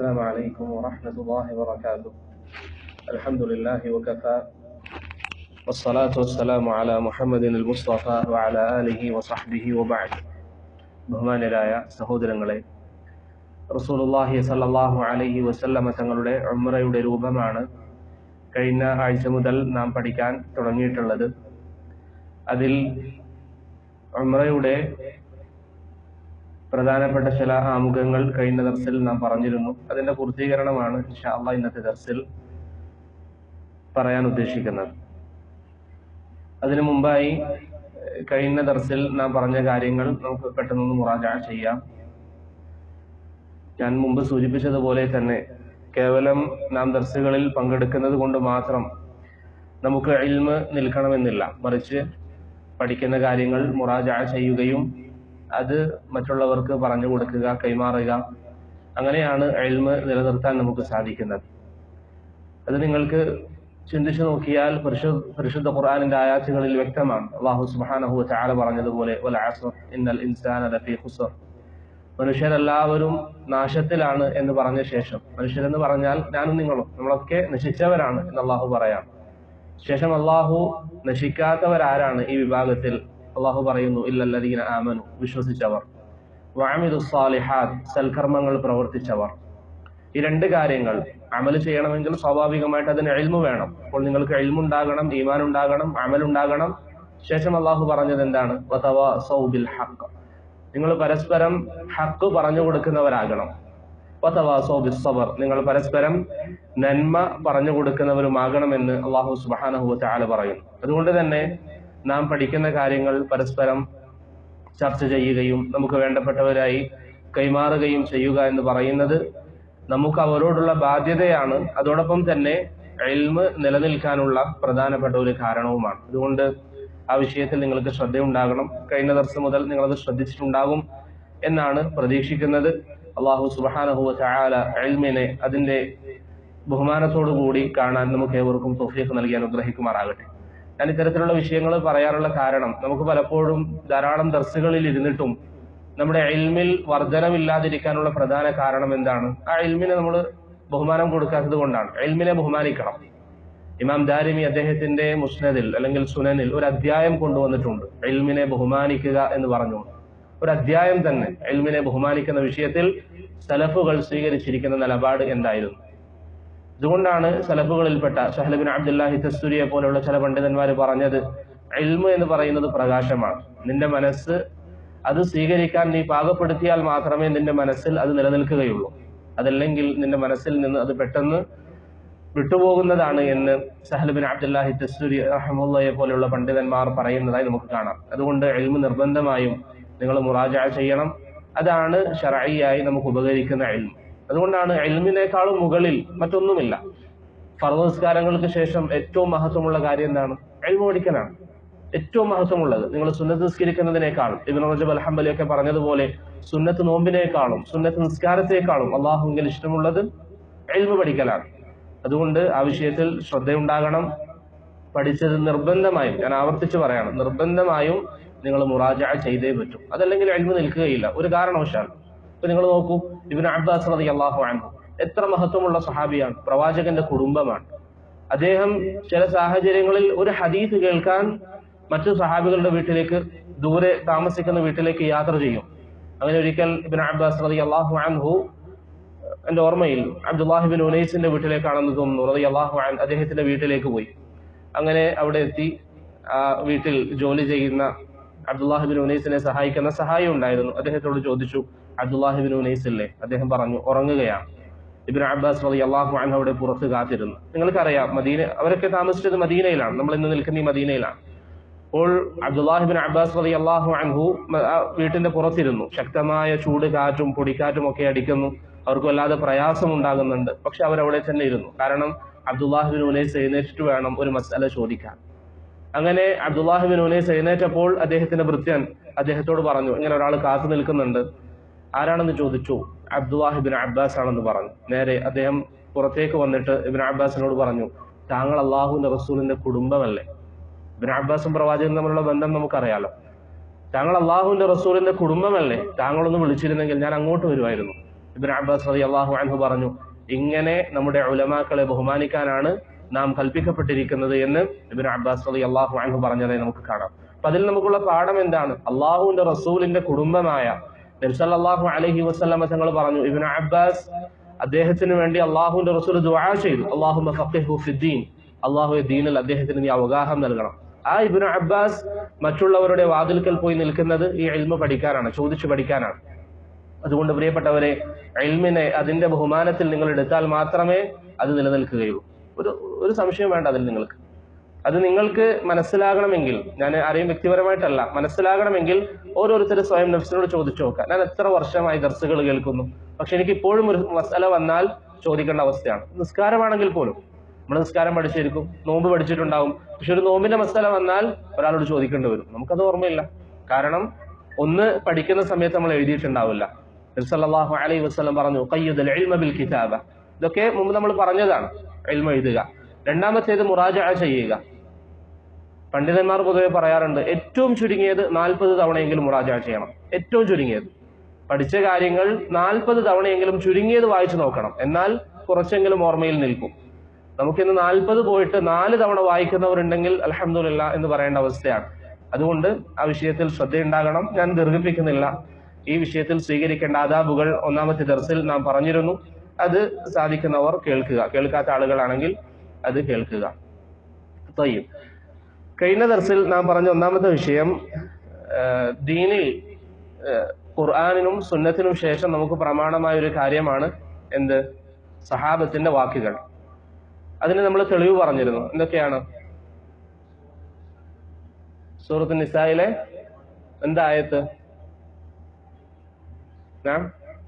السلام عليكم ورحمة الله وبركاته الحمد لله وكفى والصلاة والسلام على محمد المصطفى وعلى آله وصحبه وبعد ബഹുമാനരായ സഹോദരങ്ങളെ റസൂലുള്ളാഹി സല്ലല്ലാഹു അലൈഹി വസല്ലമ തങ്ങളുടെ ഉംറയുടെ രൂപമാണ് കഴിഞ്ഞ ആഴ്ച മുതൽ നാം പഠിക്കാൻ തുടങ്ങിയിട്ടുള്ളത് അതിൽ ഉംറയുടെ പ്രധാനപ്പെട്ട ചില ആമുഖങ്ങൾ കഴിഞ്ഞ ദർസിൽ നാം പറഞ്ഞിരുന്നു അതിന്റെ പൂർത്തീകരണമാണ് ഇൻഷാ അള്ളാഹ് ഇന്നത്തെ ദർസിൽ പറയാൻ ഉദ്ദേശിക്കുന്നത് അതിനു മുമ്പായി ഏഹ്, കഴിഞ്ഞ ദർസിൽ നാം പറഞ്ഞ കാര്യങ്ങൾ നമുക്ക് പെട്ടെന്നൊന്ന് മുറാജ ചെയ്യാം ഞാൻ മുമ്പ് സൂചിപ്പിച്ചതുപോലെ തന്നെ കേവലം നാം ദർസുകളിൽ പങ്കെടുക്കുന്നത് കൊണ്ട് മാത്രം നമുക്ക് ഇൽമ് നിൽക്കണമെന്നില്ല മറിച്ച് പഠിക്കുന്ന കാര്യങ്ങൾ മുറാജ ചെയ്യുകയും അത് മറ്റുള്ളവർക്ക് പറഞ്ഞു കൊടുക്കുക കൈമാറുക അങ്ങനെയാണ് എൽമ് നിലനിർത്താൻ നമുക്ക് സാധിക്കുന്നത് അത് നിങ്ങൾക്ക് ചിന്തിച്ചു നോക്കിയാൽ പരിശുദ്ധ പരിശുദ്ധ ഖുർആനിന്റെ ആയാത്തുകളിൽ വ്യക്തമാണ് അള്ളാഹു സുബ്ഹാനഹു വതആല പറഞ്ഞതുപോലെ വൽ അസ്ർ ഇന്നൽ ഇൻസാന ലഫീ ഖുസ്ർ മനുഷ്യരെല്ലാവരും നാശത്തിലാണ് എന്ന് പറഞ്ഞ ശേഷം മനുഷ്യരെന്ന് പറഞ്ഞാൽ ഞാനും നിങ്ങളും നമ്മളൊക്കെ നശിച്ചവരാണ് എന്ന് അള്ളാഹു പറയാം ശേഷം അള്ളാഹു നശിക്കാത്തവരാരാണ് ഈ വിഭാഗത്തിൽ അള്ളാഹു പറയുന്നു ഇല്ലല്ലദീന ആമനു വിശ്വസിച്ചവർ വഅമിലു സാലിഹാത്ത് സൽക്കർമ്മങ്ങൾ പ്രവർത്തിച്ചവർ ഈ രണ്ട് കാര്യങ്ങൾ അമൽ ചെയ്യണമെങ്കിൽ സ്വാഭാവികമായിട്ട് അതിന് എൽമു വേണം അപ്പോൾ നിങ്ങൾക്ക് എൽമുണ്ടാകണം ഈമാൻ ഉണ്ടാകണം അമൽ ഉണ്ടാകണം ശേഷം അള്ളാഹു പറഞ്ഞത് എന്താണ് വതവാസൗ ബിൽ ഹഖ് നിങ്ങൾ പരസ്പരം ഹക്ക് പറഞ്ഞു കൊടുക്കുന്നവരാകണം വതവാസൗ ബിസ് സബർ നിങ്ങൾ പരസ്പരം നന്മ പറഞ്ഞു കൊടുക്കുന്നവരുമാകണമെന്ന് അള്ളാഹു സുബ്ഹാനഹു വതആല പറയുന്നു അതുകൊണ്ട് തന്നെ നാം പഠിക്കുന്ന കാര്യങ്ങൾ പരസ്പരം ചർച്ച ചെയ്യുകയും നമുക്ക് വേണ്ടപ്പെട്ടവരായി കൈമാറുകയും ചെയ്യുക എന്ന് പറയുന്നത് നമുക്ക് അവരോടുള്ള ബാധ്യതയാണ് അതോടൊപ്പം തന്നെ എൽമ് നിലനിൽക്കാനുള്ള പ്രധാനപ്പെട്ട ഒരു കാരണവുമാണ് അതുകൊണ്ട് ആ വിഷയത്തിൽ നിങ്ങൾക്ക് ശ്രദ്ധയുണ്ടാകണം കഴിഞ്ഞ ദിവസം മുതൽ നിങ്ങളത് ശ്രദ്ധിച്ചിട്ടുണ്ടാകും എന്നാണ് പ്രതീക്ഷിക്കുന്നത് അള്ളാഹു സുബാനഹു ചായാല എൽമിനെ അതിന്റെ ബഹുമാനത്തോടു കൂടി കാണാൻ നമുക്ക് ഏവർക്കും തൊഫീഖ് നൽകി അനുഗ്രഹിക്കുമാറാകട്ടെ ഞാൻ ഇത്തരത്തിലുള്ള വിഷയങ്ങൾ പറയാനുള്ള കാരണം നമുക്ക് പലപ്പോഴും ധാരാളം ദർസുകളിൽ ഇരുന്നിട്ടും നമ്മുടെ എൽമിൽ വർധനമില്ലാതിരിക്കാനുള്ള പ്രധാന കാരണം എന്താണ് ആ എൽമിനെ നമ്മൾ ബഹുമാനം കൊടുക്കാത്തത് കൊണ്ടാണ് എൽമിനെ ബഹുമാനിക്കണം ഇമാം ദാരിമി അദ്ദേഹത്തിന്റെ മുസ്നദിൽ അല്ലെങ്കിൽ സുനനിൽ ഒരു അധ്യായം കൊണ്ടുവന്നിട്ടുണ്ട് എൽമിനെ ബഹുമാനിക്കുക എന്ന് പറഞ്ഞു ഒരു അധ്യായം തന്നെ എൽമിനെ ബഹുമാനിക്കുന്ന വിഷയത്തിൽ സലഫുകൾ സ്വീകരിച്ചിരിക്കുന്ന നിലപാട് എന്തായിരുന്നു ഇതുകൊണ്ടാണ് സലഫുകളിൽപ്പെട്ട ഷഹലബിൻ അബ്ദുല്ലാഹി തസ്തുരിയെ പോലെയുള്ള ചില പണ്ഡിതന്മാർ പറഞ്ഞത് എൽമ് എന്ന് പറയുന്നത് പ്രകാശമാണ് നിന്റെ മനസ്സ് അത് സ്വീകരിക്കാൻ നീ പാകപ്പെടുത്തിയാൽ മാത്രമേ നിന്റെ മനസ്സിൽ അത് നിലനിൽക്കുകയുള്ളൂ അതല്ലെങ്കിൽ നിന്റെ മനസ്സിൽ നിന്ന് അത് പെട്ടെന്ന് വിട്ടുപോകുന്നതാണ് എന്ന് സഹലബിൻ അബ്ദുല്ലാഹി തസ്തുരി റഹമുല്ലയെ പോലെയുള്ള പണ്ഡിതന്മാർ പറയുന്നതായി നമുക്ക് കാണാം അതുകൊണ്ട് എൽമ് നിർബന്ധമായും നിങ്ങൾ മുറാജ ചെയ്യണം അതാണ് ഷറയായി നമുക്ക് ഉപകരിക്കുന്ന എൽമ് അതുകൊണ്ടാണ് എൽമിനേക്കാളും മുകളിൽ മറ്റൊന്നുമില്ല ഫർദ് നിസ്കാരങ്ങൾക്ക് ശേഷം ഏറ്റവും മഹത്വമുള്ള കാര്യം എന്താണ് എൽമ പഠിക്കലാണ് ഏറ്റവും മഹത്വമുള്ളത് നിങ്ങൾ സുന്നത്ത് നിസ്കരിക്കുന്നതിനേക്കാളും ഇബിൻ റജബ് അൽഹംബലിയൊക്കെ പറഞ്ഞതുപോലെ സുന്നത്ത് നോമ്പിനേക്കാളും സുന്നത്ത് നിസ്കാരത്തെക്കാളും അള്ളാഹുവിൽ ഇഷ്ടമുള്ളത് എൽമ പഠിക്കലാണ് അതുകൊണ്ട് ആ വിഷയത്തിൽ ശ്രദ്ധയുണ്ടാകണം പഠിച്ചത് നിർബന്ധമായും ഞാൻ ആവർത്തിച്ച് പറയാണ് നിർബന്ധമായും നിങ്ങൾ മുറാജ ചെയ്തേ പറ്റും അതല്ലെങ്കിൽ എൽമ നിൽക്കുകയില്ല ഒരു കാരണവശാൽ ഇപ്പൊ നിങ്ങൾ നോക്കൂ ഇബിൻ അബ്ബാസ് റതി അള്ളാഹു അൻഹു എത്ര മഹത്വമുള്ള സഹാബിയാണ് പ്രവാചകന്റെ കുടുംബമാണ് അദ്ദേഹം ചില സാഹചര്യങ്ങളിൽ ഒരു ഹദീസ് കേൾക്കാൻ മറ്റു സഹാബികളുടെ വീട്ടിലേക്ക് ദൂരെ താമസിക്കുന്ന വീട്ടിലേക്ക് യാത്ര ചെയ്യും അങ്ങനെ ഒരിക്കൽ ഇബിൻ അബ്ബാസ് റതി അള്ളാഹു അൻഹു എന്റെ ഓർമ്മയിൽ അബ്ദുല്ലാഹിബിൻ ഉനൈസിന്റെ വീട്ടിലേക്കാണെന്ന് തോന്നുന്നു റതി അള്ളാഹു അൻ അദ്ദേഹത്തിന്റെ വീട്ടിലേക്ക് പോയി അങ്ങനെ അവിടെ എത്തി ആ വീട്ടിൽ ജോലി ചെയ്യുന്ന അബ്ദുല്ലാഹിബിൻ ഉനൈസിനെ സഹായിക്കുന്ന സഹായി ഉണ്ടായിരുന്നു അദ്ദേഹത്തോട് ചോദിച്ചു അബ്ദുല്ലാഹിബിൻ ഉനൈസ് ഇല്ലേ അദ്ദേഹം പറഞ്ഞു ഉറങ്ങുകയാണ് ഇബിൻ അബ്ബാസ് റതി അള്ളാഹു അൻ അവിടെ പുറത്ത് കാത്തിരുന്നു നിങ്ങൾക്കറിയാം മദീന അവരൊക്കെ താമസിച്ചത് മദീനയിലാണ് നമ്മൾ ഇന്ന് നിൽക്കുന്ന ഈ മദീനയിലാണ് അപ്പോൾ അബ്ദുല്ലാഹിബിൻ അബ്ബാസ് റതി അള്ളാഹു അൻഹു മ- ആ വീട്ടിന്റെ പുറത്തിരുന്നു ശക്തമായ ചൂട് കാറ്റും പൊടിക്കാറ്റും ഒക്കെ അടിക്കുന്നു അവർക്ക് വല്ലാതെ പ്രയാസം ഉണ്ടാകുന്നുണ്ട് പക്ഷെ അവരവിടെ തന്നെ ഇരുന്നു കാരണം അബ്ദുല്ലാഹിബിൻ ഉനൈസ് എഴുന്നേറ്റിട്ട് വേണം ഒരു മസാല ചോദിക്കാൻ അങ്ങനെ അബ്ദുല്ലാഹിബിൻ ഉനൈസ് എഴുന്നേറ്റപ്പോൾ അദ്ദേഹത്തിന്റെ ഭൃത്യൻ അദ്ദേഹത്തോട് പറഞ്ഞു ഇങ്ങനെ ഒരാൾ കാത്തു നിൽക്കുന്നുണ്ട് ആരാണെന്ന് ചോദിച്ചു അബ്ദുല്ലാഹിബിൻ അബ്ബാസ് ആണെന്ന് പറഞ്ഞു നേരെ അദ്ദേഹം പുറത്തേക്ക് വന്നിട്ട് ഇബിൻ അബ്ബാസിനോട് പറഞ്ഞു താങ്കൾ അള്ളാഹുവിന്റെ റസൂലിന്റെ കുടുംബമല്ലേ ഇബിൻ അബ്ബാസും പ്രവാചകനും തമ്മിലുള്ള ബന്ധം നമുക്കറിയാലോ താങ്കൾ അള്ളാഹുവിന്റെ റസൂലിന്റെ കുടുംബമല്ലേ താങ്കളൊന്ന് വിളിച്ചിരുന്നെങ്കിൽ ഞാൻ അങ്ങോട്ട് വരുമായിരുന്നു ഇബ്ൻ അബ്ബാസ് റതി അള്ളാഹു അൻഹു പറഞ്ഞു ഇങ്ങനെ നമ്മുടെ ഉലമാക്കളെ ബഹുമാനിക്കാനാണ് നാം കൽപ്പിക്കപ്പെട്ടിരിക്കുന്നത് എന്ന് ഇബ്ൻ അബ്ബാസ് റതി അള്ളാഹു അൻഹു പറഞ്ഞതായി നമുക്ക് കാണാം അപ്പൊ അതിൽ നമുക്കുള്ള പാഠം എന്താണ് അള്ളാഹുവിന്റെ റസൂലിന്റെ കുടുംബമായ നബ്സല്ലാഹു അലഹി വസ്ലാമ തങ്ങൾ പറഞ്ഞു ഇബ്ൻ അബ്ബാസ് അദ്ദേഹത്തിന് വേണ്ടി അള്ളാഹുവിന്റെ റസൂൽ ദുആ ചെയ്തു അള്ളാഹു ഫഖിഹു ഫിദ്ദീൻ അള്ളാഹു ദീനിൽ അദ്ദേഹത്തിന് നീ അവഗാഹം നൽകണം ആ ഇബ്നു അബ്ബാസ് മറ്റുള്ളവരുടെ വാതിൽക്കൽ പോയി നിൽക്കുന്നത് ഈ ഇൽമ പഠിക്കാനാണ് ചോദിച്ചു പഠിക്കാനാണ് അതുകൊണ്ട് പ്രിയപ്പെട്ടവരെ ഇൽമിനെ അതിന്റെ ബഹുമാനത്തിൽ നിങ്ങൾ എടുത്താൽ മാത്രമേ അത് നിലനിൽക്കുകയുള്ളൂ ഒരു ഒരു സംശയം വേണ്ട അതിൽ നിങ്ങൾക്ക് അത് നിങ്ങൾക്ക് മനസ്സിലാകണമെങ്കിൽ ഞാൻ ആരെയും വ്യക്തിപരമായിട്ടല്ല മനസ്സിലാകണമെങ്കിൽ ഓരോരുത്തർ സ്വയം നഫ്സിനോട് ചോദിച്ചു നോക്കാം ഞാൻ എത്ര വർഷമായി ദർസുകൾ കേൾക്കുന്നു പക്ഷെ എനിക്ക് ഇപ്പോഴും ഒരു മസാല വന്നാൽ ചോദിക്കേണ്ട അവസ്ഥയാണ് നിസ്കാരമാണെങ്കിൽ പോലും നമ്മൾ നിസ്കാരം പഠിച്ചിരിക്കും നോമ്പ് പഠിച്ചിട്ടുണ്ടാവും പക്ഷെ ഒരു നോമ്പിന്റെ മസാല വന്നാൽ ഒരാളോട് ചോദിക്കേണ്ടി വരും നമുക്കത് ഓർമ്മയില്ല കാരണം ഒന്ന് പഠിക്കുന്ന സമയത്ത് നമ്മൾ എഴുതിയിട്ടുണ്ടാവില്ല സല്ലല്ലാഹു അലൈഹി വസല്ലം പറഞ്ഞു ഖയ്യിദുൽ ഇൽമ ബിൽ കിതാബ ഇതൊക്കെ മുമ്പ് നമ്മൾ പറഞ്ഞതാണ് ഇൽമ എഴുതുക രണ്ടാമത്തേത് മുറാജഅ ചെയ്യുക പണ്ഡിതന്മാർ പൊതുവെ പറയാറുണ്ട് ഏറ്റവും ചുരുങ്ങിയത് നാൽപ്പത് തവണയെങ്കിലും മുറാജഅ ചെയ്യണം ഏറ്റവും ചുരുങ്ങിയത് പഠിച്ച കാര്യങ്ങൾ നാൽപ്പത് തവണയെങ്കിലും ചുരുങ്ങിയത് വായിച്ചു നോക്കണം എന്നാൽ കുറച്ചെങ്കിലും ഓർമ്മയിൽ നിൽക്കും നമുക്കിന്ന് നാൽപ്പത് പോയിട്ട് നാല് തവണ വായിക്കുന്നവരുണ്ടെങ്കിൽ അലഹമില്ല എന്ന് പറയേണ്ട അവസ്ഥയാണ് അതുകൊണ്ട് ആ വിഷയത്തിൽ ശ്രദ്ധയുണ്ടാകണം ഞാൻ ദീർഘിപ്പിക്കുന്നില്ല ഈ വിഷയത്തിൽ സ്വീകരിക്കേണ്ട ആദാബുകൾ ഒന്നാമത്തെ ദർസിൽ നാം പറഞ്ഞിരുന്നു അത് സാധിക്കുന്നവർ കേൾക്കുക കേൾക്കാത്ത ആളുകളാണെങ്കിൽ അത് കേൾക്കുക തയ്യും കഴിഞ്ഞ ദർസിൽ നാം പറഞ്ഞ ഒന്നാമത്തെ വിഷയം ആ, ദീനിൽ ആ, ഖുർആാനിനും സുന്നത്തിനും ശേഷം നമുക്ക് പ്രമാണമായ ഒരു കാര്യമാണ് എന്ത് സഹാബത്തിന്റെ വാക്കുകൾ അതിന് നമ്മൾ തെളിവ് പറഞ്ഞിരുന്നു എന്തൊക്കെയാണ് സൂറത്ത് നിസായിലെ എന്താ ആയത്ത് നാം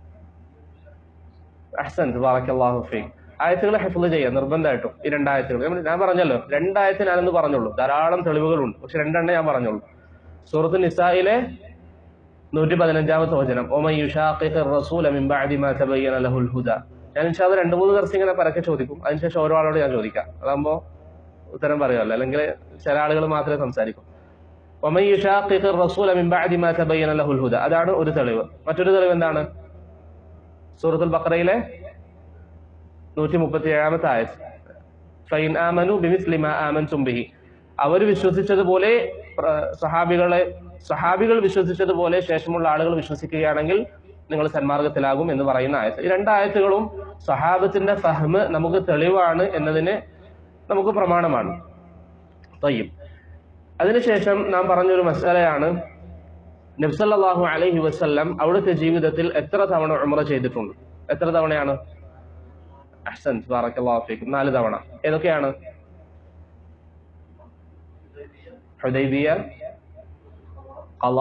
അഹ്സൻത് ബാറക്കല്ലാഹു ഫീക് ആയത്തുകൾ ഹെഫ്ള് ചെയ്യാം നിർബന്ധമായിട്ടും ഈ രണ്ടായത്തുകൾ ഞാൻ- ഞാൻ പറഞ്ഞല്ലോ രണ്ടായത്ത് ഞാനെന്ന് പറഞ്ഞുള്ളൂ ധാരാളം തെളിവുകളുണ്ട് പക്ഷെ രണ്ടെണ്ണേ ഞാൻ പറഞ്ഞുള്ളൂ സൂറത്ത് നിസായിലെ നൂറ്റി പതിനഞ്ചാമത്തെ വചനം ഒമൻ യുഷാഖിഖിർ റസൂല മിൻ ബഅദി മാ തബയ്യന ലഹുൽ ഹുദ ഞാൻ ഇൻഷാല്ല രണ്ട് മൂന്ന് ദിവസം ഇങ്ങനെ പരക്കെ ചോദിക്കും അതിനുശേഷം ഓരോ ആളോട് ഞാൻ ചോദിക്കാം അതാകുമ്പോൾ ഉത്തരം പറയുമല്ലോ അല്ലെങ്കിൽ ചില ആളുകൾ മാത്രമേ സംസാരിക്കൂ ഒമൻ യുഷാഖിഖിർ റസൂല മിൻ ബഅദി മാ തബയ്യന ലഹുൽ ഹുദ അതാണ് ഒരു തെളിവ് മറ്റൊരു തെളിവ് എന്താണ് സൂറത്തുൽ ബഖറയിലെ നൂറ്റി മുപ്പത്തി ഏഴാമത്തെ ആയത് ഫൈൻ ആമനു ബിമിസ്ലി മാ ആമൻതും ബിഹി അവർ വിശ്വസിച്ചതുപോലെ പ്ര- സഹാബികളെ സഹാബികൾ വിശ്വസിച്ചതുപോലെ ശേഷമുള്ള ആളുകൾ വിശ്വസിക്കുകയാണെങ്കിൽ നിങ്ങൾ സന്മാർഗത്തിലാകും എന്ന് പറയുന്ന ആയത്ത് ഈ രണ്ടായത്തുകളും സഹാബത്തിന്റെ ഫഹ്മ് നമുക്ക് തെളിവാണ് എന്നതിന് നമുക്ക് പ്രമാണമാണ് തയ്യും അതിനുശേഷം നാം പറഞ്ഞൊരു മസാലയാണ് നബ്സല്ലാഹു അലൈഹി വസല്ലം അവിടുത്തെ ജീവിതത്തിൽ എത്ര തവണ ഉംറ ചെയ്തിട്ടുണ്ട് എത്ര തവണയാണ് അഹ്സൻ ബാറക്കല്ലാഹു ഫീക്കും നാല് തവണ ഏതൊക്കെയാണ് ഹുദൈബിയ ഖള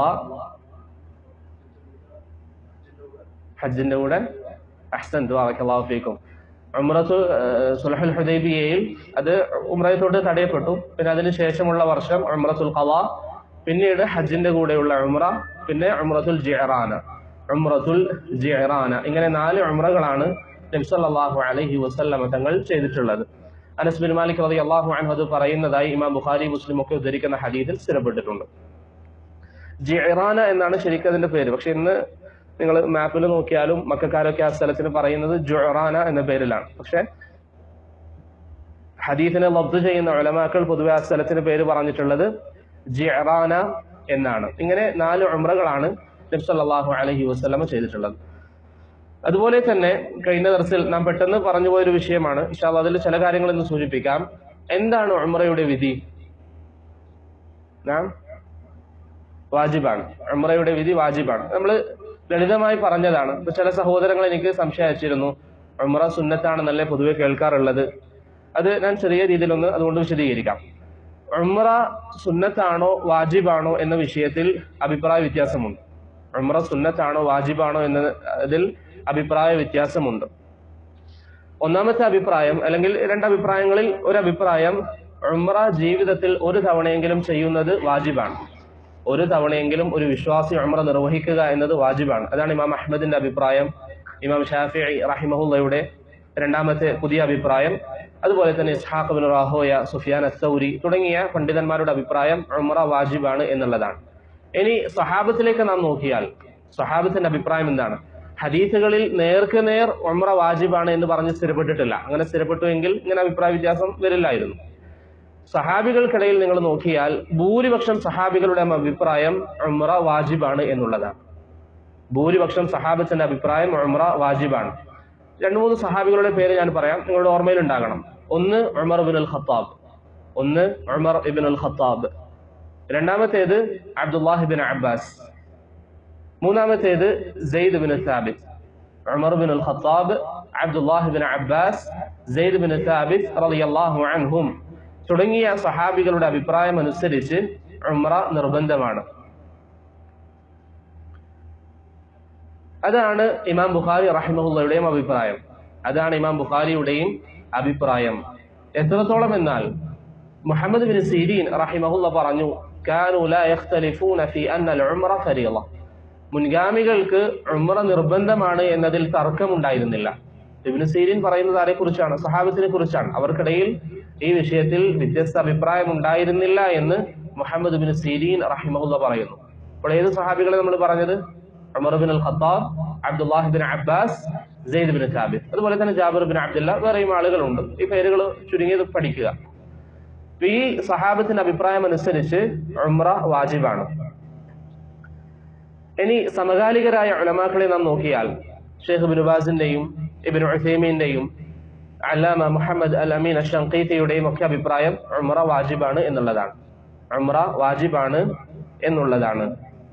ഹജ്ജിന്റെ കൂടെ അഹ്സൻ ബാറക്കല്ലാഹു ഫീക്കും ഉംറത്തു ഏഹ്, സുലഹുൽ ഹുദൈബിയയിൽ അത് ഉംറയത്തോട് തടയപ്പെട്ടു പിന്നെ അതിന് ശേഷമുള്ള വർഷം ഉംറത്തുൽ ഖള പിന്നീട് ഹജ്ജിന്റെ കൂടെയുള്ള ഉംറ പിന്നെ ഉംറത്തുൽ ജിഅറാന ഉംറത്തുൽ ജിഅറാന ഇങ്ങനെ നാല് ഉംറകളാണ് നബി സല്ലല്ലാഹു അലൈഹി വസല്ലമ തങ്ങൾ ചെയ്തിട്ടുള്ളത് അനസ് ബിൻ മാലിക് റളിയല്ലാഹു അൻഹു അത് പറയുന്നതായി ഇമാം ബുഖാരി മുസ്ലിം ഒക്കെ ഉദ്ധരിക്കുന്ന ഹദീസിൽ സ്ഥിരപ്പെട്ടിട്ടുണ്ട് ജിറാന എന്നാണ് ശരിക്കും അതിന്റെ പേര് പക്ഷെ ഇന്ന് നിങ്ങൾ മാപ്പിൽ നോക്കിയാലും മക്കാരൊക്കെ ആ സ്ഥലത്തിന് പറയുന്നത് ജുറാന എന്ന പേരിലാണ് പക്ഷെ ഹദീസിനെ ലബ്ദ് ചെയ്യുന്ന ഉലമാക്കൾ പൊതുവെ ആ സ്ഥലത്തിന് പേര് പറഞ്ഞിട്ടുള്ളത് ജിറാന എന്നാണ് ഇങ്ങനെ നാല് ഉംറകളാണ് നബി സല്ലല്ലാഹു അലൈഹി വസല്ലമ ചെയ്തിട്ടുള്ളത് അതുപോലെ തന്നെ കഴിഞ്ഞ ദർസിൽ നാം പെട്ടെന്ന് പറഞ്ഞു പോയൊരു വിഷയമാണ് ഇൻഷാല്ല അതിൽ ചില കാര്യങ്ങൾ ഇന്ന് സൂചിപ്പിക്കാം എന്താണ് ഉംറയുടെ വിധി നാം വാജിബാണ് ഉംറയുടെ വിധി വാജിബാണ് നമ്മൾ ലളിതമായി പറഞ്ഞതാണ് ഇപ്പൊ ചില സഹോദരങ്ങൾ എനിക്ക് സംശയം അയച്ചിരുന്നു ഉംറ സുന്നത്താണെന്നല്ലേ പൊതുവെ കേൾക്കാറുള്ളത് അത് ഞാൻ ചെറിയ രീതിയിലൊന്ന് അതുകൊണ്ട് വിശദീകരിക്കാം ഉംറ സുന്നത്താണോ വാജിബാണോ എന്ന വിഷയത്തിൽ അഭിപ്രായ വ്യത്യാസമുണ്ട് ഉംറ സുന്നത്താണോ വാജിബാണോ എന്നതിൽ അഭിപ്രായ വ്യത്യാസമുണ്ട് ഒന്നാമത്തെ അഭിപ്രായം അല്ലെങ്കിൽ രണ്ട് അഭിപ്രായങ്ങളിൽ ഒരു അഭിപ്രായം ഉംറ ജീവിതത്തിൽ ഒരു തവണയെങ്കിലും ചെയ്യുന്നത് വാജിബാണ് ഒരു തവണയെങ്കിലും ഒരു വിശ്വാസി ഉംറ നിർവഹിക്കുക എന്നത് വാജിബാണ് അതാണ് ഇമാം അഹമ്മദിന്റെ അഭിപ്രായം ഇമാം ഷാഫി റഹിമഹുല്ലയുടെ രണ്ടാമത്തെ പുതിയ അഭിപ്രായം അതുപോലെ തന്നെ ഇസ്ഹാഖ് ബിൻ റാഹോയ സുഫിയാൻ അസൗരി തുടങ്ങിയ പണ്ഡിതന്മാരുടെ അഭിപ്രായം ഉംറ വാജിബാണ് എന്നുള്ളതാണ് ഇനി സഹാബത്തിലേക്ക് നാം നോക്കിയാൽ സഹാബത്തിന്റെ അഭിപ്രായം എന്താണ് ഹദീസുകളിൽ നേർക്ക് നേർ ഉംറ വാജിബാണ് എന്ന് പറഞ്ഞ് സ്ഥിരപ്പെട്ടിട്ടില്ല അങ്ങനെ സ്ഥിരപ്പെട്ടുവെങ്കിൽ ഇങ്ങനെ അഭിപ്രായ വ്യത്യാസം വരില്ലായിരുന്നു സഹാബികൾക്കിടയിൽ നിങ്ങൾ നോക്കിയാൽ ഭൂരിപക്ഷം സഹാബികളുടെ അഭിപ്രായം ഉംറ വാജിബാണ് എന്നുള്ളതാണ് ഭൂരിപക്ഷം സഹാബത്തിന്റെ അഭിപ്രായം ഉംറ വാജിബാണ് രണ്ടു മൂന്ന് സഹാബികളുടെ പേര് ഞാൻ പറയാം നിങ്ങളുടെ ഓർമ്മയിൽ ഉണ്ടാകണം ഒന്ന് ഉമർ ഇബിൻ അൽ ഖത്താബ് ഒന്ന് ഉമർ ഇബിൻ അൽ ഖത്താബ് രണ്ടാമത്തേത് അബ്ദുല്ലാഹിബിൻ അബ്ബാസ് മൂന്നാമത്തേത് Zaid bin Thabit Umar bin al Khattab Abdullahi bin Abbas Zaid bin Thabit റളിയല്ലാഹു അൻഹും തുടങ്ങിയ സഹാബികളുടെ അഭിപ്രായം അനുസരിച്ച് ഉംറ നിർബന്ധമാണ് അതാണ് ഇമാം ബുഖാരി റഹിമഹുള്ളയുടെയും അഭിപ്രായം അതാണ് ഇമാം ബുഖാരിയുടെയും അഭിപ്രായം എത്രത്തോളം എന്നാൽ മുഹമ്മദ് ബിൻ സീരീൻ റഹിമഹുള്ള പറഞ്ഞു كانوا لا يختلفون في أن العمرة فريضة മുൻഗാമികൾക്ക് ഉംറ നിർബന്ധമാണ് എന്നതിൽ തർക്കമുണ്ടായിരുന്നില്ല ഇബ്നു സീരീൻ പറയുന്നത് ആരെ കുറിച്ചാണ് സഹാബത്തിനെ കുറിച്ചാണ് അവർക്കിടയിൽ ഈ വിഷയത്തിൽ വ്യത്യസ്ത അഭിപ്രായം ഉണ്ടായിരുന്നില്ല എന്ന് മുഹമ്മദ് ബിൻ സീരീൻ റഹിമഹുല്ല പറയുന്നു അപ്പോൾ ഏത് സഹാബികളെ നമ്മൾ പറഞ്ഞത് Umar bin al Khattab Abdullahi bin Abbas Zaid bin Thabit അതുപോലെ തന്നെ ജാബിർ ബിൻ അബ്ദുല്ല വേറെയും ആളുകളുണ്ട് ഈ പേരുകൾ ചുരുങ്ങിയത് പഠിക്കുക അപ്പൊ ഈ സഹാബത്തിന്റെ അഭിപ്രായം അനുസരിച്ച് ഉംറ വാജിബാണ് ഇനി സമകാലികരായ ഉലമാക്കളെ നാം നോക്കിയാൽ ഷെയ്ഖ് ബിനുബാസിന്റെയും ഇബിൻ ഉസൈമീന്റെയും അല്ലാമ മുഹമ്മദ് അൽ അമീൻ അഷങ്കീത്തയുടെയും ഒക്കെ അഭിപ്രായം ഉംറ വാജിബാണ് എന്നുള്ളതാണ് ഉംറ വാജിബാണ് എന്നുള്ളതാണ്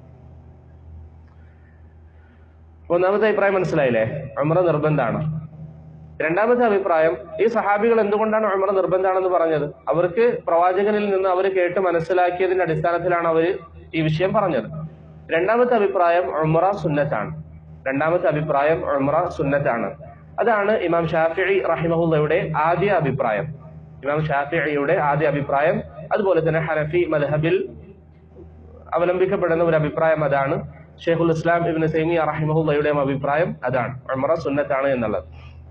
ഒന്നാമത്തെ അഭിപ്രായം മനസ്സിലായില്ലേ ഉംറ നിർബന്ധമാണ് രണ്ടാമത്തെ അഭിപ്രായം ഈ സഹാബികൾ എന്തുകൊണ്ടാണ് ഉംറ നിർബന്ധമാണെന്ന് പറഞ്ഞത് അവർക്ക് പ്രവാചകനിൽ നിന്ന് അവർ കേട്ട് മനസ്സിലാക്കിയതിന്റെ അടിസ്ഥാനത്തിലാണ് അവർ ഈ വിഷയം പറഞ്ഞത് രണ്ടാമത്തെ അഭിപ്രായം ഉംറ സുന്നത്താണ് രണ്ടാമത്തെ അഭിപ്രായം ഉംറ സുന്നത്താണ് അതാണ് ഇമാം ഷാഫിഇ റഹിമഹുല്ലയുടെ ആദ്യ അഭിപ്രായം ഇമാം ഷാഫിഇയുടെ ആദ്യ അഭിപ്രായം അതുപോലെ തന്നെ ഹനഫി മദ്ഹബിൽ അവലംബിക്കപ്പെടുന്ന ഒരു അഭിപ്രായം അതാണ് ഷെയ്ഖുൽ ഇസ്ലാം ഇബ്നു തൈമിയ റഹിമഹുല്ലയുടെ അഭിപ്രായം അതാണ് ഉംറ സുന്നത്താണ് എന്നുള്ളത്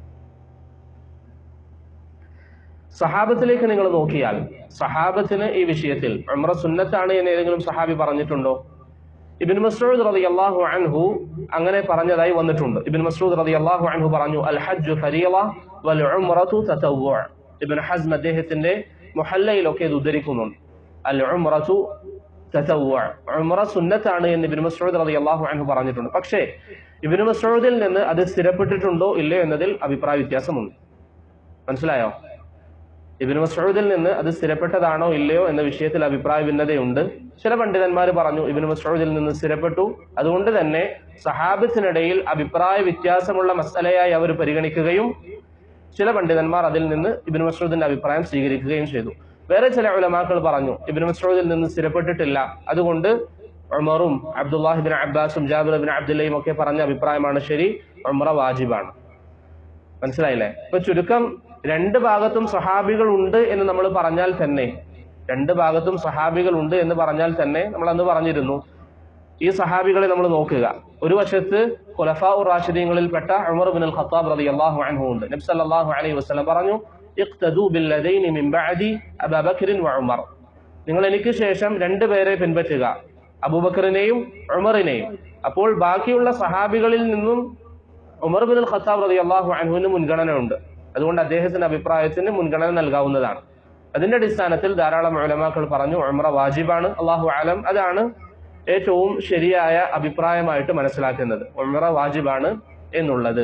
സഹാബത്തിലേക്ക് നിങ്ങൾ നോക്കിയാൽ സഹാബത്തിന് ഈ വിഷയത്തിൽ ഉംറ സുന്നത്താണ് എന്ന് ഏതെങ്കിലും സഹാബി പറഞ്ഞിട്ടുണ്ടോ ഇബിൻ മസ്ഊദ് റളിയല്ലാഹു അൻഹു അങ്ങനെ പറഞ്ഞതായി വന്നിട്ടുണ്ട് ഇബിൻ മസ്ഊദ് റളിയല്ലാഹു അൻഹു പറഞ്ഞു അൽ ഹജ്ജു ഫരീള വൽ ഉംറതു തതവ്വു ഇബ്ൻ ഹസ്ം അദ്ദേഹത്തിന്റെ മുഹല്ലയിലൊക്കെ ഇത് ഉദ്ധരിക്കുന്നുണ്ട് അൽ ഉംറതു തതവ്വു ഉംറ സുന്നത്താണ് എന്ന് ഇബ്ൻ മസ്ഊദ് റളിയല്ലാഹു അൻഹു പറഞ്ഞിട്ടുണ്ട് പക്ഷേ ഇബ്ൻ മസ്ഊദിൽ നിന്ന് അത് സ്ഥിരപ്പെട്ടിട്ടുണ്ടോ ഇല്ലയോ എന്നതിൽ അഭിപ്രായ വ്യത്യാസമുണ്ട് മനസ്സിലായോ ഇബിന് മസ്ഊദിൽ നിന്ന് അത് സ്ഥിരപ്പെട്ടതാണോ ഇല്ലയോ എന്ന വിഷയത്തിൽ അഭിപ്രായ ഭിന്നതയുണ്ട് ചില പണ്ഡിതന്മാർ പറഞ്ഞു ഇബിന് മസ്ഊദിൽ നിന്ന് സ്ഥിരപ്പെട്ടു അതുകൊണ്ട് തന്നെ സഹാബത്തിനിടയിൽ അഭിപ്രായ വ്യത്യാസമുള്ള മസലയായി അവർ പരിഗണിക്കുകയും ചില പണ്ഡിതന്മാർ അതിൽ നിന്ന് ഇബിന് മസ്ഊദിന്റെ അഭിപ്രായം സ്വീകരിക്കുകയും ചെയ്തു വേറെ ചില ഉലമാക്കൾ പറഞ്ഞു ഇബിന് മസ്ഊദിൽ നിന്ന് സ്ഥിരപ്പെട്ടിട്ടില്ല അതുകൊണ്ട് ഉമറും അബ്ദുല്ലാഹിബിൻ അബ്ബാസും ജാബിർ ബിൻ അബ്ദുല്ലയും ഒക്കെ പറഞ്ഞ അഭിപ്രായമാണ് ശരി ഉംറ വാജിബാണ് മനസ്സിലായില്ലേ ഇപ്പൊ ചുരുക്കം രണ്ട് ഭാഗത്തും സഹാബികൾ ഉണ്ട് എന്ന് നമ്മൾ പറഞ്ഞാൽ തന്നെ രണ്ട് ഭാഗത്തും സഹാബികൾ ഉണ്ട് എന്ന് പറഞ്ഞാൽ തന്നെ നമ്മൾ അന്ന് പറഞ്ഞിരുന്നു ഈ സഹാബികളെ നമ്മൾ നോക്കുക ഒരു വശത്ത് ഖുലഫാ ഉർ റാഷിദീങ്ങളിൽപ്പെട്ട ഉമർ ബിൻ അൽ ഖത്താബ് റളിയല്ലാഹു അൻഹു ഉണ്ട് നബി സല്ലല്ലാഹു അലൈഹി വസല്ലം പറഞ്ഞു ഇഖ്തദു ബില്ലദൈനി മിൻ ബഅദി അബൂബക്കറിൻ വ ഉമർ നിങ്ങൾ എനിക്ക് ശേഷം രണ്ട് പേരെ പിൻപറ്റുക അബൂബക്കറിനെയും ഉമറിനെയും അപ്പോൾ ബാക്കിയുള്ള സഹാബികളിൽ നിന്നും ഉമർ ബിൻ അൽ ഖത്താബ് റളിയല്ലാഹു അൻഹുവിന് മുൻഗണന ഉണ്ട് അതുകൊണ്ട് അദ്ദേഹത്തിന്റെ അഭിപ്രായത്തിന് മുൻഗണന നൽകാവുന്നതാണ് അതിന്റെ അടിസ്ഥാനത്തിൽ ധാരാളം ഉലമാക്കൾ പറഞ്ഞു ഉംറ വാജിബാണ് അള്ളാഹു ആലം അതാണ് ഏറ്റവും ശരിയായ അഭിപ്രായമായിട്ട് മനസ്സിലാക്കുന്നത് ഉംറ വാജിബാണ് എന്നുള്ളത്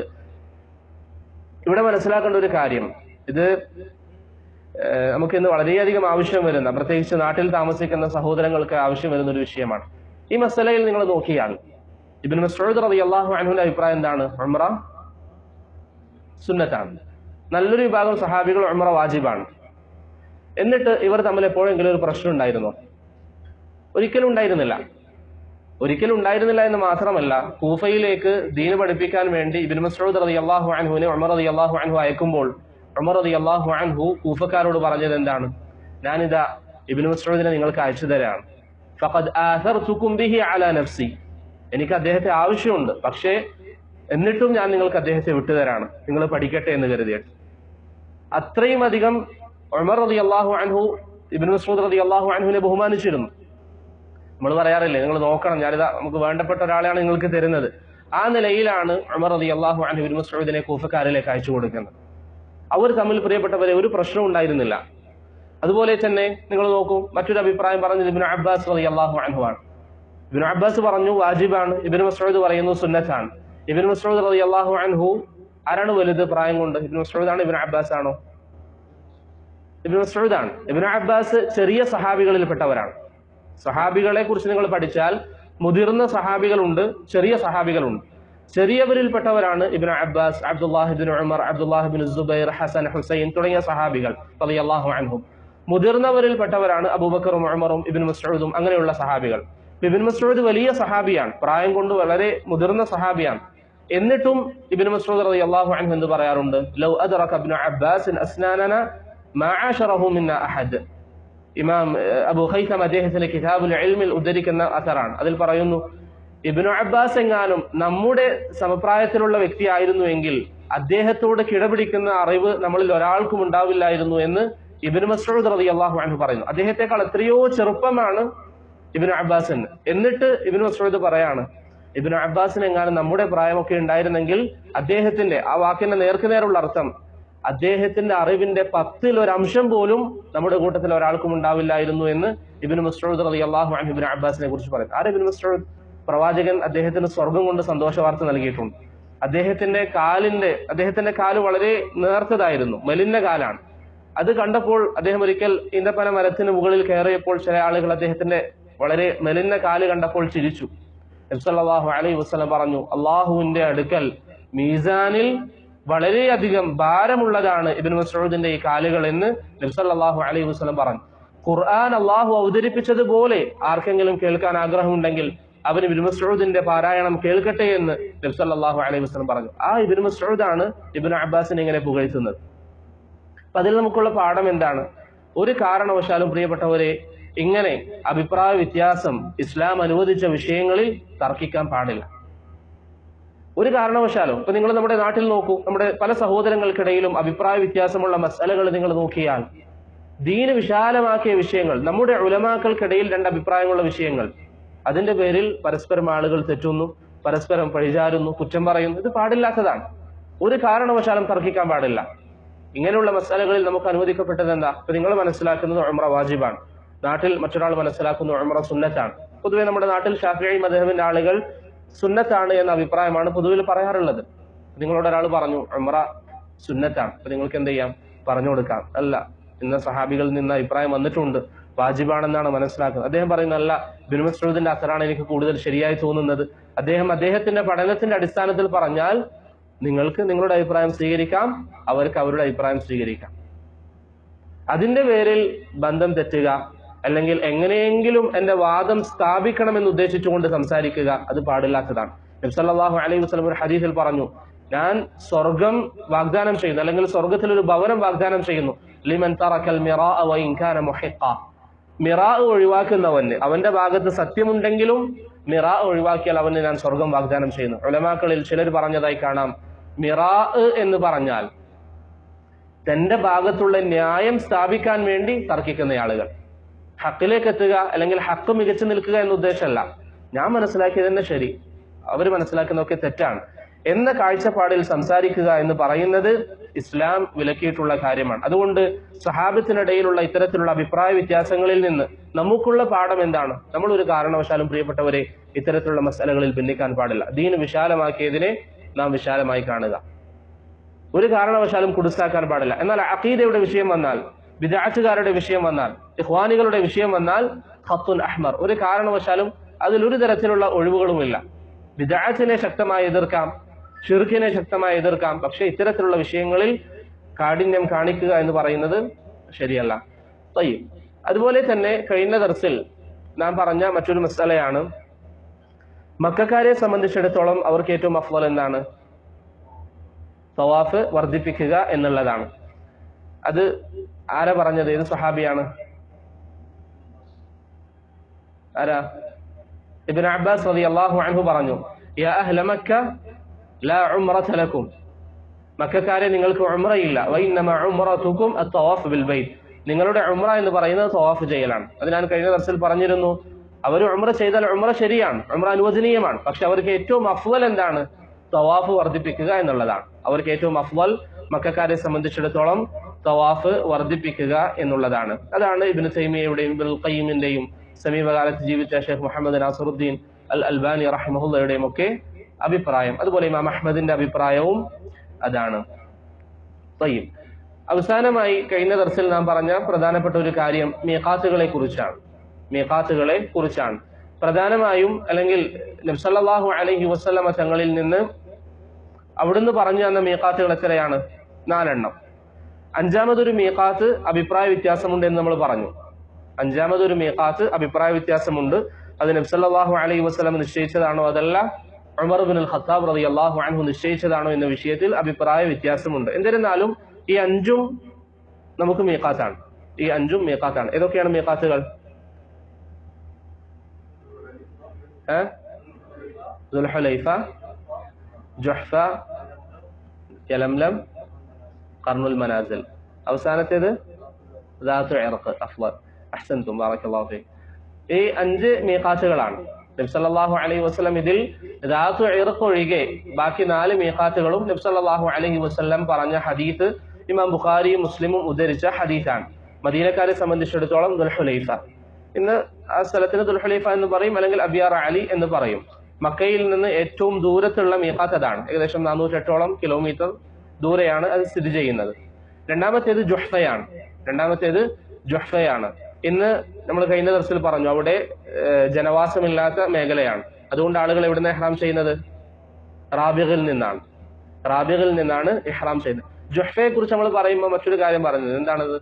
ഇവിടെ മനസ്സിലാക്കേണ്ട ഒരു കാര്യം ഇത് ഏഹ്, നമുക്ക് ഇന്ന് വളരെയധികം ആവശ്യം വരുന്ന പ്രത്യേകിച്ച് നാട്ടിൽ താമസിക്കുന്ന സഹോദരങ്ങൾക്ക് ആവശ്യം വരുന്ന ഒരു വിഷയമാണ് ഈ മസലയിൽ നിങ്ങൾ നോക്കിയാൽ ഇബിൻ മസ്ഊദ് റളിയല്ലാഹു അൻഹുവിന്റെ അഭിപ്രായം എന്താണ് ഉംറ സുന്നത്താണ് നല്ലൊരു വിഭാഗം സഹാബികൾ ഉംറ വാജിബാണ് എന്നിട്ട് ഇവർ തമ്മിൽ എപ്പോഴെങ്കിലും ഒരു പ്രശ്നം ഉണ്ടായിരുന്നോ ഒരിക്കലും ഉണ്ടായിരുന്നില്ല ഒരിക്കലും ഉണ്ടായിരുന്നില്ല എന്ന് മാത്രമല്ല കൂഫയിലേക്ക് ദീന് പഠിപ്പിക്കാൻ വേണ്ടി ഇബിൻ മസ്ഊദ് റളിയല്ലാഹു അൻഹുവിനെ ഉമർ റളിയല്ലാഹു അൻഹു അയക്കുമ്പോൾ ഉമർ റളിയല്ലാഹു അൻഹു കൂഫക്കാരോട് പറഞ്ഞത് എന്താണ് ഞാനിതാ ഇബിൻ മസ്ഊദിനെ നിങ്ങൾക്ക് അയച്ചു തരാണ് ഫഖദ് ആഥർതുകും ബിഹി അലാ നഫ്സി എനിക്ക് അദ്ദേഹത്തെ ആവശ്യമുണ്ട് പക്ഷേ എന്നിട്ടും ഞാൻ നിങ്ങൾക്ക് അദ്ദേഹത്തെ വിട്ടുതരാണ് നിങ്ങൾ പഠിക്കട്ടെ എന്ന് കരുതിയിട്ട് അത്രയും അധികം ഉമർ റതി അള്ളാഹു അൻഹു ഇബിൻ മസ്ഊദ് റതി അള്ളാഹു അൻഹുവിനെ ബഹുമാനിച്ചിരുന്നു നമ്മൾ പറയാറില്ലേ നിങ്ങൾ നോക്കണം ഞാനിതാ നമുക്ക് വേണ്ടപ്പെട്ട ഒരാളെയാണ് നിങ്ങൾക്ക് തരുന്നത് ആ നിലയിലാണ് ഉമർ റതി അള്ളാഹു അലഹു ഇബ്നു മസ്ഊദിനെ കൂഫക്കാരിലേക്ക് അയച്ചു കൊടുക്കുന്നത് അവർ തമ്മിൽ പ്രിയപ്പെട്ടവരെ ഒരു പ്രശ്നവും ഉണ്ടായിരുന്നില്ല അതുപോലെ തന്നെ നിങ്ങൾ നോക്കൂ മറ്റൊരു അഭിപ്രായം പറഞ്ഞത് ഇബ്നു അബ്ബാസ് റതി അള്ളാഹു അൻഹു ആണ് ഇബ്നു അബ്ബാസ് പറഞ്ഞു വാജിബാണ് ഇബ്നു മസ്ഊദ് പറയുന്നു സുന്നത്താണ് ഇബ്നു മസ്ഊദ് റതി അള്ളാഹു അൻഹു ആരാണ് വലുത് പ്രായം കൊണ്ട് ഇബ്നു മസ്ഊദ് ആണ് ഇബ്നു അബ്ബാസ് ആണോ ഇബ്നു മസ്ഊദ് ആണ് ഇബ്നു അബ്ബാസ് ചെറിയ സഹാബികളിൽപ്പെട്ടവരാണ് സഹാബികളെ കുറിച്ച് നിങ്ങൾ പഠിച്ചാൽ മുതിർന്ന സഹാബികളുണ്ട് ചെറിയ സഹാബികളുണ്ട് ചെറിയവരിൽപ്പെട്ടവരാണ് Ibn Abbas Abdullah ibn Umar Abdullah ibn Zubair Hasan Husain തുടങ്ങിയ സഹാബികൾ റളിയല്ലാഹു അൻഹും മുതിർന്നവരിൽപ്പെട്ടവരാണ് അബൂബക്കറും ഉമറും ഇബിൻ മസ്ഊദും അങ്ങനെയുള്ള സഹാബികൾ ഇബിൻ മസ്ഊദ് വലിയ സഹാബിയാണ് പ്രായം കൊണ്ട് വളരെ മുതിർന്ന സഹാബിയാണ് എന്നിട്ടും ഇബിൻ മസ്ഊദ് റളിയല്ലാഹു അൻഹു എന്ന് പറയാറുണ്ട് ലൗ അദ്റക ഇബ്നു അബ്ബാസ് അസ്നാനന മാ ആശറഹു മിന്ന അഹദ് ഇമാം ഏഹ്, അബൂ ഖൈസം അദ്ദേഹത്തിന്റെ കിതാബുൽ ഇൽമിൽ ഉദ്ധരിക്കുന്ന അസറാണ് അതിൽ പറയുന്നു ഇബ്നു അബ്ബാസ് എങ്ങാനും നമ്മുടെ സമപ്രായത്തിലുള്ള വ്യക്തിയായിരുന്നുവെങ്കിൽ അദ്ദേഹത്തോട് കിടപിടിക്കുന്ന അറിവ് നമ്മളിൽ ഒരാൾക്കും ഉണ്ടാവില്ലായിരുന്നു എന്ന് ഇബിൻ മസ്ഊദ് റളിയല്ലാഹു അൻഹു പറയുന്നു അദ്ദേഹത്തെക്കാൾ എത്രയോ ചെറുപ്പമാണ് ഇബിൻ അബ്ബാസിന് എന്നിട്ട് ഇബിൻ മസ്ഊദ് പറയാണ് ഇബിൻ അബ്ബാസിന് എങ്ങാനും നമ്മുടെ പ്രായമൊക്കെ ഉണ്ടായിരുന്നെങ്കിൽ അദ്ദേഹത്തിന്റെ ആ വാക്കിന്റെ നേർക്കുനേരുള്ള അർത്ഥം അദ്ദേഹത്തിന്റെ അറിവിന്റെ പത്തിൽ ഒരു അംശം പോലും നമ്മുടെ കൂട്ടത്തിൽ ഒരാൾക്കും ഉണ്ടാവില്ലായിരുന്നു എന്ന് ഇബിൻ മസ്ഊദ് റളിയല്ലാഹു അൻഹു ഇബിൻ അബ്ബാസിനെ കുറിച്ച് പറയുന്നു ആര് ഇബിൻ മസ്ഊദ് പ്രവാചകൻ അദ്ദേഹത്തിന് സ്വർഗം കൊണ്ട് സന്തോഷ വാർത്ത നൽകിയിട്ടുണ്ട് അദ്ദേഹത്തിന്റെ കാലിന്റെ അദ്ദേഹത്തിന്റെ കാല് വളരെ നേർത്തതായിരുന്നു മെലിഞ്ഞ കാലാണ് അത് കണ്ടപ്പോൾ അദ്ദേഹം ഒരിക്കൽ ഈന്തപ്പന മരത്തിന് മുകളിൽ കയറിയപ്പോൾ ചില ആളുകൾ അദ്ദേഹത്തിന്റെ വളരെ മെലിഞ്ഞ കാല് കണ്ടപ്പോൾ ചിരിച്ചു നബ്സല്ലാഹു അലൈഹി വസ്ലം പറഞ്ഞു അള്ളാഹുവിന്റെ അടുക്കൽ മീസാനിൽ വളരെയധികം ഭാരമുള്ളതാണ് ഇബിൻ മസൂദിന്റെ ഈ കാലുകൾ എന്ന് നബ്സല്ലാഹു അലൈഹി വസ്ലം പറഞ്ഞു ഖുർആൻ അള്ളാഹു അവതരിപ്പിച്ചതുപോലെ ആർക്കെങ്കിലും കേൾക്കാൻ ആഗ്രഹമുണ്ടെങ്കിൽ അവൻ ഇബിൻ മസൂദിന്റെ പാരായണം കേൾക്കട്ടെ എന്ന് നബ്സല്ലാഹു അലൈഹി വസ്ലം പറഞ്ഞു ആ ഇബിൻ മസൂദാണ് ഇബിൻ അബ്ബാസിനെ ഇങ്ങനെ പുകഴ്ത്തുന്നത് അപ്പൊ അതിൽ നമുക്കുള്ള പാഠം എന്താണ് ഒരു കാരണവശാലും പ്രിയപ്പെട്ടവരെ ഇങ്ങനെ അഭിപ്രായ വ്യത്യാസം ഇസ്ലാം അനുവദിച്ച വിഷയങ്ങളിൽ തർക്കിക്കാൻ പാടില്ല ഒരു കാരണവശാലും ഇപ്പൊ നിങ്ങൾ നമ്മുടെ നാട്ടിൽ നോക്കൂ നമ്മുടെ പല സഹോദരങ്ങൾക്കിടയിലും അഭിപ്രായ വ്യത്യാസമുള്ള മസലകൾ നിങ്ങൾ നോക്കിയാൽ ദീന് വിശാലമാക്കിയ വിഷയങ്ങൾ നമ്മുടെ ഉലമാക്കൾക്കിടയിൽ രണ്ട് അഭിപ്രായമുള്ള വിഷയങ്ങൾ അതിന്റെ പേരിൽ പരസ്പരം ആളുകൾ തെറ്റുന്നു പരസ്പരം പഴിചാരുന്നു കുറ്റം പറയുന്നു ഇത് പാടില്ലാത്തതാണ് ഒരു കാരണവശാലും തർക്കിക്കാൻ പാടില്ല ഇങ്ങനെയുള്ള മസാലകളിൽ നമുക്ക് അനുവദിക്കപ്പെട്ടത് എന്താ ഇപ്പൊ നിങ്ങൾ മനസ്സിലാക്കുന്നത് ഉമ്ര വാജിബാണ് നാട്ടിൽ മറ്റൊരാൾ മനസ്സിലാക്കുന്ന ഉമ്ര സുന്നത്താണ് പൊതുവെ നമ്മുടെ നാട്ടിൽ ഷാഫിഈ മദഹബിന്റെ ആളുകൾ സുന്നത്താണ് എന്ന അഭിപ്രായമാണ് പൊതുവിൽ പറയാറുള്ളത് നിങ്ങളോട് ഒരാൾ പറഞ്ഞു ഉമ്ര സുന്നത്താണ് അപ്പൊ നിങ്ങൾക്ക് എന്ത് ചെയ്യാം പറഞ്ഞു കൊടുക്കാം അല്ല ഇന്ന സഹാബികളിൽ നിന്ന് അഭിപ്രായം വന്നിട്ടുണ്ട് വാജിബാണെന്നാണ് മനസ്സിലാക്കുന്നത് അദ്ദേഹം പറയുന്നത് അല്ല ബിൻ മസ്ഊദിന്റെ അസറാണ് എനിക്ക് കൂടുതൽ ശരിയായി തോന്നുന്നത് അദ്ദേഹം അദ്ദേഹത്തിന്റെ പഠനത്തിന്റെ അടിസ്ഥാനത്തിൽ പറഞ്ഞാൽ നിങ്ങൾക്ക് നിങ്ങളുടെ അഭിപ്രായം സ്വീകരിക്കാം അവർക്ക് അവരുടെ അഭിപ്രായം സ്വീകരിക്കാം അതിന്റെ പേരിൽ ബന്ധം തെറ്റുക അല്ലെങ്കിൽ എങ്ങനെയെങ്കിലും എന്റെ വാദം സ്ഥാപിക്കണമെന്ന് ഉദ്ദേശിച്ചുകൊണ്ട് സംസാരിക്കുക അത് പാടില്ലാത്തതാണ് നബ്സല്ലാഹു അലൈഹി വസ്ലം ഒരു ഹദീസിൽ പറഞ്ഞു ഞാൻ സ്വർഗം വാഗ്ദാനം ചെയ്യുന്നു അല്ലെങ്കിൽ സ്വർഗത്തിൽ ഒരു ഭവനം വാഗ്ദാനം ചെയ്യുന്നു ലിമൻ തറക്കൽ മിറാ വ ഇൻ കാന മുഹിഖ മിറാ ഒഴിവാക്കുന്നവന് അവന്റെ ഭാഗത്ത് സത്യമുണ്ടെങ്കിലും മിറാ ഒഴിവാക്കിയാൽ അവന് ഞാൻ സ്വർഗം വാഗ്ദാനം ചെയ്യുന്നു ഉലമാക്കളിൽ ചിലർ പറഞ്ഞതായി കാണാം മിറാ എന്ന് പറഞ്ഞാൽ തന്റെ ഭാഗത്തുള്ള ന്യായം സ്ഥാപിക്കാൻ വേണ്ടി തർക്കിക്കുന്ന ആളുകൾ ഹക്കിലേക്ക് എത്തുക അല്ലെങ്കിൽ ഹക്ക് മികച്ചു നിൽക്കുക എന്ന ഉദ്ദേശമല്ല ഞാൻ മനസ്സിലാക്കിയത് തന്നെ ശരി അവർ മനസ്സിലാക്കുന്നതൊക്കെ തെറ്റാണ് എന്ന കാഴ്ചപ്പാടിൽ സംസാരിക്കുക എന്ന് പറയുന്നത് ഇസ്ലാം വിലക്കിയിട്ടുള്ള കാര്യമാണ് അതുകൊണ്ട് സഹാബത്തിനിടയിലുള്ള ഇത്തരത്തിലുള്ള അഭിപ്രായ വ്യത്യാസങ്ങളിൽ നിന്ന് നമുക്കുള്ള പാഠം എന്താണ് നമ്മൾ ഒരു കാരണവശാലും പ്രിയപ്പെട്ടവരെ ഇത്തരത്തിലുള്ള മസലകളിൽ ഭിന്നിക്കാൻ പാടില്ല ദീന് വിശാലമാക്കിയതിനെ നാം വിശാലമായി കാണുക ഒരു കാരണവശാലും കുടുസാക്കാൻ പാടില്ല എന്നാൽ അഖീദയുടെ വിഷയം വന്നാൽ വിദാറ്റുകാരുടെ വിഷയം വന്നാൽ ഇഖ്വാനികളുടെ വിഷയം വന്നാൽ ഖത്തുൻ അഹ്മർ ഒരു കാരണവശാലും അതിൽ ഒരു തരത്തിലുള്ള ഒഴിവുകളുമില്ല വിദാറ്റിനെ ശക്തമായി എതിർക്കാം ഷിർഖിനെ ശക്തമായി എതിർക്കാം പക്ഷെ ഇത്തരത്തിലുള്ള വിഷയങ്ങളിൽ കാഠിന്യം കാണിക്കുക എന്ന് പറയുന്നത് ശരിയല്ല തയ്യും അതുപോലെ തന്നെ കഴിഞ്ഞ ദർസിൽ നാം പറഞ്ഞ മറ്റൊരു മസലയാണ് മക്കാരെ സംബന്ധിച്ചിടത്തോളം അവർക്ക് ഏറ്റവും അഫ്വൽ എന്താണ് തവാഫ് വർദ്ധിപ്പിക്കുക എന്നുള്ളതാണ് അത് ആരാ പറഞ്ഞത് ഏത് സഹാബിയാണ് ആരാ ഇബ്നു അബ്ബാസ് റളിയല്ലാഹു അൻഹു പറഞ്ഞു യാ അഹ്ല മക്ക ലാ ഉംറത ലക്കും മക്കക്കാരെ നിങ്ങൾക്ക് ഉംറയില്ല വൈന്നമ ഉംറതുക്കും അത്തവാഫ് ബിൽ ബൈത്ത് നിങ്ങളുടെ ഉംറ എന്ന് പറയുന്നത് തവാഫ് ചെയ്യലാണ് അത് ഞാൻ കഴിഞ്ഞ ദർസിൽ പറഞ്ഞിരുന്നു അവർ ഉംറ ചെയ്താൽ ഉംറ ശരിയാണ് ഉംറ അനുവദനീയമാണ് പക്ഷെ അവർക്ക് ഏറ്റവും അഫ്വൽ എന്താണ് തവാഫ് വർദ്ധിപ്പിക്കുക എന്നുള്ളതാണ് അവർക്ക് ഏറ്റവും അഫ്വൽ മക്കാരെ സംബന്ധിച്ചിടത്തോളം തവാഫ് വർദ്ധിപ്പിക്കുക എന്നുള്ളതാണ് അതാണ് ഇബിന് തൈമിയയുടെയും ഇബ്നുൽ ഖയ്യിമിന്റെയും സമീപകാലത്ത് ജീവിച്ച Sheikh Muhammad Nasiruddin al Albani റഹ്മഹുല്ലയുടെയും ഒക്കെ അഭിപ്രായം അതുപോലെ ഇമാം അഹമ്മദിന്റെ അഭിപ്രായവും അതാണ് തയ്യും അവസാനമായി കഴിഞ്ഞ ദർസിൽ നാം പറഞ്ഞ പ്രധാനപ്പെട്ട ഒരു കാര്യം മീഖാത്തുകളെ കുറിച്ചാണ് മീഖാത്തുകളെ കുറിച്ചാണ് പ്രധാനമായും അല്ലെങ്കിൽ നബ്സല്ലാഹു അലൈഹി വസ്ലമ തങ്ങളിൽ നിന്ന് അവിടുന്ന് പറഞ്ഞു തന്ന മീഖാത്തുകൾ എത്രയാണ് നാലെണ്ണം അഞ്ചാമതൊരു മീഖാത്ത് അഭിപ്രായ വ്യത്യാസമുണ്ട് എന്ന് നമ്മൾ പറഞ്ഞു അഞ്ചാമതൊരു മീഖാത്ത് അഭിപ്രായ വ്യത്യാസമുണ്ട് അത് നബ്സല്ലാഹു അലൈഹി വസ്ലം നിശ്ചയിച്ചതാണോ അതല്ല ഉമർ ബിൻ അൽ ഖത്താബ് റതി അള്ളാഹു അൻഹു നിശ്ചയിച്ചതാണോ എന്ന വിഷയത്തിൽ അഭിപ്രായ വ്യത്യാസമുണ്ട് എന്നിരുന്നാലും ഈ അഞ്ചും നമുക്ക് മീഖാത്താണ് ഈ അഞ്ചും മീഖാത്താണ് ഏതൊക്കെയാണ് മീഖാത്തുകൾ ഏഹ് ദുൽഹുലൈഫ ജുഹ്ഫ യലംലം കർണുൽ മനാസിൽ അവസാനത്തേത് ദാത്തു ഇറക്ക് അഫ്വർ അഹ്സൻതും ബാറക്കല്ലാഹു ഫീക് ഈ അഞ്ച് മീഖാത്തുകളാണ് നബ്സല്ലാഹു അലൈഹി വസ്ലം ഇതിൽ ദാത്തു ഇറക്ക് ഒഴികെ ബാക്കി നാല് മീഖാത്തുകളും നബ്സല്ലാഹു അലൈഹി വസ്ലം പറഞ്ഞ ഹദീത്ത് ഇമാം ബുഖാരിയും മുസ്ലിമും ഉദ്ധരിച്ച ഹദീത്താണ് മദീനക്കാരെ സംബന്ധിച്ചിടത്തോളം ദുൽഹുലൈഫ ഇന്ന് ആ സ്ഥലത്തിന് ദുൽഹുലൈഫ എന്ന് പറയും അല്ലെങ്കിൽ അബിയാർ അലി എന്ന് പറയും മക്കയിൽ നിന്ന് ഏറ്റവും ദൂരത്തുള്ള മീഖാത്ത് അതാണ് ഏകദേശം നാനൂറ്റെട്ടോളം കിലോമീറ്റർ ദൂരെയാണ് അത് സ്ഥിതി ചെയ്യുന്നത് രണ്ടാമത്തേത് ജുഹ്ഫയാണ് രണ്ടാമത്തേത് ജുഹ്ഫയാണ് ഇന്ന് നമ്മൾ കഴിഞ്ഞ ദിവസത്തിൽ പറഞ്ഞു അവിടെ ഏഹ്, ജനവാസമില്ലാത്ത മേഖലയാണ് അതുകൊണ്ട് ആളുകൾ എവിടുന്ന് ഇഹ്റാം ചെയ്യുന്നത് റാബികളിൽ നിന്നാണ് റാബികളിൽ നിന്നാണ് ഇഹ്റാം ചെയ്യുന്നത് ജുഹ്ഫയെ കുറിച്ച് നമ്മൾ പറയുമ്പോൾ മറ്റൊരു കാര്യം പറഞ്ഞത് എന്താണത്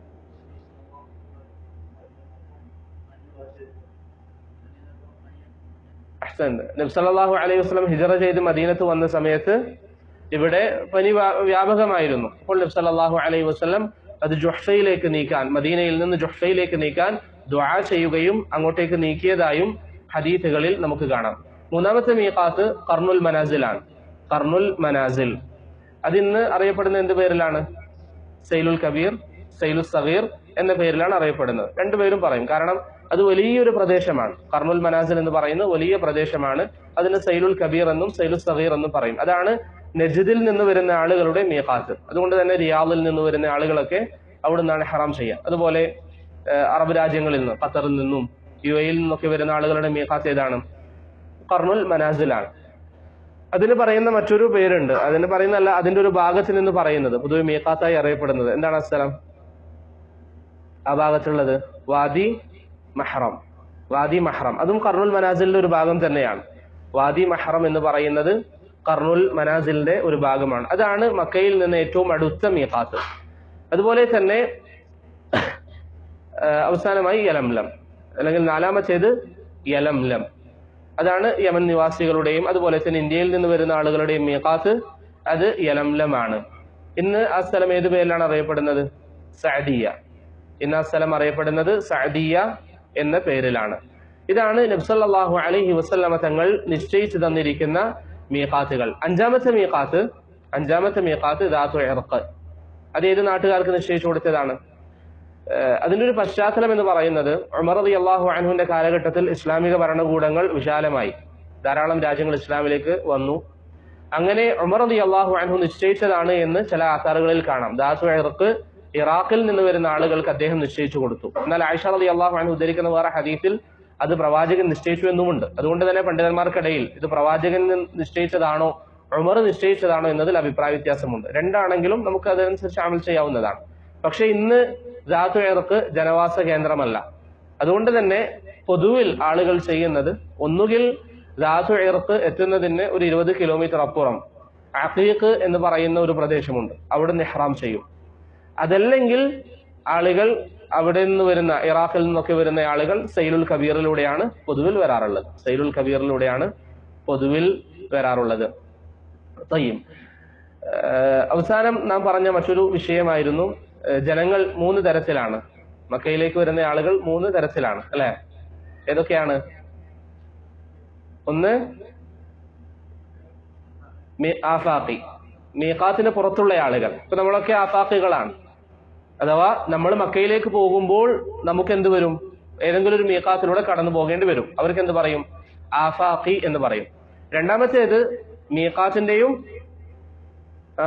അഹ്സൻ നബ്സല്ലാഹു അലൈഹി വസ്ലം ഹിജറ ചെയ്ത് മദീനത്ത് വന്ന സമയത്ത് ഇവിടെ പനി വ്യാ- വ്യാപകമായിരുന്നു അപ്പോൾ നബ്സല്ലാഹു അലൈഹി വസ്ലം അത് ജുഹ്ഫയിലേക്ക് നീക്കാൻ മദീനയിൽ നിന്ന് ജുഹ്ഫയിലേക്ക് നീക്കാൻ ദ്വാ ചെയ്യുകയും അങ്ങോട്ടേക്ക് നീക്കിയതായും ഹദീത്തുകളിൽ നമുക്ക് കാണാം മൂന്നാമത്തെ മീഖാത്ത് കർണുൽ മനാസിലാണ് കർണുൽ മനാസിൽ അതിന്ന് അറിയപ്പെടുന്ന എന്ത് പേരിലാണ് സൈലുൽ കബീർ സൈലുൽ സഗീർ എന്ന പേരിലാണ് അറിയപ്പെടുന്നത് രണ്ടുപേരും പറയും കാരണം അത് വലിയൊരു പ്രദേശമാണ് കർണുൽ മനാസിൽ എന്ന് പറയുന്ന വലിയ പ്രദേശമാണ് അതിന് സൈലുൽ കബീർ എന്നും സൈലുൽ സഗീർ എന്നും പറയും അതാണ് നജിദിൽ നിന്ന് വരുന്ന ആളുകളുടെ മീഖാത്ത് അതുകൊണ്ട് തന്നെ റിയാദിൽ നിന്ന് വരുന്ന ആളുകളൊക്കെ അവിടെ നിന്നാണ് ഹറാം ചെയ്യുക അതുപോലെ ഏഹ്, അറബ് രാജ്യങ്ങളിൽ നിന്ന് ഖത്തറിൽ നിന്നും യു എയിൽ നിന്നൊക്കെ വരുന്ന ആളുകളുടെ മീഖാത്ത് ഏതാണ് കർണുൽ മനാസിലാണ് അതിന് പറയുന്ന മറ്റൊരു പേരുണ്ട് അതിന് പറയുന്നല്ല അതിന്റെ ഒരു ഭാഗത്ത് നിന്ന് പറയുന്നത് പൊതുവെ മീഖാത്തായി അറിയപ്പെടുന്നത് എന്താണ് ആ സ്ഥലം ആ ഭാഗത്തുള്ളത് വാദി മഹ്റം വാദി മഹ്റം അതും കർണുൽ മനാസിലിന്റെ ഒരു ഭാഗം തന്നെയാണ് വാദി മഹ്റം എന്ന് പറയുന്നത് കർണുൽ മനാസിലിന്റെ ഒരു ഭാഗമാണ് അതാണ് മക്കയിൽ നിന്ന് ഏറ്റവും അടുത്ത മീഖാത്ത് അതുപോലെ തന്നെ ആ, അവസാനമായി യലംലം അല്ലെങ്കിൽ നാലാമത്തേത് യലംലം അതാണ് യമൻ നിവാസികളുടെയും അതുപോലെ തന്നെ ഇന്ത്യയിൽ നിന്ന് വരുന്ന ആളുകളുടെയും മീഖാത്ത് അത് യലംലമാണ് ഇന്ന് ആ സ്ഥലം ഏത് പേരിലാണ് അറിയപ്പെടുന്നത് സഅദിയ ഇന്ന് ആ സ്ഥലം അറിയപ്പെടുന്നത് സഅദിയ എന്ന പേരിലാണ് ഇതാണ് നബ്സല്ലാഹു അലൈഹി വസല്ലമ തങ്ങൾ നിശ്ചയിച്ചു തന്നിരിക്കുന്ന മീഖാത്തുകൾ അഞ്ചാമത്തെ മീഖാത്ത് അഞ്ചാമത്തെ മീഖാത്ത് ദാത്തു ഇറക്ക് അത് ഏത് നാട്ടുകാർക്ക് നിശ്ചയിച്ചു കൊടുത്തതാണ് ഏഹ് അതിന്റെ ഒരു പശ്ചാത്തലം എന്ന് പറയുന്നത് ഉമർ റതി അള്ളാഹു അൻഹുവിന്റെ കാലഘട്ടത്തിൽ ഇസ്ലാമിക ഭരണകൂടങ്ങൾ വിശാലമായി ധാരാളം രാജ്യങ്ങൾ ഇസ്ലാമിലേക്ക് വന്നു അങ്ങനെ ഉമർ റതി അള്ളാഹു അൻഹു നിശ്ചയിച്ചതാണ് എന്ന് ചില ആധാറുകളിൽ കാണാം ദാസു ഇറക്ക് ഇറാഖിൽ നിന്ന് വരുന്ന ആളുകൾക്ക് അദ്ദേഹം നിശ്ചയിച്ചു കൊടുത്തു എന്നാൽ ആയിഷ റതി അള്ളാഹു അൻഹു ഉദ്ധരിക്കുന്ന വേറെ ഹദീസിൽ അത് പ്രവാചകൻ നിശ്ചയിച്ചു എന്നുമുണ്ട് അതുകൊണ്ട് തന്നെ പണ്ഡിതന്മാർക്കിടയിൽ ഇത് പ്രവാചകൻ നിശ്ചയിച്ചതാണോ ഉമർ നിശ്ചയിച്ചതാണോ എന്നതിൽ അഭിപ്രായ വ്യത്യാസമുണ്ട് രണ്ടാണെങ്കിലും നമുക്ക് അതനുസരിച്ച് അമൽ ചെയ്യാവുന്നതാണ് പക്ഷെ ഇന്ന് ദാത്തു ഇറക്ക് ജനവാസ കേന്ദ്രമല്ല അതുകൊണ്ട് തന്നെ പൊതുവിൽ ആളുകൾ ചെയ്യുന്നത് ഒന്നുകിൽ ദാത്തു ഇറക്ക് എത്തുന്നതിന് ഒരു ഇരുപത് കിലോമീറ്റർ അപ്പുറം അഖീഖ് എന്ന് പറയുന്ന ഒരു പ്രദേശമുണ്ട് അവിടെ നിഹ്റാം ചെയ്യും അതല്ലെങ്കിൽ ആളുകൾ അവിടെ നിന്ന് വരുന്ന ഇറാഖിൽ നിന്നൊക്കെ വരുന്ന ആളുകൾ സൈലുൽ കബീറിലൂടെയാണ് പൊതുവിൽ വരാറുള്ളത് സൈലുൽ കബീറിലൂടെയാണ് പൊതുവിൽ വരാറുള്ളത് തയ്യും ഏഹ് അവസാനം നാം പറഞ്ഞ മറ്റൊരു വിഷയമായിരുന്നു ഏഹ് ജനങ്ങൾ മൂന്ന് തരത്തിലാണ് മക്കയിലേക്ക് വരുന്ന ആളുകൾ മൂന്ന് തരത്തിലാണ് അല്ലെ ഏതൊക്കെയാണ് ഒന്ന് മി- ആഫാഖി മീഖാത്തിന് പുറത്തുള്ള ആളുകൾ ഇപ്പൊ നമ്മളൊക്കെ ആഫാഖികളാണ് അഥവാ നമ്മൾ മക്കയിലേക്ക് പോകുമ്പോൾ നമുക്ക് എന്ത് വരും ഏതെങ്കിലും ഒരു മീഖാത്തിലൂടെ കടന്നു പോകേണ്ടി വരും അവർക്ക് എന്ത് പറയും ആഫാഖി എന്ന് പറയും രണ്ടാമത്തേത് മീഖാത്തിന്റെയും ആ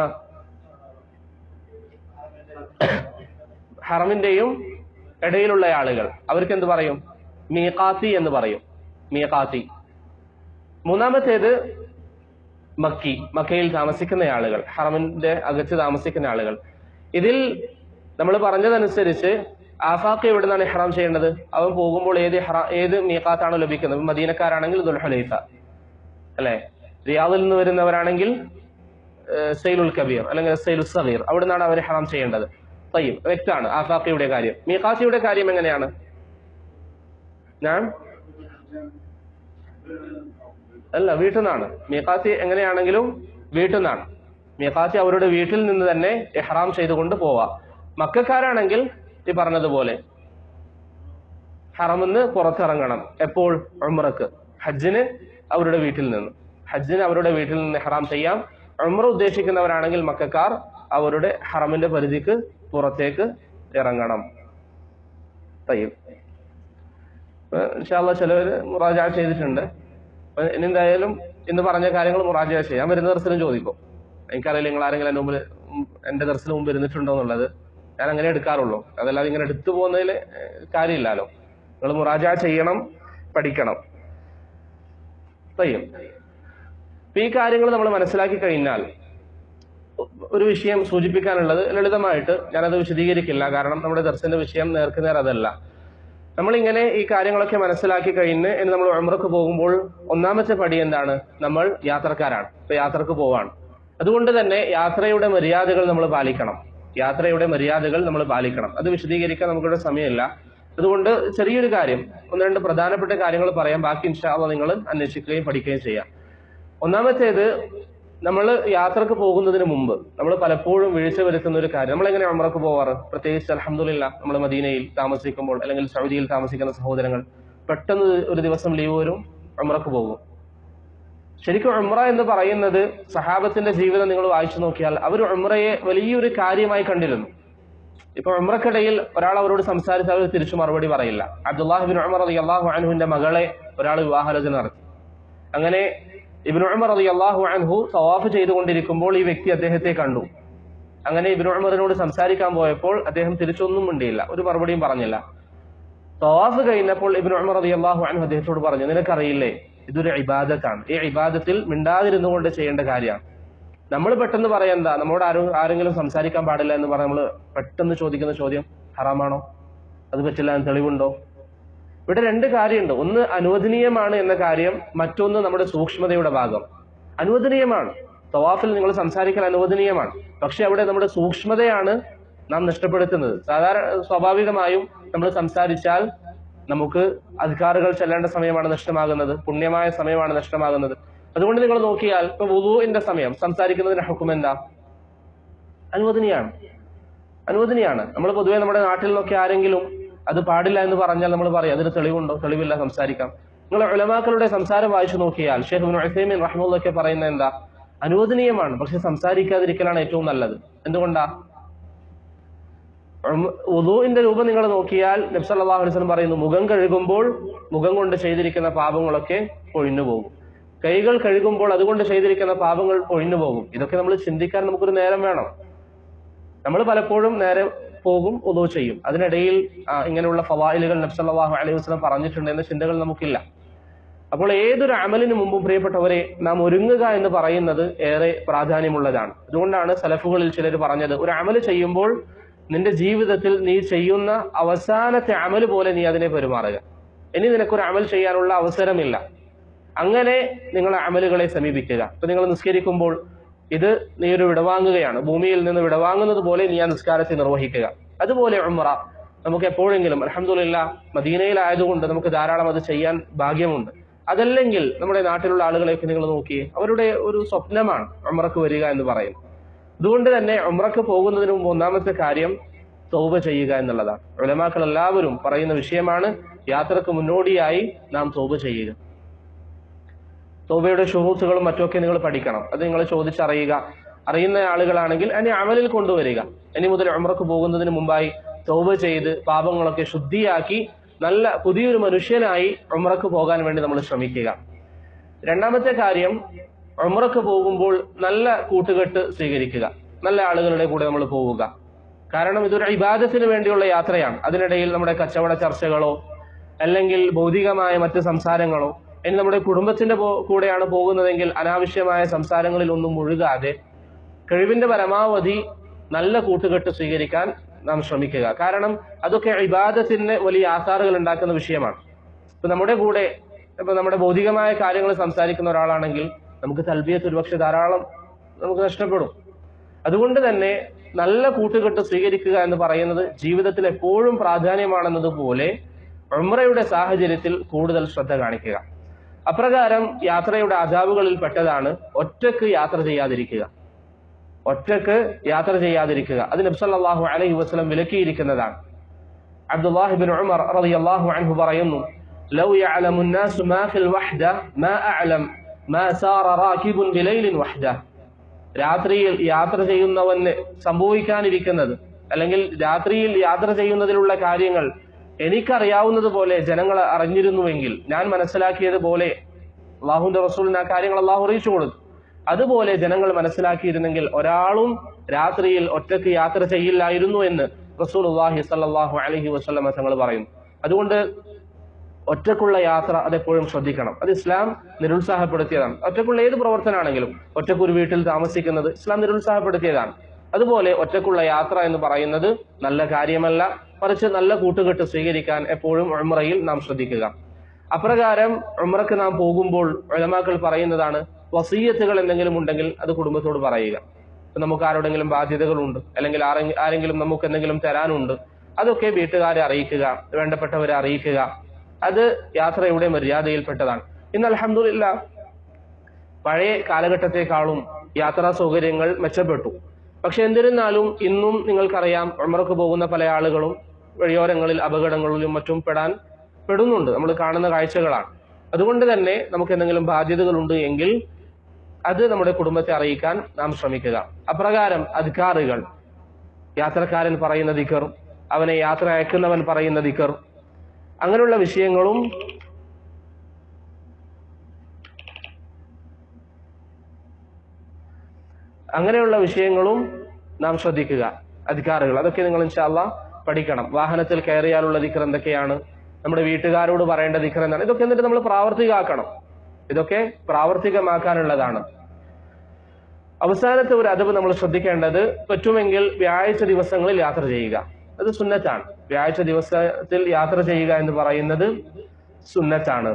ഹറമിന്റെയും ഇടയിലുള്ള ആളുകൾ അവർക്ക് എന്ത് പറയും മീഖാത്തി എന്ന് പറയും മീഖാത്തി മൂന്നാമത്തേത് മക്കി മക്കയിൽ താമസിക്കുന്ന ആളുകൾ ഹറമിന്റെ അകത്ത് താമസിക്കുന്ന ആളുകൾ ഇതിൽ നമ്മൾ പറഞ്ഞതനുസരിച്ച് ആഫാഖ് എവിടെ നിന്നാണ് ഇഹ്റാം ചെയ്യേണ്ടത് അവൻ പോകുമ്പോൾ ഏത് ഇഹ്റാ ഏത് മീഖാത്താണോ ലഭിക്കുന്നത് മദീനക്കാരാണെങ്കിൽ ദുൽഹുലൈഫ അല്ലെ റിയാദിൽ നിന്ന് വരുന്നവരാണെങ്കിൽ ഏഹ്, സൈലുൽ കബീർ അല്ലെങ്കിൽ സൈലുൽ സഗീർ അവിടെ നിന്നാണ് അവർ ഇഹ്റാം ചെയ്യേണ്ടത് തയ്യും വ്യക്തമാണ് ആഫാഖിയുടെ കാര്യം മീഖാത്തിയുടെ കാര്യം എങ്ങനെയാണ് ഞാൻ അല്ല വീട്ടിൽ നിന്നാണ് മീഖാത്തി എങ്ങനെയാണെങ്കിലും വീട്ടിൽ നിന്നാണ് മീഖാത്തി അവരുടെ വീട്ടിൽ നിന്ന് തന്നെ ഇഹ്റാം ചെയ്തുകൊണ്ട് പോവാം മക്കാരാണെങ്കിൽ ഈ പറഞ്ഞതുപോലെ ഹറമെന്ന് പുറത്തിറങ്ങണം എപ്പോൾ ഉംറക്ക് ഹജ്ജിന് അവരുടെ വീട്ടിൽ നിന്ന് ഹജ്ജിന് അവരുടെ വീട്ടിൽ നിന്ന് ഇഹ്റാം ചെയ്യാം ഉംറ ഉദ്ദേശിക്കുന്നവരാണെങ്കിൽ മക്കാർ അവരുടെ ഹറമിന്റെ പരിധിക്ക് പുറത്തേക്ക് ഇറങ്ങണം തയ്യും ഇൻഷാല്ല ചിലവർ മുറാജ ചെയ്തിട്ടുണ്ട് അപ്പൊ ഇനി എന്തായാലും ഇന്ന് പറഞ്ഞ കാര്യങ്ങൾ മുറാജ ചെയ്യാം വരുന്ന ദർശനം ചോദിക്കും എനിക്കറിയില്ല നിങ്ങൾ ആരെങ്കിലും എൻ്റെ മുമ്പിൽ ഉം, എൻ്റെ ദർശനം മുമ്പ് ഇരുന്നിട്ടുണ്ടോ എന്നുള്ളത് ഞാൻ അങ്ങനെ എടുക്കാറുള്ളൂ അതല്ലാതെ ഇങ്ങനെ എടുത്തു പോകുന്നതിൽ കാര്യമില്ലല്ലോ നിങ്ങൾ മുറാജ ചെയ്യണം പഠിക്കണം തയ്യും അപ്പൊ ഈ കാര്യങ്ങൾ നമ്മൾ മനസ്സിലാക്കി കഴിഞ്ഞാൽ ഒരു വിഷയം സൂചിപ്പിക്കാനുള്ളത് ലളിതമായിട്ട് ഞാനത് വിശദീകരിക്കില്ല കാരണം നമ്മുടെ ദർശന വിഷയം നേർക്കുനേർ അതല്ല നമ്മളിങ്ങനെ ഈ കാര്യങ്ങളൊക്കെ മനസ്സിലാക്കി കഴിഞ്ഞ് ഇനി നമ്മൾ ഉംറക്ക് പോകുമ്പോൾ ഒന്നാമത്തെ പടി എന്താണ് നമ്മൾ യാത്രക്കാരാണ് ഇപ്പൊ യാത്രക്ക് പോവാണ് അതുകൊണ്ട് തന്നെ യാത്രയുടെ മര്യാദകൾ നമ്മൾ പാലിക്കണം യാത്രയുടെ മര്യാദകൾ നമ്മൾ പാലിക്കണം അത് വിശദീകരിക്കാൻ നമുക്കിവിടെ സമയമില്ല അതുകൊണ്ട് ചെറിയൊരു കാര്യം ഒന്ന് രണ്ട് പ്രധാനപ്പെട്ട കാര്യങ്ങൾ പറയാം ബാക്കി ഇൻഷാല്ല നിങ്ങൾ അന്വേഷിക്കുകയും പഠിക്കുകയും ചെയ്യാം ഒന്നാമത്തേത് നമ്മൾ യാത്രക്ക് പോകുന്നതിന് മുമ്പ് നമ്മൾ പലപ്പോഴും വീഴ്ച വരുത്തുന്ന ഒരു കാര്യം നമ്മൾ എങ്ങനെ ഉമ്രക്ക് പോവാറ് പ്രത്യേകിച്ച് അലഹമുല്ല നമ്മൾ മദീനയിൽ താമസിക്കുമ്പോൾ അല്ലെങ്കിൽ സൗദിയിൽ താമസിക്കുന്ന സഹോദരങ്ങൾ പെട്ടെന്ന് ഒരു ദിവസം ലീവ് വരും ഉമ്രക്ക് പോകും ശരിക്കും ഉമ്ര എന്ന് പറയുന്നത് സഹാബത്തിന്റെ ജീവിതം നിങ്ങൾ വായിച്ചു നോക്കിയാൽ അവർ ഉമ്രയെ വലിയൊരു കാര്യമായി കണ്ടിരുന്നു ഇപ്പൊ ഉമ്രക്കിടയിൽ ഒരാൾ അവരോട് സംസാരിച്ചാൽ അവർ തിരിച്ചു മറുപടി പറയില്ല അബ്ദുല്ലാഹിബിൻ ഉമർ അലി അള്ളാഹു അൻഹുവിന്റെ മകളെ ഒരാൾ വിവാഹാലോചന നടത്തി അങ്ങനെ ഇബ്നു ഉമർ അലി അള്ളാഹു അൻഹു തവാഫ് ചെയ്തുകൊണ്ടിരിക്കുമ്പോൾ ഈ വ്യക്തി അദ്ദേഹത്തെ കണ്ടു അങ്ങനെ ഇബ്നു ഉമറിനോട് സംസാരിക്കാൻ പോയപ്പോൾ അദ്ദേഹം തിരിച്ചൊന്നും മിണ്ടിയില്ല ഒരു മറുപടിയും പറഞ്ഞില്ല തവാഫ് കഴിഞ്ഞപ്പോൾ ഇബ്നു ഉമർ അലി അള്ളാഹു അൻഹു അദ്ദേഹത്തോട് പറഞ്ഞു നിനക്കറിയില്ലേ ഇതൊരു ഇബാദത്താണ് ഈ ഇബാദത്തിൽ മിണ്ടാതിരുന്നു കൊണ്ട് ചെയ്യേണ്ട കാര്യമാണ് നമ്മൾ പെട്ടെന്ന് പറയാം എന്താ നമ്മോട് ആരും ആരെങ്കിലും സംസാരിക്കാൻ പാടില്ല എന്ന് പറഞ്ഞ് നമ്മൾ പെട്ടെന്ന് ചോദിക്കുന്ന ചോദ്യം ഹറാമാണോ അത് പറ്റില്ല എന്ന് തെളിവുണ്ടോ ഇവിടെ രണ്ട് കാര്യമുണ്ട് ഒന്ന് അനുവദനീയമാണ് എന്ന കാര്യം മറ്റൊന്ന് നമ്മുടെ സൂക്ഷ്മതയുടെ ഭാഗം അനുവദനീയമാണ് തവാഫിൽ നിങ്ങൾ സംസാരിക്കൽ അനുവദനീയമാണ് പക്ഷെ അവിടെ നമ്മുടെ സൂക്ഷ്മതയാണ് നാം നഷ്ടപ്പെടുത്തുന്നത് സാധാരണ സ്വാഭാവികമായും നമ്മൾ സംസാരിച്ചാൽ നമുക്ക് അധികാറുകൾ ചെല്ലേണ്ട സമയമാണ് നഷ്ടമാകുന്നത് പുണ്യമായ സമയമാണ് നഷ്ടമാകുന്നത് അതുകൊണ്ട് നിങ്ങൾ നോക്കിയാൽ ഇപ്പൊ വുളുവിന്റെ സമയം സംസാരിക്കുന്നതിന് ഹുക്കും എന്താ അനുവദനീയാണ് അനുവദനീയാണ് നമ്മൾ പൊതുവെ നമ്മുടെ നാട്ടിൽ നിന്നൊക്കെ ആരെങ്കിലും അത് പാടില്ല എന്ന് പറഞ്ഞാൽ നമ്മൾ പറയും അതിന് തെളിവുണ്ടോ തെളിവില്ല സംസാരിക്കാം നിങ്ങൾ ഉലമാക്കളുടെ സംസാരം വായിച്ചു നോക്കിയാൽ ഷെയ്ഖ് ഉസൈമീൻ റഹ്മുള്ളൊക്കെ പറയുന്നത് എന്താ അനുവദനീയമാണ് പക്ഷെ സംസാരിക്കാതിരിക്കലാണ് ഏറ്റവും നല്ലത് എന്തുകൊണ്ടാ ഉദുവിന്റെ രൂപം നിങ്ങൾ നോക്കിയാൽ നബ്സല്ലാഹു അലൈഹി വസല്ലം പറയുന്നു മുഖം കഴുകുമ്പോൾ മുഖം കൊണ്ട് ചെയ്തിരിക്കുന്ന പാപങ്ങളൊക്കെ ഒഴിഞ്ഞു പോകും കൈകൾ കഴുകുമ്പോൾ അതുകൊണ്ട് ചെയ്തിരിക്കുന്ന പാപങ്ങൾ ഒഴിഞ്ഞു പോകും ഇതൊക്കെ നമ്മൾ ചിന്തിക്കാൻ നമുക്കൊരു നേരം വേണം നമ്മൾ പലപ്പോഴും നേരെ പോകും ഉദു ചെയ്യും അതിനിടയിൽ ആ, ഇങ്ങനെയുള്ള ഫവായിലുകൾ നബ്സല്ലാഹു അലൈഹി വസല്ലം പറഞ്ഞിട്ടുണ്ട് എന്ന ചിന്തകൾ നമുക്കില്ല അപ്പോൾ ഏതൊരു അമലിന് മുമ്പും പ്രിയപ്പെട്ടവരെ നാം ഒരുങ്ങുക എന്ന് പറയുന്നത് ഏറെ പ്രാധാന്യമുള്ളതാണ് അതുകൊണ്ടാണ് സലഫുകളിൽ ചിലർ പറഞ്ഞത് ഒരു അമല് ചെയ്യുമ്പോൾ നിന്റെ ജീവിതത്തിൽ നീ ചെയ്യുന്ന അവസാനത്തെ അമല് പോലെ നീ അതിനെ പെരുമാറുക ഇനി നിനക്കൊരു അമൽ ചെയ്യാനുള്ള അവസരമില്ല അങ്ങനെ നിങ്ങൾ അമലുകളെ സമീപിക്കുക ഇപ്പൊ നിങ്ങൾ നിസ്കരിക്കുമ്പോൾ ഇത് നീ ഒരു വിടവാങ്ങുകയാണ് ഭൂമിയിൽ നിന്ന് വിടവാങ്ങുന്നത് പോലെ നീ ആ നിസ്കാരത്തെ നിർവഹിക്കുക അതുപോലെ ഉമ്ര നമുക്ക് എപ്പോഴെങ്കിലും അലഹമുല്ല മദീനയിലായതുകൊണ്ട് നമുക്ക് ധാരാളം അത് ചെയ്യാൻ ഭാഗ്യമുണ്ട് അതല്ലെങ്കിൽ നമ്മുടെ നാട്ടിലുള്ള ആളുകളെയൊക്കെ നിങ്ങൾ നോക്കി അവരുടെ ഒരു സ്വപ്നമാണ് ഉമ്രക്ക് വരിക എന്ന് പറയുന്നത് അതുകൊണ്ട് തന്നെ ഉമ്രക്ക് പോകുന്നതിന് മുമ്പ് ഒന്നാമത്തെ കാര്യം തൗബ ചെയ്യുക എന്നുള്ളതാണ് ഉലമാക്കൾ എല്ലാവരും പറയുന്ന വിഷയമാണ് യാത്രക്ക് മുന്നോടിയായി നാം തൗബ ചെയ്യുക തൗബയുടെ ഷുഹൂത്തുകളും മറ്റുമൊക്കെ നിങ്ങൾ പഠിക്കണം അത് നിങ്ങൾ ചോദിച്ചറിയുക അറിയുന്ന ആളുകളാണെങ്കിൽ അതിനെ അമലിൽ കൊണ്ടുവരിക ഇനി മുതൽ ഉമ്രക്ക് പോകുന്നതിന് മുമ്പായി തൗബ ചെയ്ത് പാപങ്ങളൊക്കെ ശുദ്ധിയാക്കി നല്ല പുതിയൊരു മനുഷ്യനായി ഉംറക്ക് പോകാൻ വേണ്ടി നമ്മൾ ശ്രമിക്കുക രണ്ടാമത്തെ കാര്യം ഉംറക്ക് പോകുമ്പോൾ നല്ല കൂട്ടുകെട്ട് സ്വീകരിക്കുക നല്ല ആളുകളുടെ കൂടെ നമ്മൾ പോവുക കാരണം ഇതൊരു ഇബാദത്തിന് വേണ്ടിയുള്ള യാത്രയാണ് അതിനിടയിൽ നമ്മുടെ കച്ചവട ചർച്ചകളോ അല്ലെങ്കിൽ ഭൗതികമായ മറ്റ് സംസാരങ്ങളോ ഇനി നമ്മുടെ കുടുംബത്തിന്റെ പോ- കൂടെയാണ് പോകുന്നതെങ്കിൽ അനാവശ്യമായ സംസാരങ്ങളിൽ ഒന്നും മുഴുകാതെ കഴിവിന്റെ പരമാവധി നല്ല കൂട്ടുകെട്ട് സ്വീകരിക്കാൻ നാം ശ്രമിക്കുക കാരണം അതൊക്കെ ഇബാദത്തിന് വലിയ ആധാറുകൾ ഉണ്ടാക്കുന്ന വിഷയമാണ് ഇപ്പൊ നമ്മുടെ കൂടെ ഇപ്പൊ നമ്മുടെ ഭൗതികമായ കാര്യങ്ങൾ സംസാരിക്കുന്ന ഒരാളാണെങ്കിൽ നമുക്ക് തൽബിയത്ത് ഒരുപക്ഷെ ധാരാളം നമുക്ക് നഷ്ടപ്പെടും അതുകൊണ്ട് തന്നെ നല്ല കൂട്ടുകെട്ട് സ്വീകരിക്കുക എന്ന് പറയുന്നത് ജീവിതത്തിൽ എപ്പോഴും പ്രാധാന്യമാണെന്നതുപോലെ ഉംറയുടെ സാഹചര്യത്തിൽ കൂടുതൽ ശ്രദ്ധ കാണിക്കുക അപ്രകാരം യാത്രയുടെ അജാബുകളിൽ പെട്ടതാണ് ഒറ്റക്ക് യാത്ര ചെയ്യാതിരിക്കുക ഒറ്റക്ക് യാത്ര ചെയ്യാതിരിക്കുക അത് നബ്സല്ലാഹു അലൈഹി വസ്ലം വിലക്കിയിരിക്കുന്നതാണ് അബ്ദുല്ലാഹിബിൻ ഉമർ റളിയല്ലാഹു അൻഹു പറയുന്നു ലൗ യഅലമു الناس ما في الوحدة ما أعلم ما سار راكب بليل وحده രാത്രിയിൽ യാത്ര ചെയ്യുന്നവന് സംഭവിക്കാനിരിക്കുന്നത് അല്ലെങ്കിൽ രാത്രിയിൽ യാത്ര ചെയ്യുന്നതിലുള്ള കാര്യങ്ങൾ എനിക്കറിയാവുന്നത് പോലെ ജനങ്ങൾ അറിഞ്ഞിരുന്നുവെങ്കിൽ ഞാൻ മനസ്സിലാക്കിയതുപോലെ അള്ളാഹുന്റെ റസൂലിന് ആ കാര്യങ്ങൾ അള്ളാഹു അറിയിച്ചു കൊടുത്തു അതുപോലെ ജനങ്ങൾ മനസ്സിലാക്കിയിരുന്നെങ്കിൽ ഒരാളും രാത്രിയിൽ ഒറ്റയ്ക്ക് യാത്ര ചെയ്യില്ലായിരുന്നു എന്ന് റസൂൽ അള്ളാഹി സല്ലാഹു അലഹി വസ്ലമ തങ്ങൾ പറയുന്നു അതുകൊണ്ട് ഒറ്റക്കുള്ള യാത്ര അതെപ്പോഴും ശ്രദ്ധിക്കണം അത് ഇസ്ലാം നിരുത്സാഹപ്പെടുത്തിയതാണ് ഒറ്റക്കുള്ള ഏത് പ്രവർത്തനമാണെങ്കിലും ഒറ്റക്കൊരു വീട്ടിൽ താമസിക്കുന്നത് ഇസ്ലാം നിരുത്സാഹപ്പെടുത്തിയതാണ് അതുപോലെ ഒറ്റക്കുള്ള യാത്ര എന്ന് പറയുന്നത് നല്ല കാര്യമല്ല മറിച്ച് നല്ല കൂട്ടുകെട്ട് സ്വീകരിക്കാൻ എപ്പോഴും ഉമ്രയിൽ നാം ശ്രദ്ധിക്കുക അപ്രകാരം ഉമ്രക്ക് നാം പോകുമ്പോൾ ഉലമാക്കൾ പറയുന്നതാണ് വസീയത്തുകൾ എന്തെങ്കിലും ഉണ്ടെങ്കിൽ അത് കുടുംബത്തോട് പറയുക ഇപ്പൊ നമുക്ക് ആരോടെങ്കിലും ബാധ്യതകളുണ്ട് അല്ലെങ്കിൽ ആരെ- ആരെങ്കിലും നമുക്ക് എന്തെങ്കിലും തരാനുണ്ട് അതൊക്കെ വീട്ടുകാരെ അറിയിക്കുക വേണ്ടപ്പെട്ടവരെ അറിയിക്കുക അത് യാത്രയുടെ മര്യാദയിൽപ്പെട്ടതാണ് ഇന്ന് അലഹമില്ല പഴയ കാലഘട്ടത്തെക്കാളും യാത്രാ സൗകര്യങ്ങൾ മെച്ചപ്പെട്ടു പക്ഷെ എന്നിരുന്നാലും ഇന്നും നിങ്ങൾക്കറിയാം ഉമർക്ക് പോകുന്ന പല ആളുകളും വഴിയോരങ്ങളിൽ അപകടങ്ങളിലും മറ്റും പെടാൻ പെടുന്നുണ്ട് നമ്മൾ കാണുന്ന കാഴ്ചകളാണ് അതുകൊണ്ട് തന്നെ നമുക്ക് എന്തെങ്കിലും ബാധ്യതകളുണ്ട് എങ്കിൽ അത് നമ്മുടെ കുടുംബത്തെ അറിയിക്കാൻ നാം ശ്രമിക്കുക അപ്രകാരം അധികാറുകൾ യാത്രക്കാരൻ പറയുന്ന ദിക്കർ അവനെ യാത്ര അയക്കുന്നവൻ പറയുന്ന ദിക്കർ അങ്ങനെയുള്ള വിഷയങ്ങളും അങ്ങനെയുള്ള വിഷയങ്ങളും നാം ശ്രദ്ധിക്കുക അധികാറുകൾ അതൊക്കെ നിങ്ങൾ ഇൻഷാല്ല പഠിക്കണം വാഹനത്തിൽ കയറിയാലുള്ള ദിക്കർ എന്തൊക്കെയാണ് നമ്മുടെ വീട്ടുകാരോട് പറയേണ്ട ദിക്കർ എന്താണ് ഇതൊക്കെ എന്നിട്ട് നമ്മൾ പ്രാവർത്തികമാക്കണം ഇതൊക്കെ പ്രാവർത്തികമാക്കാനുള്ളതാണ് അവസാനത്തെ ഒരു അതവ് നമ്മൾ ശ്രദ്ധിക്കേണ്ടത് പറ്റുമെങ്കിൽ വ്യാഴാഴ്ച ദിവസങ്ങളിൽ യാത്ര ചെയ്യുക അത് സുന്നത്താണ് വ്യാഴാഴ്ച ദിവസത്തിൽ യാത്ര ചെയ്യുക എന്ന് പറയുന്നത് സുന്നത്താണ്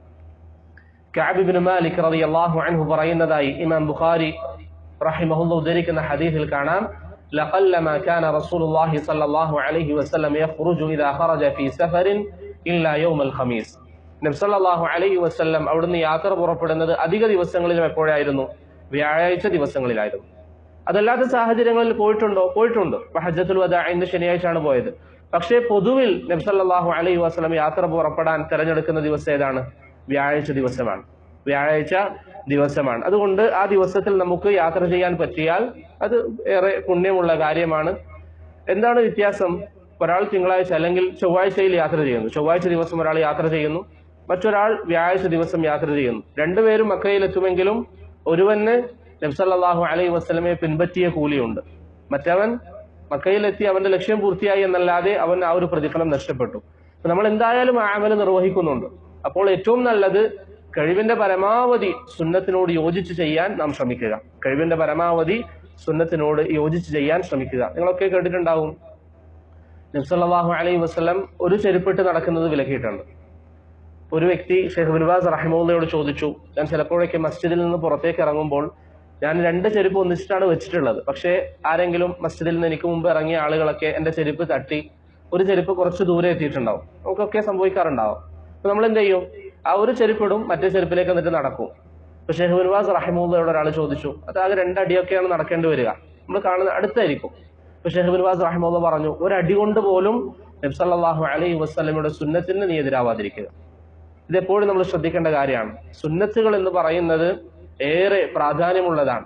കഅബ് ഇബ്നു മാലിക് റളിയല്ലാഹു അൻഹു പറയുന്നതായി ഇമാം ബുഖാരി റഹിമഹുല്ല ഉദ്ധരിക്കുന്ന ഹദീസിൽ കാണാം لقلما كان رسول الله صلى الله عليه وسلم يخرج إذا خرج في سفر إلا يوم الخميس നബി സല്ലല്ലാഹു അലൈഹി വസല്ലം അവിടുന്ന് യാത്ര പുറപ്പെടുന്നത് അധിക ദിവസങ്ങളിലും എപ്പോഴായിരുന്നു വ്യാഴാഴ്ച ദിവസങ്ങളിലായിരുന്നു അതല്ലാത്ത സാഹചര്യങ്ങളിൽ പോയിട്ടുണ്ടോ പോയിട്ടുണ്ട് ഇപ്പൊ ഹജ്ജത്തുൽ വദാ ഇന്ന് ശനിയാഴ്ചയാണ് പോയത് പക്ഷേ പൊതുവിൽ നബി സല്ലല്ലാഹു അലൈഹി വസല്ലം യാത്ര പുറപ്പെടാൻ തെരഞ്ഞെടുക്കുന്ന ദിവസം ഏതാണ് വ്യാഴാഴ്ച ദിവസമാണ് വ്യാഴാഴ്ച ദിവസമാണ് അതുകൊണ്ട് ആ ദിവസത്തിൽ നമുക്ക് യാത്ര ചെയ്യാൻ പറ്റിയാൽ അത് ഏറെ പുണ്യമുള്ള കാര്യമാണ് എന്താണ് വ്യത്യാസം ഒരാൾ തിങ്കളാഴ്ച അല്ലെങ്കിൽ ചൊവ്വാഴ്ചയിൽ യാത്ര ചെയ്യുന്നു ചൊവ്വാഴ്ച ദിവസം ഒരാൾ യാത്ര ചെയ്യുന്നു മറ്റൊരാൾ വ്യാഴാഴ്ച ദിവസം യാത്ര ചെയ്യുന്നു രണ്ടുപേരും മക്കയിൽ എത്തുമെങ്കിലും ഒരുവന് നബ്സല്ലാഹു അലൈഹി വസ്ലമെ പിൻപറ്റിയ കൂലിയുണ്ട് മറ്റവൻ മക്കയിലെത്തി അവന്റെ ലക്ഷ്യം പൂർത്തിയായി എന്നല്ലാതെ അവൻ ആ ഒരു പ്രതിഫലം നഷ്ടപ്പെട്ടു അപ്പൊ നമ്മൾ എന്തായാലും ആ അമല് നിർവഹിക്കുന്നുണ്ട് അപ്പോൾ ഏറ്റവും നല്ലത് കഴിവിന്റെ പരമാവധി സുന്നത്തിനോട് യോജിച്ച് ചെയ്യാൻ നാം ശ്രമിക്കുക കഴിവിന്റെ പരമാവധി സുന്നത്തിനോട് യോജിച്ച് ചെയ്യാൻ ശ്രമിക്കുക നിങ്ങളൊക്കെ കേട്ടിട്ടുണ്ടാവും നബ്സല്ലാഹു അലൈഹി വസ്ലം ഒരു ചെരുപ്പിട്ട് നടക്കുന്നത് വിലക്കിയിട്ടുണ്ട് ഒരു വ്യക്തി ഷെയ്ഖ് ബിൻബാസ് റഹിമുള്ളയോട് ചോദിച്ചു ഞാൻ ചിലപ്പോഴൊക്കെ മസ്ജിദിൽ നിന്ന് പുറത്തേക്ക് ഇറങ്ങുമ്പോൾ ഞാൻ രണ്ട് ചെരുപ്പ് ഒന്നിച്ചിട്ടാണ് വെച്ചിട്ടുള്ളത് പക്ഷേ ആരെങ്കിലും മസ്ജിദിൽ നിന്ന് എനിക്ക് മുമ്പ് ഇറങ്ങിയ ആളുകളൊക്കെ എന്റെ ചെരുപ്പ് തട്ടി ഒരു ചെരുപ്പ് കുറച്ച് ദൂരെ എത്തിയിട്ടുണ്ടാവും നമുക്കൊക്കെ സംഭവിക്കാറുണ്ടാവും അപ്പൊ നമ്മൾ എന്ത് ചെയ്യും ആ ഒരു ചെരുപ്പിടും മറ്റേ ചെരുപ്പിലേക്ക് എന്നിട്ട് നടക്കും ഇപ്പൊ ഷെയ്ഖ് ബിൻബാസ് റഹിമുള്ളയോട് ഒരാൾ ചോദിച്ചു അത് ആകെ രണ്ടടിയൊക്കെയാണ് നടക്കേണ്ടി വരിക നമ്മൾ കാണുന്ന അടുത്തായിരിക്കും ഇപ്പൊ ഷെയ്ഖ് ബിൻബാസ് റഹിമുള്ള പറഞ്ഞു ഒരു അടി കൊണ്ട് പോലും നബ്സല്ലാഹു അലൈഹി വസ്ലമയുടെ സുന്നത്തിന് നീ എതിരാവാതിരിക്കുക ഇതെപ്പോഴും നമ്മൾ ശ്രദ്ധിക്കേണ്ട കാര്യമാണ് സുന്നത്തുകൾ എന്ന് പറയുന്നത് ഏറെ പ്രാധാന്യമുള്ളതാണ്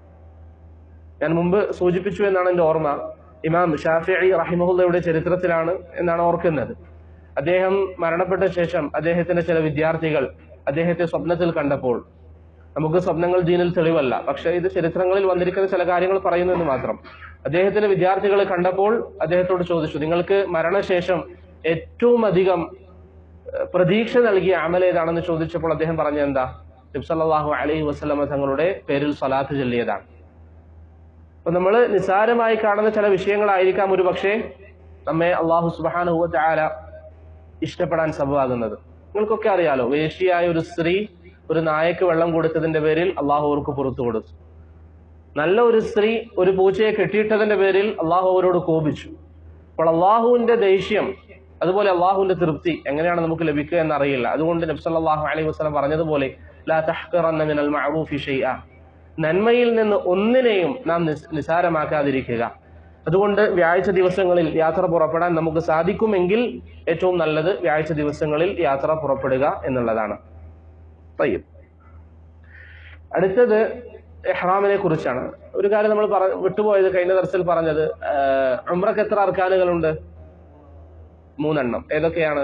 ഞാൻ മുമ്പ് സൂചിപ്പിച്ചു എന്നാണ് എന്റെ ഓർമ്മ ഇമാം ഷാഫി റഹിമഹുല്ലയുടെ ചരിത്രത്തിലാണ് എന്നാണ് ഓർക്കുന്നത് അദ്ദേഹം മരണപ്പെട്ട ശേഷം അദ്ദേഹത്തിന്റെ ചില വിദ്യാർത്ഥികൾ അദ്ദേഹത്തെ സ്വപ്നത്തിൽ കണ്ടപ്പോൾ നമുക്ക് സ്വപ്നങ്ങൾ ദീനിൽ തെളിവല്ല പക്ഷെ ഇത് ചരിത്രങ്ങളിൽ വന്നിരിക്കുന്ന ചില കാര്യങ്ങൾ പറയുന്നു എന്ന് മാത്രം അദ്ദേഹത്തിന്റെ വിദ്യാർത്ഥികൾ കണ്ടപ്പോൾ അദ്ദേഹത്തോട് ചോദിച്ചു നിങ്ങൾക്ക് മരണശേഷം ഏറ്റവും അധികം ഏഹ്, പ്രതീക്ഷ നൽകിയ അമൽ ഏതാണെന്ന് ചോദിച്ചപ്പോൾ അദ്ദേഹം പറഞ്ഞ എന്താ നബ്സല്ലാഹു അലൈഹി വസ്ലമ തങ്ങളുടെ പേരിൽ സ്വലാത്ത് ചൊല്ലിയതാണ് അപ്പൊ നമ്മൾ നിസ്സാരമായി കാണുന്ന ചില വിഷയങ്ങളായിരിക്കാം ഒരു പക്ഷേ നമ്മെ അള്ളാഹു സുബാനുഹുവ ചാല ഇഷ്ടപ്പെടാൻ സംഭവമാകുന്നത് നിങ്ങൾക്കൊക്കെ അറിയാലോ വേശിയായ ഒരു സ്ത്രീ ഒരു നായക്ക് വെള്ളം കൊടുത്തതിന്റെ പേരിൽ അള്ളാഹു അവർക്ക് പുറത്തു കൊടുത്തു നല്ല ഒരു സ്ത്രീ ഒരു പൂച്ചയെ കെട്ടിയിട്ടതിന്റെ പേരിൽ അള്ളാഹു അവരോട് കോപിച്ചു അപ്പോൾ അള്ളാഹുവിന്റെ ദേഷ്യം അതുപോലെ അള്ളാഹുവിന്റെ തൃപ്തി എങ്ങനെയാണ് നമുക്ക് ലഭിക്കുക എന്നറിയില്ല അതുകൊണ്ട് നബ്സല്ലാഹു അലൈഹി വസ്ലം പറഞ്ഞതുപോലെ ലാ തഹ്ഖറന്ന മിനൽ മഅറൂഫി ഷൈഅ നന്മയിൽ നിന്ന് ഒന്നിനെയും നാം നിസ് നിസാരമാക്കാതിരിക്കുക അതുകൊണ്ട് വ്യാഴ്ച ദിവസങ്ങളിൽ യാത്ര പുറപ്പെടാൻ നമുക്ക് സാധിക്കുമെങ്കിൽ ഏറ്റവും നല്ലത് വ്യാഴ്ച ദിവസങ്ങളിൽ യാത്ര പുറപ്പെടുക എന്നുള്ളതാണ് തയ്യം അടുത്തത് എഹ്റാമിനെ കുറിച്ചാണ് ഒരു കാര്യം നമ്മൾ പറ വിട്ടുപോയത് കഴിഞ്ഞ ദർശൽ പറഞ്ഞത് ആഹ്, ഉംറക്ക് എത്ര അർക്കാനുകളുണ്ട് മൂന്നെണ്ണം ഏതൊക്കെയാണ്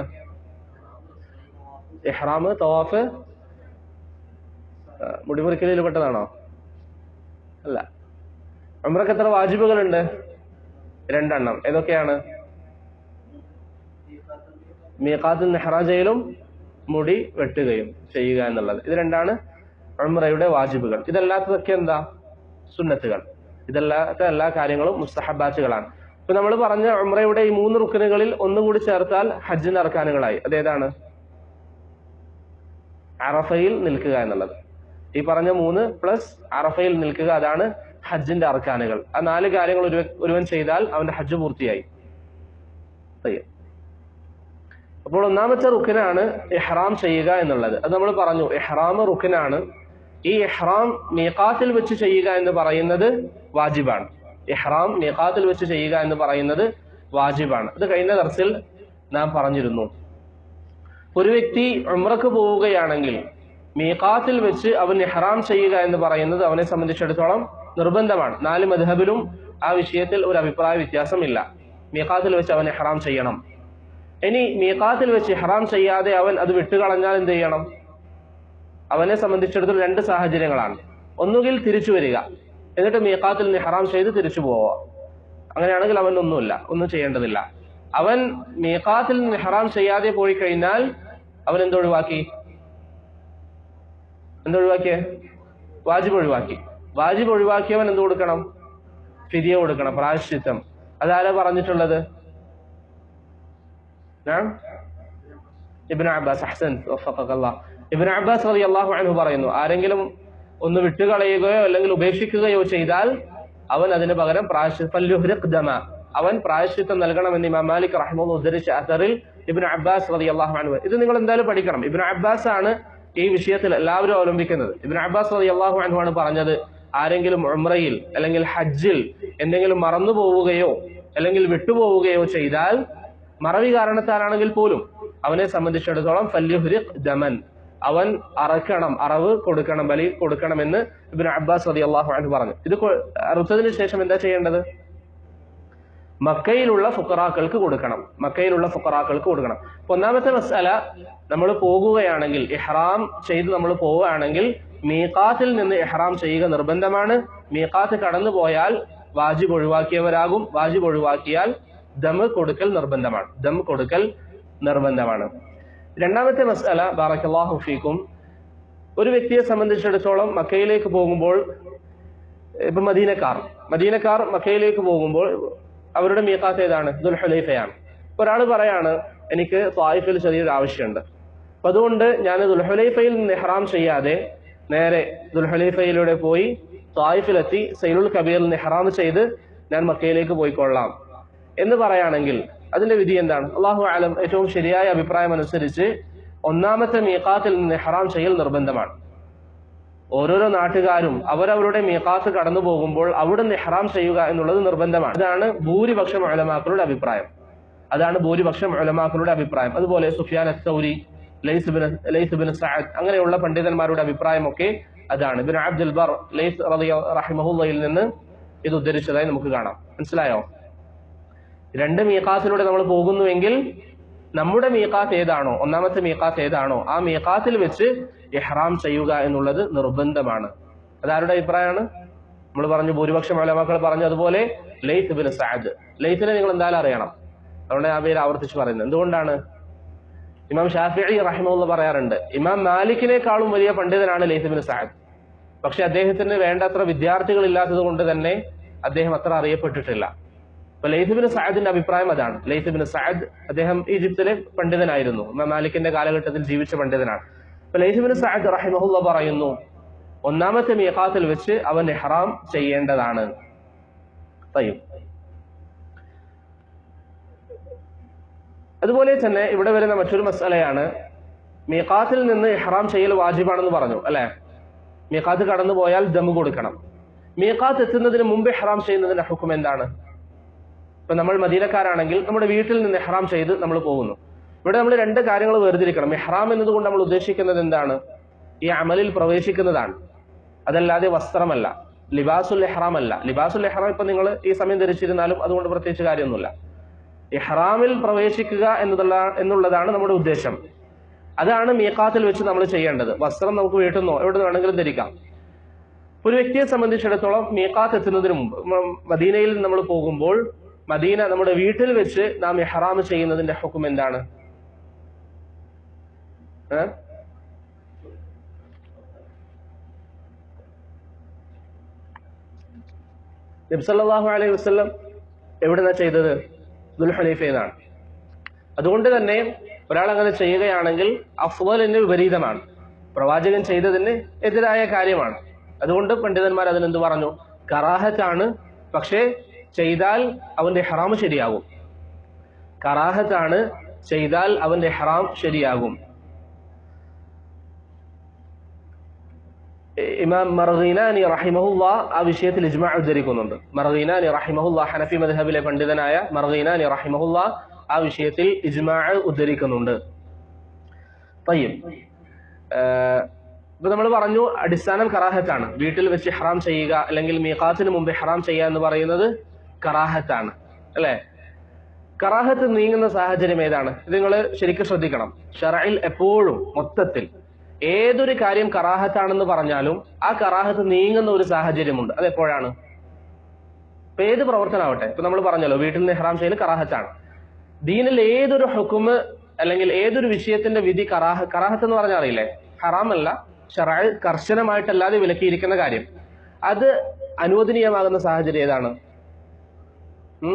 ഇഹ്റാം തവാഫ് ആഹ്, മുടിമുറിക്കലിൽ പെട്ടതാണോ അല്ല ഉംറക്ക് എത്ര വാജിബുകളുണ്ട് രണ്ടെണ്ണം ഏതൊക്കെയാണ് മീഖാത്തിൽ നെഹ്റാജയിലും മുടി വെട്ടുകയും ചെയ്യുക എന്നുള്ളത് ഇത് രണ്ടാണ് ഉംറയുടെ വാജിബുകൾ ഇതല്ലാത്തതൊക്കെ എന്താ സുന്നത്തുകൾ ഇതല്ലാത്ത എല്ലാ കാര്യങ്ങളും മുസ്തഹബാത്തുകളാണ് ഇപ്പൊ നമ്മൾ പറഞ്ഞ ഉംറയുടെ ഈ മൂന്ന് റുക്കനുകളിൽ ഒന്നും കൂടി ചേർത്താൽ ഹജ്ജിന് അർക്കാനുകളായി അതേതാണ് അറഫയിൽ നിൽക്കുക എന്നുള്ളത് ഈ പറഞ്ഞ മൂന്ന് പ്ലസ് അറഫയിൽ നിൽക്കുക അതാണ് ഹജ്ജിന്റെ അർക്കാനുകൾ ആ നാല് കാര്യങ്ങൾ ഒരു ഒരുവൻ ചെയ്താൽ അവന്റെ ഹജ്ജ് പൂർത്തിയായി തയ്യം അപ്പോൾ ഒന്നാമത്തെ റുക്കിനാണ് ഇഹ്റാം ചെയ്യുക എന്നുള്ളത് അത് നമ്മൾ പറഞ്ഞു ഇഹ്റാം റുക്കിനാണ് ഈ ഇഹ്റാം മീഖാത്തിൽ വെച്ച് ചെയ്യുക എന്ന് പറയുന്നത് വാജിബാണ് ഇഹ്റാം മീഖാത്തിൽ വെച്ച് ചെയ്യുക എന്ന് പറയുന്നത് വാജിബാണ് ഇത് കഴിഞ്ഞ ദർസിൽ നാം പറഞ്ഞിരുന്നു ഒരു വ്യക്തി ഉംറക്ക് പോവുകയാണെങ്കിൽ മീഖാത്തിൽ വെച്ച് അവൻ ഇഹ്റാം ചെയ്യുക എന്ന് പറയുന്നത് അവനെ സംബന്ധിച്ചിടത്തോളം നിർബന്ധമാണ് നാല് മധബിലും ആ വിഷയത്തിൽ ഒരു അഭിപ്രായ വ്യത്യാസമില്ല മീഖാത്തിൽ വെച്ച് അവൻ ഇഹ്റാം ചെയ്യണം ഇനി മീഖാത്തിൽ വെച്ച് ഇഹ്റാം ചെയ്യാതെ അവൻ അത് വിട്ടുകളഞ്ഞാൽ എന്ത് ചെയ്യണം അവനെ സംബന്ധിച്ചിടത്തോളം രണ്ട് സാഹചര്യങ്ങളാണ് ഒന്നുകിൽ തിരിച്ചു വരിക എന്നിട്ട് മീഖാത്തിൽ നിന്ന് ഇഹ്റാം ചെയ്ത് തിരിച്ചു പോവുക അങ്ങനെയാണെങ്കിൽ അവൻ ഒന്നുമില്ല ഒന്നും ചെയ്യേണ്ടതില്ല അവൻ മീഖാത്തിൽ നിന്ന് ഇഹ്റാം ചെയ്യാതെ പോയി കഴിഞ്ഞാൽ അവൻ എന്തൊഴിവാക്കി എന്തൊഴിവാക്കിയേ വാജിബ് ഒഴിവാക്കി വാജിബ് ഒഴിവാക്കിയവൻ എന്ത് കൊടുക്കണം ഫിദിയ കൊടുക്കണം പ്രായശ്ചിത്തം അതാരാ പറഞ്ഞിട്ടുള്ളത് نعم ഇബ്നു അബ്ബാസ് അഹ്സൻ വഫഖക്കല്ലാഹ് ഇബ്നു അബ്ബാസ് റളിയല്ലാഹു അൻഹു പറയുന്നു ആരെങ്കിലും ഒന്ന് വിട്ടുകളയുകയോ അല്ലെങ്കിൽ ഉപേക്ഷിക്കുകയോ ചെയ്താൽ അവൻ അതിന് പകരം പ്രായശ്ചിത്തം ദമ അവൻ പ്രായശ്ചിത്തം നൽകണമെന്ന് ഇമാം മാലിക് റഹ്മുള്ള ഉദ്ധരിച്ച അസറിൽ ഇബ്നു അബ്ബാസ് റളിയല്ലാഹു അൻഹു ഇത് നിങ്ങൾ എന്തായാലും പഠിക്കണം ഇബ്നു അബ്ബാസ് ആണ് ഈ വിഷയത്തിൽ എല്ലാവരും അവലംബിക്കുന്നത് ഇബ്നു അബ്ബാസ് റളിയല്ലാഹു അൻഹു ആണ് പറഞ്ഞത് ആരെങ്കിലും ഉംറയിൽ അല്ലെങ്കിൽ ഹജ്ജിൽ എന്തെങ്കിലും മറന്നു പോവുകയോ അല്ലെങ്കിൽ വിട്ടുപോവുകയോ ചെയ്താൽ മറവി കാരണത്താലാണെങ്കിൽ പോലും അവനെ സംബന്ധിച്ചിടത്തോളം ഫല്യുഹ്രിഖ് ദമൻ അവൻ അറക്കണം അറവ് കൊടുക്കണം ബലി കൊടുക്കണമെന്ന് ഇബിൻ അബ്ബാസ് റതി അള്ളാഹു അൻഹു പറഞ്ഞു ഇത് കൊ- അറുത്തതിന് ശേഷം എന്താ ചെയ്യേണ്ടത് മക്കയിലുള്ള ഫുക്കറാക്കൾക്ക് കൊടുക്കണം മക്കയിലുള്ള ഫുക്കറാക്കൾക്ക് കൊടുക്കണം അപ്പൊ ഒന്നാമത്തെ മസാല നമ്മൾ പോകുകയാണെങ്കിൽ ഇഹ്റാം ചെയ്ത് നമ്മൾ പോവുകയാണെങ്കിൽ മീഖാത്തിൽ നിന്ന് ഇഹ്റാം ചെയ്യുക നിർബന്ധമാണ് മീഖാത്ത് കടന്നു പോയാൽ വാജിബ് ഒഴിവാക്കിയവരാകും വാജിബ് ഒഴിവാക്കിയാൽ ദമ് കൊടുക്കൽ നിർബന്ധമാണ് ദം കൊടുക്കൽ നിർബന്ധമാണ് രണ്ടാമത്തെ മസാല ബാറക്കല്ലാഹു ഫീക്കും ഒരു വ്യക്തിയെ സംബന്ധിച്ചിടത്തോളം മക്കയിലേക്ക് പോകുമ്പോൾ ഇപ്പൊ മദീനക്കാർ മദീനക്കാർ മക്കയിലേക്ക് പോകുമ്പോൾ അവരുടെ മീക്കാത്ത് ഏതാണ് ദുൽഹുലൈഫയാണ് ഒരാൾ പറയാണ് എനിക്ക് തായിഫിൽ ചെറിയൊരു ആവശ്യമുണ്ട് അപ്പൊ അതുകൊണ്ട് ഞാൻ ദുൽഹുലൈഫയിൽ നിന്ന് ഇഹ്റാം ചെയ്യാതെ നേരെ ദുൽഹുലൈഫയിലൂടെ പോയി തായിഫിലെത്തി സൈലുൽ കബീറിൽ നിന്ന് ഇഹ്റാം ചെയ്ത് ഞാൻ മക്കയിലേക്ക് പോയിക്കൊള്ളാം എന്ന് പറയുകയാണെങ്കിൽ അതിന്റെ വിധി എന്താണ് അള്ളാഹു ആലം ഏറ്റവും ശരിയായ അഭിപ്രായം അനുസരിച്ച് ഒന്നാമത്തെ മീക്കാത്തിൽ നിന്ന് ഇഹ്റാം ചെയ്യൽ നിർബന്ധമാണ് ഓരോരോ നാട്ടുകാരും അവരവരുടെ മീഖാത്ത് കടന്നു പോകുമ്പോൾ അവിടെ ഇഹ്റാം ചെയ്യുക എന്നുള്ളത് നിർബന്ധമാണ് അതാണ് ഭൂരിപക്ഷം ഉലമാക്കളുടെ അഭിപ്രായം അതാണ് ഭൂരിപക്ഷം ഉലമാക്കളുടെ അഭിപ്രായം അതുപോലെ Sufyan ath Thawri Laith bin Laith bin Saad അങ്ങനെയുള്ള പണ്ഡിതന്മാരുടെ അഭിപ്രായമൊക്കെ അതാണ് ബിൻ അബ്ദുൽ ബർ ലൈസ് റളിയ- റഹിമഹുല്ലയിൽ നിന്ന് ഇത് ഉദ്ധരിച്ചതായി നമുക്ക് കാണാം മനസ്സിലായോ രണ്ട് മീഖാത്തിലൂടെ നമ്മൾ പോകുന്നുവെങ്കിൽ നമ്മുടെ മീക്കാത്ത് ഏതാണോ ഒന്നാമത്തെ മീക്കാത്ത് ഏതാണോ ആ മീക്കാത്തിൽ വെച്ച് ഇഹ്റാം ചെയ്യുക എന്നുള്ളത് നിർബന്ധമാണ് അതാരുടെ അഭിപ്രായമാണ് നമ്മൾ പറഞ്ഞു ഭൂരിപക്ഷം മലമക്കൾ പറഞ്ഞു അതുപോലെ ലൈത്ത് ബിൻ സഅദ് ലൈത്തിനെ നിങ്ങൾ എന്തായാലും അറിയണം അതുകൊണ്ട് ആ പേര് ആവർത്തിച്ച് പറയുന്നത് എന്തുകൊണ്ടാണ് ഇമാം ഷാഫിഇ റഹിമുള്ള പറയാറുണ്ട് ഇമാം മാലിക്കിനേക്കാളും വലിയ പണ്ഡിതനാണ് ലൈത്ത് ബിൻ സഅദ് പക്ഷെ അദ്ദേഹത്തിന് വേണ്ടത്ര വിദ്യാർത്ഥികൾ ഇല്ലാത്തത് കൊണ്ട് തന്നെ അദ്ദേഹം അത്ര അറിയപ്പെട്ടിട്ടില്ല അപ്പൊ ലൈത്ത് ബിൻ സഅദിന്റെ അഭിപ്രായം അതാണ് ലൈത്ത് ബിൻ സഅദ് അദ്ദേഹം ഈജിപ്തിലെ പണ്ഡിതനായിരുന്നു ഇമാം മാലിക്കിന്റെ കാലഘട്ടത്തിൽ ജീവിച്ച പണ്ഡിതനാണ് അപ്പൊ ലൈത്ത് ബിൻ സഅദ് റഹിമഹുല്ല പറയുന്നു ഒന്നാമത്തെ മീഖാത്തിൽ വെച്ച് അവൻ ഇഹ്റാം ചെയ്യേണ്ടതാണ് തയ്യും അതുപോലെ തന്നെ ഇവിടെ വരുന്ന മറ്റൊരു മസലയാണ് മീഖാത്തിൽ നിന്ന് ഇഹ്റാം ചെയ്യൽ വാജിബാണെന്ന് പറഞ്ഞു അല്ലെ മീഖാത്ത് കടന്നു പോയാൽ ദമ്മ് കൊടുക്കണം മീഖാത്ത് എത്തുന്നതിന് മുമ്പ് ഇഹ്റാം ചെയ്യുന്നതിന്റെ ഹുക്കും എന്താണ് ഇപ്പൊ നമ്മൾ മദീനക്കാരാണെങ്കിൽ നമ്മുടെ വീട്ടിൽ നിന്ന് ഇഹ്റാം ചെയ്ത് നമ്മൾ പോകുന്നു ഇവിടെ നമ്മൾ രണ്ട് കാര്യങ്ങൾ വേർതിരിക്കണം ഇഹ്റാം എന്നതുകൊണ്ട് നമ്മൾ ഉദ്ദേശിക്കുന്നത് എന്താണ് ഈ അമലിൽ പ്രവേശിക്കുന്നതാണ് അതല്ലാതെ വസ്ത്രമല്ല ലിബാസുൽ ഇഹ്റാം അല്ല ലിബാസുൽ ഇഹ്റാം ഇപ്പൊ നിങ്ങൾ ഈ സമയം ധരിച്ചിരുന്നാലും അതുകൊണ്ട് പ്രത്യേകിച്ച് കാര്യമൊന്നുമില്ല ഇഹ്റാമിൽ പ്രവേശിക്കുക എന്നതുള്ള എന്നുള്ളതാണ് നമ്മുടെ ഉദ്ദേശം അതാണ് മീഖാത്തിൽ വെച്ച് നമ്മൾ ചെയ്യേണ്ടത് വസ്ത്രം നമുക്ക് വീട്ടിൽ നിന്നോ എവിടെ നിന്ന് വേണമെങ്കിലും ധരിക്കാം ഒരു വ്യക്തിയെ സംബന്ധിച്ചിടത്തോളം മീഖാത്ത് എത്തുന്നതിന് മുമ്പ് മ- മദീനയിൽ നമ്മൾ പോകുമ്പോൾ മദീന നമ്മുടെ വീട്ടിൽ വെച്ച് നാം ഇഹ്റാം ചെയ്യുന്നതിന്റെ ഹുക്കും എന്താണ് ഏ? നബി സല്ലല്ലാഹു അലൈഹി വസല്ലം എവിടുന്നാ ചെയ്തത് ദുൽഹുലൈഫയിൽ അതുകൊണ്ട് തന്നെ ഒരാൾ അങ്ങനെ ചെയ്യുകയാണെങ്കിൽ അഫ്വലിന് വിപരീതമാണ് പ്രവാചകൻ ചെയ്തതിന് എതിരായ കാര്യമാണ് അതുകൊണ്ട് പണ്ഡിതന്മാർ അതിനെന്ത് പറഞ്ഞു കറാഹത്താണ് പക്ഷേ ചെയ്താൽ അവന്റെ ഹറാം ശരിയാകും കറാഹത്താണ് ചെയ്താൽ അവന്റെ ഹറാം ശരിയാകും ഇമാം മർഗീനാനി റഹിമഹുല്ല ആ വിഷയത്തിൽ ഇജ്മാ ഉദ്ധരിക്കുന്നുണ്ട് മർഗീനാനി റഹിമഹുല്ല ഹനഫി മദ്ഹബിലെ പണ്ഡിതനായ മർഗീനാനി റഹിമഹുല്ല ആ വിഷയത്തിൽ ഇജ്മാ ഉദ്ധരിക്കുന്നുണ്ട് തയ്യം ഇപ്പൊ നമ്മൾ പറഞ്ഞു അടിസ്ഥാനം കറാഹത്താണ് വീട്ടിൽ വെച്ച് ഹറാം ചെയ്യുക അല്ലെങ്കിൽ മീഖാത്തിന് മുമ്പ് ഹറാം ചെയ്യുക എന്ന് പറയുന്നത് കറാഹത്താണ് അല്ലെ കറാഹത്ത് നീങ്ങുന്ന സാഹചര്യം ഏതാണ് ഇത് നിങ്ങൾ ശരിക്കും ശ്രദ്ധിക്കണം ഷറയിൽ എപ്പോഴും മൊത്തത്തിൽ ഏതൊരു കാര്യം കറാഹത്താണെന്ന് പറഞ്ഞാലും ആ കറാഹത്ത് നീങ്ങുന്ന ഒരു സാഹചര്യമുണ്ട് അത് എപ്പോഴാണ് ഇപ്പൊ ഏത് പ്രവർത്തനമാവട്ടെ ഇപ്പൊ നമ്മൾ പറഞ്ഞല്ലോ വീട്ടിൽ നിന്ന് ഹറാം ചെയ്യൽ കറാഹത്താണ് ദീനിൽ ഏതൊരു ഹുക്കുമ് അല്ലെങ്കിൽ ഏതൊരു വിഷയത്തിന്റെ വിധി കറാഹ കറാഹത്ത് എന്ന് പറഞ്ഞാൽ അറിയില്ലേ ഹറാമല്ല ഷറാൾ കർശനമായിട്ടല്ലാതെ വിലക്കിയിരിക്കുന്ന കാര്യം അത് അനുവദനീയമാകുന്ന സാഹചര്യം ഏതാണ് ഉം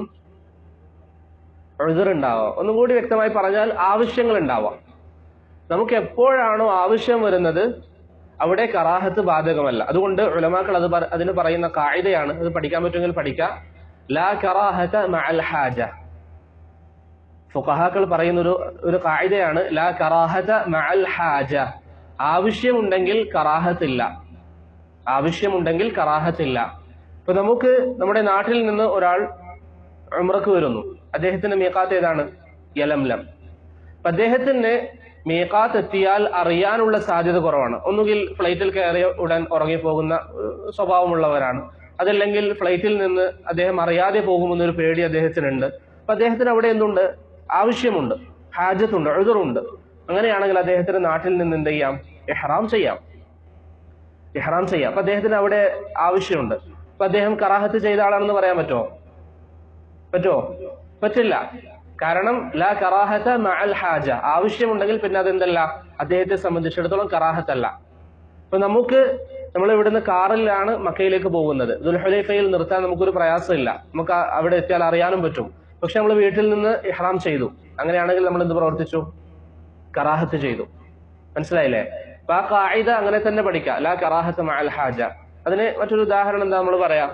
ഉണ്ടാവാം ഒന്നും കൂടി വ്യക്തമായി പറഞ്ഞാൽ ആവശ്യങ്ങൾ ഉണ്ടാവാം നമുക്ക് എപ്പോഴാണോ ആവശ്യം വരുന്നത് അവിടെ കറാഹത്ത് ബാധകമല്ല അതുകൊണ്ട് ഉലമാക്കൾ അത് പറ- അതിന് പറയുന്ന കായികയാണ് അത് പഠിക്കാൻ പറ്റുമെങ്കിൽ പഠിക്കാം ലാ കറാഹത്ത മഅൽ ഹാജ ഫുഖഹാക്കൾ പറയുന്ന ഒരു ഒരു കായികയാണ് ലാ കറാഹത്ത മഅൽ ഹാജ ആവശ്യമുണ്ടെങ്കിൽ കറാഹത്തില്ല ആവശ്യമുണ്ടെങ്കിൽ കറാഹത്തില്ല ഇപ്പൊ നമുക്ക് നമ്മുടെ നാട്ടിൽ നിന്ന് ഒരാൾ ഉംറക്ക് വരുന്നു അദ്ദേഹത്തിന്റെ മീക്കാത്ത് ഏതാണ് യലംലം അപ്പൊ അദ്ദേഹത്തിന് മീക്കാത്ത് എത്തിയാൽ അറിയാനുള്ള സാധ്യത കുറവാണ് ഒന്നുകിൽ ഫ്ലൈറ്റിൽ കയറിയ ഉടൻ ഉറങ്ങിപ്പോകുന്ന ഏഹ്, സ്വഭാവമുള്ളവരാണ് അതല്ലെങ്കിൽ ഫ്ലൈറ്റിൽ നിന്ന് അദ്ദേഹം അറിയാതെ പോകുമെന്നൊരു പേടി അദ്ദേഹത്തിനുണ്ട് അപ്പൊ അദ്ദേഹത്തിന് അവിടെ എന്തുണ്ട് ആവശ്യമുണ്ട് ഹാജത്തുണ്ട് എഴുതറുണ്ട് അങ്ങനെയാണെങ്കിൽ അദ്ദേഹത്തിന് നാട്ടിൽ നിന്ന് എന്ത് ചെയ്യാം ഇഹ്റാം ചെയ്യാം ഇഹ്റാം ചെയ്യാം അപ്പൊ അദ്ദേഹത്തിന് അവിടെ ആവശ്യമുണ്ട് അപ്പൊ അദ്ദേഹം കറാഹത്ത് ചെയ്ത ആളാണെന്ന് പറയാൻ പറ്റുമോ പറ്റുമോ പറ്റില്ല കാരണം ലാ കറാഹത്ത മഅൽ ഹാജ ആവശ്യമുണ്ടെങ്കിൽ പിന്നെ അതെന്തല്ല അദ്ദേഹത്തെ സംബന്ധിച്ചിടത്തോളം കറാഹത്തല്ല അപ്പൊ നമുക്ക് നമ്മൾ ഇവിടുന്ന് കാറിലാണ് മക്കയിലേക്ക് പോകുന്നത് ദുൽഹുലൈഫയിൽ നിർത്താൻ നമുക്കൊരു പ്രയാസമില്ല നമുക്ക് ആ- അവിടെ എത്തിയാൽ അറിയാനും പറ്റും പക്ഷെ നമ്മൾ വീട്ടിൽ നിന്ന് ഇഹ്റാം ചെയ്തു അങ്ങനെയാണെങ്കിൽ നമ്മൾ എന്ത് പ്രവർത്തിച്ചു കറാഹത്ത് ചെയ്തു മനസ്സിലായില്ലേ അപ്പൊ ആ കായിക അങ്ങനെ തന്നെ പഠിക്കാം ലാ കറാഹത്ത് മഅൽ ഹാജ അതിന് മറ്റൊരു ഉദാഹരണം എന്താ നമ്മൾ പറയാം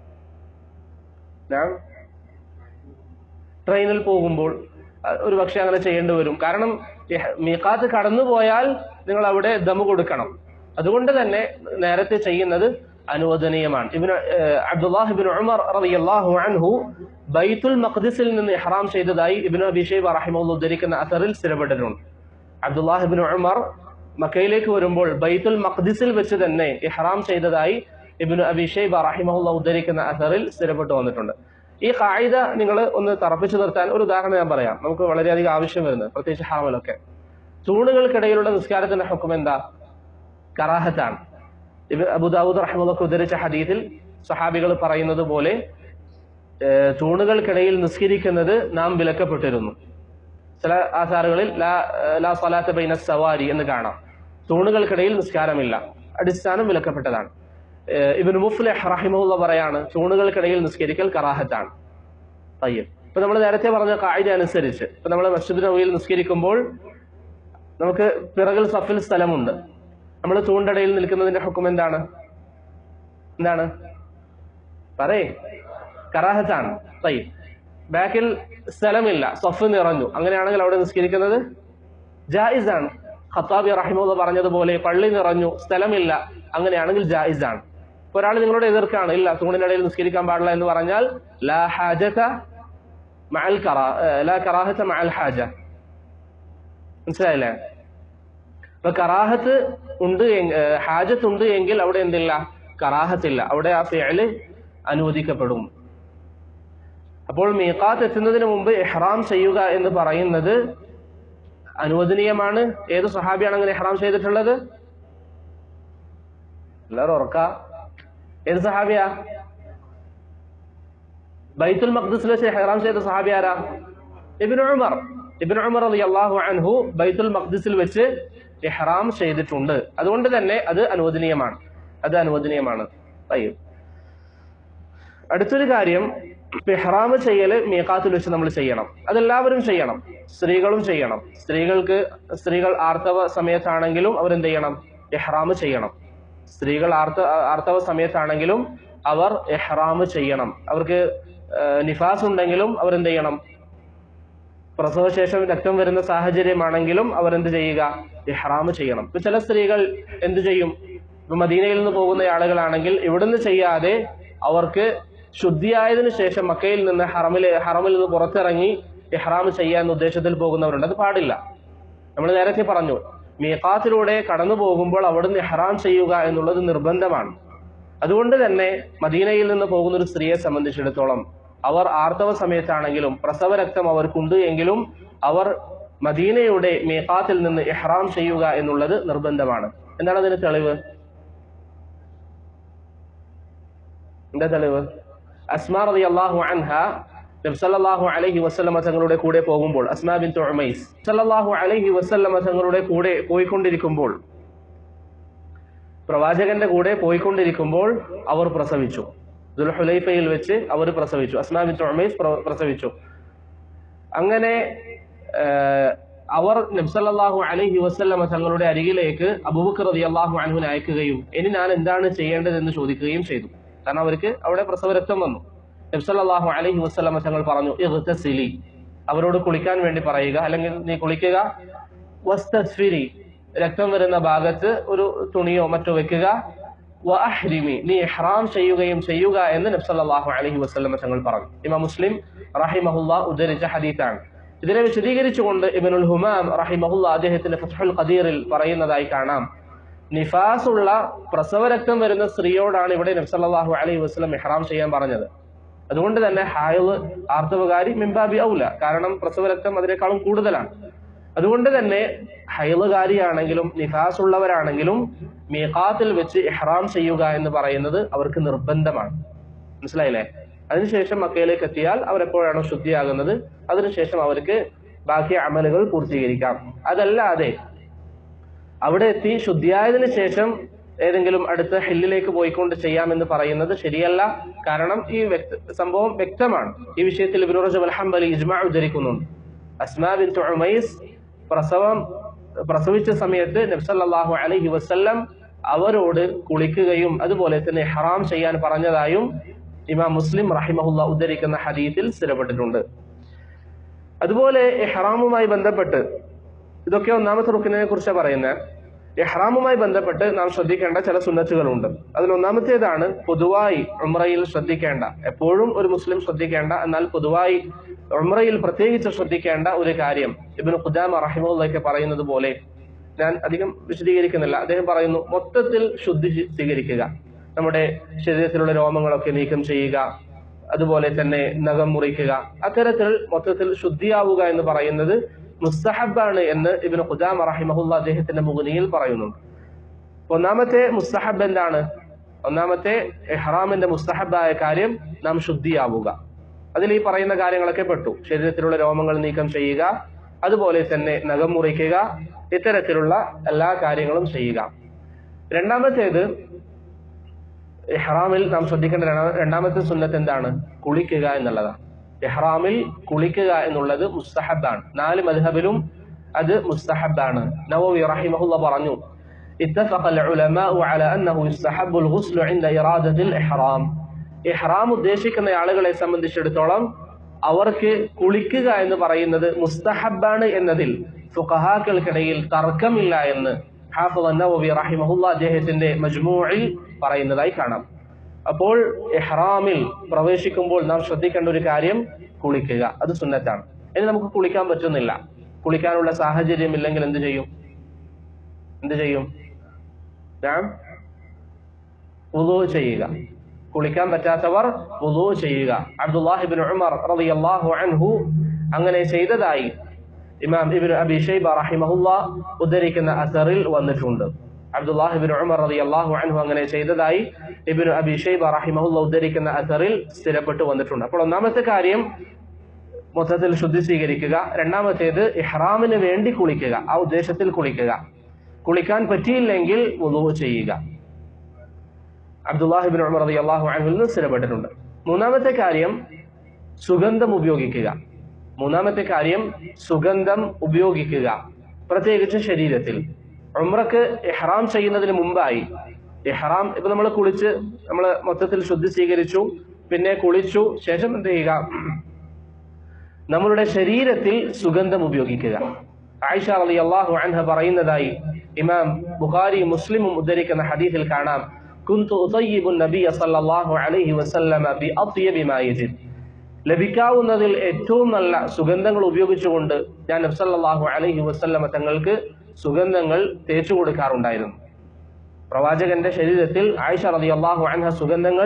ഞാൻ ട്രെയിനിൽ പോകുമ്പോൾ അഹ് ഒരു പക്ഷെ അങ്ങനെ ചെയ്യേണ്ടി വരും കാരണം ഇഹ് മീഖാത്ത് കടന്നു പോയാൽ നിങ്ങൾ അവിടെ ദമ് കൊടുക്കണം അതുകൊണ്ട് തന്നെ നേരത്തെ ചെയ്യുന്നത് അനുവദനീയമാണ് ഇബിന് അബ്ദുല്ലാഹിബിൻ ഉമർ റളിയല്ലാഹു അൻഹു ബൈത്തുൽ മഖ്ദിസിൽ നിന്ന് ഇഹ്റാം ചെയ്തതായി ഇബ്നു അബി ഷൈബ റഹിമഹുല്ലാഹ് ഉദ്ധരിക്കുന്ന അസറിൽ സ്ഥിരപ്പെട്ടിട്ടുണ്ട് അബ്ദുല്ലാഹിബിൻ ഉമർ മക്കയിലേക്ക് വരുമ്പോൾ ബൈത്തുൽ മഖ്ദിസിൽ വെച്ച് തന്നെ ഇഹ്റാം ചെയ്തതായി ഇബ്നു അബി ഷൈബ റഹിമഹുല്ലാഹ് ഉദ്ധരിക്കുന്ന അസറിൽ സ്ഥിരപ്പെട്ടു വന്നിട്ടുണ്ട് ഈ കായിക നിങ്ങൾ ഒന്ന് തറപ്പിച്ചു നിർത്താൻ ഒരു ഉദാഹരണം ഞാൻ പറയാം നമുക്ക് വളരെയധികം ആവശ്യം വരുന്നത് പ്രത്യേകിച്ച് ഹാമലൊക്കെ തൂണുകൾക്കിടയിലുള്ള നിസ്കാരത്തിന്റെ ഹുക്കും എന്താ കറാഹത്താണ് ഇത് അബുദാബുദ് റഹ്മുദൊക്കെ ഉദ്ധരിച്ച ഹദീത്തിൽ സഹാബികൾ പറയുന്നത് പോലെ ഏഹ്, തൂണുകൾക്കിടയിൽ നിസ്കരിക്കുന്നത് നാം വിലക്കപ്പെട്ടിരുന്നു ചില ആധാറുകളിൽ ലാ ലാ സലാത്ത് ബൈന സവാരി എന്ന് കാണാം തൂണുകൾക്കിടയിൽ നിസ്കാരമില്ല അടിസ്ഥാനം വിലക്കപ്പെട്ടതാണ് ഏഹ്, ഇബ്നു മുഫ്ലിഹ് റഹിമുള്ള പറയാണ് തൂണുകൾക്കിടയിൽ നിസ്കരിക്കൽ കറാഹത്താണ് തയ്യം ഇപ്പൊ നമ്മൾ നേരത്തെ പറഞ്ഞ കായിക അനുസരിച്ച് ഇപ്പൊ നമ്മൾ മസ്ജിദ് നബിയിൽ നിസ്കരിക്കുമ്പോൾ നമുക്ക് പിറകിൽ സഫിൽ സ്ഥലമുണ്ട് നമ്മൾ തൂണിടയിൽ നിൽക്കുന്നതിന്റെ ഹുക്കും എന്താണ് എന്താണ് പറയേ കറാഹത്താണ് തയ്യം ബാക്കിൽ സ്ഥലമില്ല സഫ് നിറഞ്ഞു അങ്ങനെയാണെങ്കിൽ അവിടെ നിസ്കരിക്കുന്നത് ജായിസാണ് ഖത്താബി റഹിമുള്ള പറഞ്ഞതുപോലെ പള്ളി നിറഞ്ഞു സ്ഥലമില്ല അങ്ങനെയാണെങ്കിൽ ജായിസാണ് ഇപ്പൊ ഒരാൾ നിങ്ങളോട് എതിർക്കാണ് ഇല്ല തൂണിനിടയിൽ നിസ്കരിക്കാൻ പാടില്ല എന്ന് പറഞ്ഞാൽ ലാ ഹാജത മഅൽ കറാ ഏഹ്, ലാ കറാഹത്ത മഅൽ ഹാജ മനസ്സിലായില്ലേ അപ്പൊ കറാഹത്ത് ഉണ്ട് എങ്- ഏഹ്, ഹാജത്ത് ഉണ്ട് എങ്കിൽ അവിടെ എന്തില്ല കറാഹത്തില്ല അവിടെ ആ ഫിഅല് അനുവദിക്കപ്പെടും അപ്പോൾ മീഖാത്ത് എത്തുന്നതിന് മുമ്പ് ഇഹ്റാം ചെയ്യുക എന്ന് പറയുന്നത് അനുവദനീയമാണ് ഏത് സഹാബിയാണ് അങ്ങനെ ഇഹ്റാം ചെയ്തിട്ടുള്ളത് എല്ലാവരും ഉറക്ക ഏത് സഹാബിയാ ബൈത്തുൽ മഖ്ദിസിൽ വെച്ച് ഇഹ്റാം ചെയ്ത സഹാബി ആരാ ഇബ്നു ഉമർ ഇബ്നു ഉമർ റളിയല്ലാഹു അൻഹു ബൈത്തുൽ മഖ്ദിസിൽ വെച്ച് ഇഹ്റാം ചെയ്തിട്ടുണ്ട് അതുകൊണ്ട് തന്നെ അത് അനുവദനീയമാണ് അത് അനുവദനീയമാണ് തയ്യും അടുത്തൊരു കാര്യം ഇഹ്റാം ചെയ്യല് മീഖാത്തിൽ വെച്ച് നമ്മൾ ചെയ്യണം അതെല്ലാവരും ചെയ്യണം സ്ത്രീകളും ചെയ്യണം സ്ത്രീകൾക്ക് സ്ത്രീകൾ ആർത്തവ സമയത്താണെങ്കിലും അവരെന്ത് ചെയ്യണം ഇഹ്റാം ചെയ്യണം സ്ത്രീകൾ ആർത്ത ആർത്തവ സമയത്താണെങ്കിലും അവർ ഇഹ്റാം ചെയ്യണം അവർക്ക് ഏഹ്, നിഫാസ് ഉണ്ടെങ്കിലും അവരെന്ത് ചെയ്യണം പ്രസവശേഷം രക്തം വരുന്ന സാഹചര്യമാണെങ്കിലും അവരെന്ത് ചെയ്യുക ഇഹ്റാം ചെയ്യണം ഇപ്പൊ ചില സ്ത്രീകൾ എന്ത് ചെയ്യും ഇപ്പൊ മദീനയിൽ നിന്ന് പോകുന്ന ആളുകളാണെങ്കിൽ ഇവിടുന്ന് ചെയ്യാതെ അവർക്ക് ശുദ്ധിയായതിനു ശേഷം മക്കയിൽ നിന്ന് ഹറമിൽ ഹറമിൽ നിന്ന് പുറത്തിറങ്ങി ഇഹ്റാം ചെയ്യാൻ ഉദ്ദേശത്തിൽ പോകുന്നവരുണ്ട് അത് പാടില്ല നമ്മൾ നേരത്തെ പറഞ്ഞു മീഖാത്തിലൂടെ കടന്നു പോകുമ്പോൾ അവിടുന്ന് ഇഹ്റാം ചെയ്യുക എന്നുള്ളത് നിർബന്ധമാണ് അതുകൊണ്ട് തന്നെ മദീനയിൽ നിന്ന് പോകുന്ന ഒരു സ്ത്രീയെ സംബന്ധിച്ചിടത്തോളം അവർ ആർത്തവ സമയത്താണെങ്കിലും പ്രസവ രക്തം അവർക്കുണ്ട് എങ്കിലും അവർ മദീനയുടെ മീഖാത്തിൽ നിന്ന് ഇഹ്റാം ചെയ്യുക എന്നുള്ളത് നിർബന്ധമാണ് എന്താണ് അതിന് തെളിവ് എന്താ തെളിവ് അസ്മാ റതി അള്ളാഹു അൻഹ നബി സല്ലല്ലാഹു അലൈഹി വസല്ലമ തങ്ങളുടെ കൂടെ പോകുമ്പോൾ അസ്മാ ബിൻ ഉമൈസ് സല്ലല്ലാഹു അലൈഹി വസല്ലമ തങ്ങളുടെ കൂടെ പോയിക്കൊണ്ടിരിക്കുമ്പോൾ പ്രവാചകന്റെ കൂടെ പോയിക്കൊണ്ടിരിക്കുമ്പോൾ അവർ പ്രസവിച്ചു ദുൽഹുലൈഫയിൽ വെച്ച് അവർ പ്രസവിച്ചു അസ്മാ ബിൻ ഉമൈസ് പ്ര- പ്രസവിച്ചു അങ്ങനെ ആഹ്, അവർ നബ്സല്ലാഹു അലൈഹി വസല്ലമ തങ്ങളുടെ അരികിലേക്ക് അബൂബക്കർ റളിയല്ലാഹു അൻഹുവിനെ അയക്കുകയും ഇനി ഞാൻ എന്താണ് ചെയ്യേണ്ടതെന്ന് ചോദിക്കുകയും ചെയ്തു കാരണം അവർക്ക് അവിടെ പ്രസവരക്തം വന്നു നബ്സല്ലാഹു അലൈഹി വസല്ലമ തങ്ങൾ പറഞ്ഞു ഇഗ്തസിലി അവരോട് കുളിക്കാൻ വേണ്ടി പറയുക അല്ലെങ്കിൽ നീ കുളിക്കുക വസ്തസ്ഫിരി രക്തം വരുന്ന ഭാഗത്ത് ഒരു തുണിയോ മറ്റോ വെക്കുക വഅഹ്രിമി നീ ഇഹ്റാം ചെയ്യുകയും ചെയ്യുക എന്ന് നബ്സല്ലാഹു അലൈഹി വസല്ലമ തങ്ങൾ പറഞ്ഞു ഇമാം മുസ്ലിം റഹിമഹുല്ല ഉദ്ധരിച്ച ഹദീത്താണ് ഇതിനെ വിശദീകരിച്ചുകൊണ്ട് ഇബനുൽ ഹുമാം റഹിമഹുല്ല അദ്ദേഹത്തിന്റെ ഫത്ഹുൽ ഖദീറിൽ പറയുന്നതായി കാണാം നിഫാസ് ഉള്ള പ്രസവരക്തം വരുന്ന സ്ത്രീയോടാണ് ഇവിടെ നബ്സല്ലാഹു അലൈഹി വസ്ലം ഇഹ്റാം ചെയ്യാൻ പറഞ്ഞത് അതുകൊണ്ട് തന്നെ ഹായ് ആർത്തവകാരി മിംബാബി ഔല കാരണം പ്രസവരക്തം അതിനേക്കാളും കൂടുതലാണ് അതുകൊണ്ട് തന്നെ ഹൈലുകാരിയാണെങ്കിലും നിഫാസ് ഉള്ളവരാണെങ്കിലും മീഖാത്തിൽ വെച്ച് ഇഹ്റാം ചെയ്യുക എന്ന് പറയുന്നത് അവർക്ക് നിർബന്ധമാണ് മനസ്സിലായില്ലേ അതിനുശേഷം മക്കയിലേക്ക് എത്തിയാൽ അവരെപ്പോഴാണോ ശുദ്ധിയാകുന്നത് അതിനുശേഷം അവർക്ക് ബാക്കി അമലുകൾ പൂർത്തീകരിക്കാം അതല്ലാതെ അവിടെ എത്തി ശുദ്ധിയായതിനു ശേഷം ഏതെങ്കിലും അടുത്ത ഹില്ലിലേക്ക് പോയിക്കൊണ്ട് ചെയ്യാമെന്ന് പറയുന്നത് ശരിയല്ല കാരണം ഈ വ്യക്ത സംഭവം വ്യക്തമാണ് ഈ വിഷയത്തിൽ ഇബ്നു റജബ് അൽ ഹംബലി ഇജ്മാ ഉദ്ധരിക്കുന്നുണ്ട് അസ്മാ ബിൻ ഉമൈസ് പ്രസവം പ്രസവിച്ച സമയത്ത് നബ്സല്ലാഹു അലൈഹി വസല്ലം അവരോട് കുളിക്കുകയും അതുപോലെ തന്നെ ഹറാം ചെയ്യാൻ പറഞ്ഞതായും ഇമാം മുസ്ലിം റഹിമഹുല്ല ഉദ്ധരിക്കുന്ന ഹദീത്തിൽ സ്ഥിരപ്പെട്ടിട്ടുണ്ട് അതുപോലെ ഇഹ്റാമുമായി ബന്ധപ്പെട്ട് ഇതൊക്കെ ഒന്നാമത്തെ റുക്കിനെ കുറിച്ചാണ് പറയുന്നത് ഇഹ്റാമുമായി ബന്ധപ്പെട്ട് നാം ശ്രദ്ധിക്കേണ്ട ചില സുന്നത്തുകളുണ്ട് അതിൽ ഒന്നാമത്തേതാണ് പൊതുവായി ഉംറയിൽ ശ്രദ്ധിക്കേണ്ട എപ്പോഴും ഒരു മുസ്ലിം ശ്രദ്ധിക്കേണ്ട എന്നാൽ പൊതുവായി ഉംറയിൽ പ്രത്യേകിച്ച് ശ്രദ്ധിക്കേണ്ട ഒരു കാര്യം ഇബിന് ഖുദാമ റഹിമുള്ളൊക്കെ പറയുന്നത് പോലെ ഞാൻ അധികം വിശദീകരിക്കുന്നില്ല അദ്ദേഹം പറയുന്നു മൊത്തത്തിൽ ശുദ്ധി സ്വീകരിക്കുക നമ്മുടെ ശരീരത്തിലുള്ള രോമങ്ങളൊക്കെ നീക്കം ചെയ്യുക അതുപോലെ തന്നെ നഖം മുറിക്കുക അത്തരത്തിൽ മൊത്തത്തിൽ ശുദ്ധിയാവുക എന്ന് പറയുന്നത് മുസ്തഹബാണ് എന്ന് ഇബിന് ഖുദാമ റഹിമഹുല്ല അദ്ദേഹത്തിന്റെ മുഗനിയിൽ പറയുന്നുണ്ട് ഒന്നാമത്തെ മുസ്തഹബ് എന്താണ് ഒന്നാമത്തെ ഇഹ്റാമിന്റെ മുസ്തഹബായ കാര്യം നാം ശുദ്ധിയാവുക അതിൽ ഈ പറയുന്ന കാര്യങ്ങളൊക്കെ പെട്ടു ശരീരത്തിലുള്ള രോമങ്ങൾ നീക്കം ചെയ്യുക അതുപോലെ തന്നെ നഖം മുറിക്കുക ഇത്തരത്തിലുള്ള എല്ലാ കാര്യങ്ങളും ചെയ്യുക രണ്ടാമത്തേത് ഇഹ്റാമിൽ നാം ശ്രദ്ധിക്കേണ്ട രണ്ടാ- രണ്ടാമത്തെ സുന്നത്ത് എന്താണ് കുളിക്കുക എന്നുള്ളതാണ് ഇഹ്റാമിൽ കുളിക്കുക എന്നുള്ളത് മുസ്തഹബാണ് നാല് മദ്ഹബിലും അത് മുസ്തഹബാണ് നവവി റഹിമഹുല്ല പറഞ്ഞു اتفق العلماء على أنه يستحب الغسل عند إرادة الإحرام ഇഹ്റാം ഉദ്ദേശിക്കുന്ന ആളുകളെ സംബന്ധിച്ചിടത്തോളം അവർക്ക് കുളിക്കുക എന്ന് പറയുന്നത് മുസ്തഹബാണ് എന്നതിൽ ഫുഖഹാക്കൾക്കിടയിൽ തർക്കമില്ല എന്ന് ഹാഫിദ് അന്നവി റഹിമഹുല്ല അദ്ദേഹത്തിന്റെ മജ്മൂഇൽ പറയുന്നതായി കാണാം അപ്പോൾ ഇഹ്റാമിൽ പ്രവേശിക്കുമ്പോൾ നാം ശ്രദ്ധിക്കേണ്ട ഒരു കാര്യം കുളിക്കുക അത് സുന്നത്താണ് ഇനി നമുക്ക് കുളിക്കാൻ പറ്റുന്നില്ല കുളിക്കാനുള്ള സാഹചര്യം ഇല്ലെങ്കിൽ എന്ത് ചെയ്യും എന്ത് ചെയ്യും ഞാൻ വുളു ചെയ്യുക കുളിക്കാൻ പറ്റാത്തവർ വുളു ചെയ്യുക അബ്ദുല്ലാഹിബിൻ ഉമർ റളിയല്ലാഹു അൻഹു അങ്ങനെ ചെയ്തതായി ഇമാം ഇബ്നു അബി ഷൈബ റഹിമഹുല്ല ഉദ്ധരിക്കുന്ന അസറിൽ വന്നിട്ടുണ്ട് അബ്ദുല്ലാഹിബിൻ ഉമർ റളിയല്ലാഹു അൻഹു അങ്ങനെ ചെയ്തതായി ഇബ്നു അബി ഷൈബ റഹിമഹുല്ല ഉദ്ധരിക്കുന്ന അസറിൽ സ്ഥിരപ്പെട്ടു വന്നിട്ടുണ്ട് അപ്പോൾ ഒന്നാമത്തെ കാര്യം മൊത്തത്തിൽ ശുദ്ധി സ്വീകരിക്കുക രണ്ടാമത്തേത് ഇഹ്റാമിന് വേണ്ടി കുളിക്കുക ആ ഉദ്ദേശത്തിൽ കുളിക്കുക കുളിക്കാൻ പറ്റിയില്ലെങ്കിൽ വുളു ചെയ്യുക അബ്ദുല്ലാഹിബിൻ ഉമർ റളിയല്ലാഹു അൻഹുവിൽ നിന്ന് സ്ഥിരപ്പെട്ടിട്ടുണ്ട് മൂന്നാമത്തെ കാര്യം സുഗന്ധം ഉപയോഗിക്കുക മൂന്നാമത്തെ കാര്യം സുഗന്ധം ഉപയോഗിക്കുക പ്രത്യേകിച്ച് ശരീരത്തിൽ ഉംറക്ക് ഇഹ്റാം ചെയ്യുന്നതിന് മുമ്പായി ഇഹ്റാം ഇപ്പൊ നമ്മൾ കുളിച്ച് നമ്മൾ മൊത്തത്തിൽ ശുദ്ധി സ്വീകരിച്ചു പിന്നെ കുളിച്ചു ശേഷം എന്ത് ചെയ്യുക നമ്മളുടെ ശരീരത്തിൽ സുഗന്ധം ഉപയോഗിക്കുക ആയിഷ അലി അള്ളാഹു അൻഹ പറയുന്നതായി ഇമാം ബുഖാരി മുസ്ലിമും ഉദ്ധരിക്കുന്ന ഹദീസിൽ കാണാം കുന്തു ഉതയ്യിബു നബിയ സല്ലല്ലാഹു അലൈഹി വസല്ലമ ബി അത്യബി മാ യജിദ് ലഭിക്കാവുന്നതിൽ ഏറ്റവും നല്ല സുഗന്ധങ്ങൾ ഉപയോഗിച്ചുകൊണ്ട് ഞാൻ നബി സല്ലല്ലാഹു അലൈഹി വസല്ലമ തങ്ങൾക്ക് സുഗന്ധങ്ങൾ തേച്ചു കൊടുക്കാറുണ്ടായിരുന്നു പ്രവാചകന്റെ ശരീരത്തിൽ ആയിഷ റളിയല്ലാഹു അൻഹ സുഗന്ധങ്ങൾ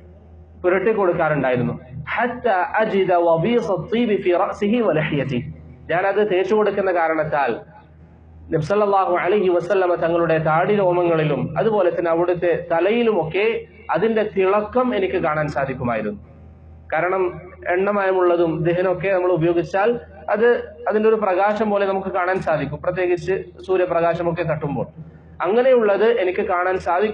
പുരട്ടി കൊടുക്കാറുണ്ടായിരുന്നു ഹത്ത അജിദ വബീസ الطيب في رأسه ولحيته ഞാൻ അത് തേച്ചു കൊടുക്കുന്ന കാരണത്താൽ നബ്സല്ലാഹു അലഹി വസല്ലമ തങ്ങളുടെ താടി രോമങ്ങളിലും അതുപോലെ തന്നെ അവിടുത്തെ തലയിലുമൊക്കെ അതിന്റെ തിളക്കം എനിക്ക് കാണാൻ സാധിക്കുമായിരുന്നു കാരണം എണ്ണമയമുള്ളതും ദഹനമൊക്കെ നമ്മൾ ഉപയോഗിച്ചാൽ അത് അതിന്റെ ഒരു പ്രകാശം പോലെ നമുക്ക് കാണാൻ സാധിക്കും പ്രത്യേകിച്ച് സൂര്യപ്രകാശമൊക്കെ തട്ടുമ്പോൾ അങ്ങനെയുള്ളത് എനിക്ക് കാണാൻ സാധി